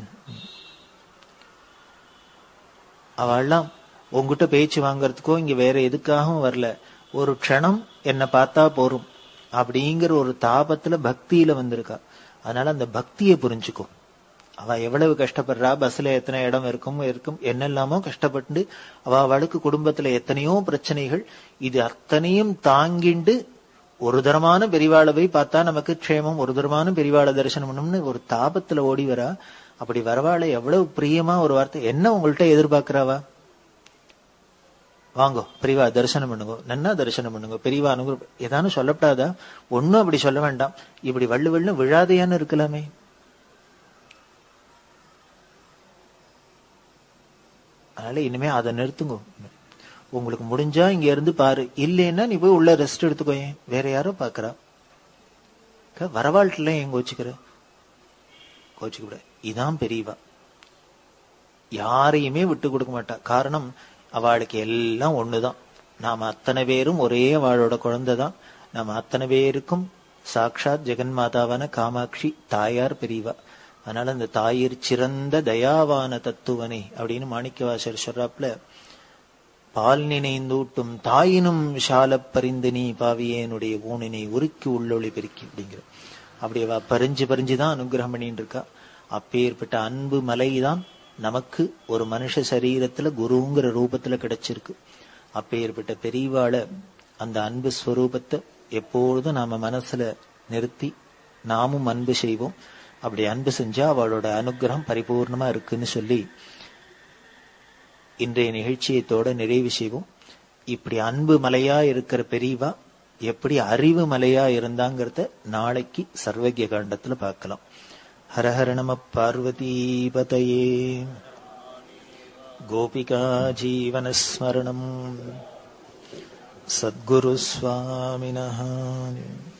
அவள்லாம் உங்ககிட்ட பேச்சு வாங்கறதுக்கோ இங்க வேற எதுக்காகவும் வரல ஒரு க்ஷணம் என்னை பார்த்தா போரும் அப்படிங்கிற ஒரு தாபத்துல பக்தியில வந்திருக்கா அதனால அந்த பக்தியை புரிஞ்சுக்கும் அவ எவ்வளவு கஷ்டப்படுறா பஸ்ல எத்தனை இடம் இருக்கும் இருக்கும் என்னெல்லாமோ கஷ்டப்பட்டு அவ அவளுக்கு குடும்பத்துல எத்தனையோ பிரச்சனைகள் இது அத்தனையும் தாங்கிண்டு ஒரு தரமான பெரிவாளை போய் பார்த்தா நமக்கு க்ஷேமம் ஒரு தரமான பெரிவாளை தரிசனம் பண்ணணும்னு ஒரு தாபத்துல ஓடி வரா அப்படி வரவாளை எவ்வளவு பிரியமா ஒரு வார்த்தை என்ன உங்கள்கிட்ட எதிர்பார்க்கறாவா வாங்கோ பெரியவா தரிசனம் பண்ணுங்க நன்னா தரிசனம் பண்ணுங்க பெரியவா அனுகு ஏதானு சொல்லப்படாதா ஒன்னும் அப்படி சொல்ல வேண்டாம் இப்படி வள்ளு வள்ளு விழாதையான்னு இருக்கலாமே அதனால இனிமே அதை நிறுத்துங்க உங்களுக்கு முடிஞ்சா இங்க இருந்து பாரு இல்லைன்னா நீ போய் உள்ள ரெஸ்ட் எடுத்துக்கோ வேற யாரோ பாக்குறா அக்கா, வரவாழ்ட்டுல ஏன் கோச்சுக்கிற கோச்சுக்க விட இதான் பெரியவா யாரையுமே விட்டு கொடுக்க மாட்டா காரணம் அவளுக்கு எல்லாம் ஒண்ணுதான் நாம அத்தனை பேரும் ஒரே அவளோட குழந்தைதான் நாம அத்தனை பேருக்கும் சாக்ஷாத் ஜெகன்மாதாவான காமாட்சி தாயார் பெரியவா அதனால அந்த தாயிற் சிறந்த தயாவான தத்துவனே அப்படின்னு மாணிக்கவாசர் சொல்றாப்புல பால் நினைந்தூட்டும் தாயினும் சாலப் பரிந்து நீ பாவியேனுடைய ஊனினை உருக்கி உள்ளொளி பெருக்கி அப்படிங்கிற அப்படி அவ பறிஞ்சு பறிஞ்சுதான் அனுகிரகம் பண்ணிட்டு இருக்கா அப்பேற்பட்ட அன்பு மலைதான் நமக்கு ஒரு மனுஷ சரீரத்துல குருங்கிற ரூபத்துல கிடைச்சிருக்கு அப்பேற்பட்ட பெரியவாள அந்த அன்பு ஸ்வரூபத்தை எப்பொழுதும் நாம மனசுல நிறுத்தி நாமும் அன்பு செய்வோம் அப்படி அன்பு செஞ்சா அவளோட அனுகிரகம் பரிபூர்ணமா இருக்குன்னு சொல்லி இன்றைய நிகழ்ச்சியத்தோட நிறைவு செய்வோம் இப்படி அன்பு மலையா இருக்கிற பெரியவா எப்படி அறிவு மலையா இருந்தாங்கிறத நாளைக்கு சர்வஜ்ய காண்டத்துல பார்க்கலாம் ஹரஹர நம பார்வதீபதையே கோபிகா ஜீவனஸ்மரணம் சத்குரு சுவாமினஹ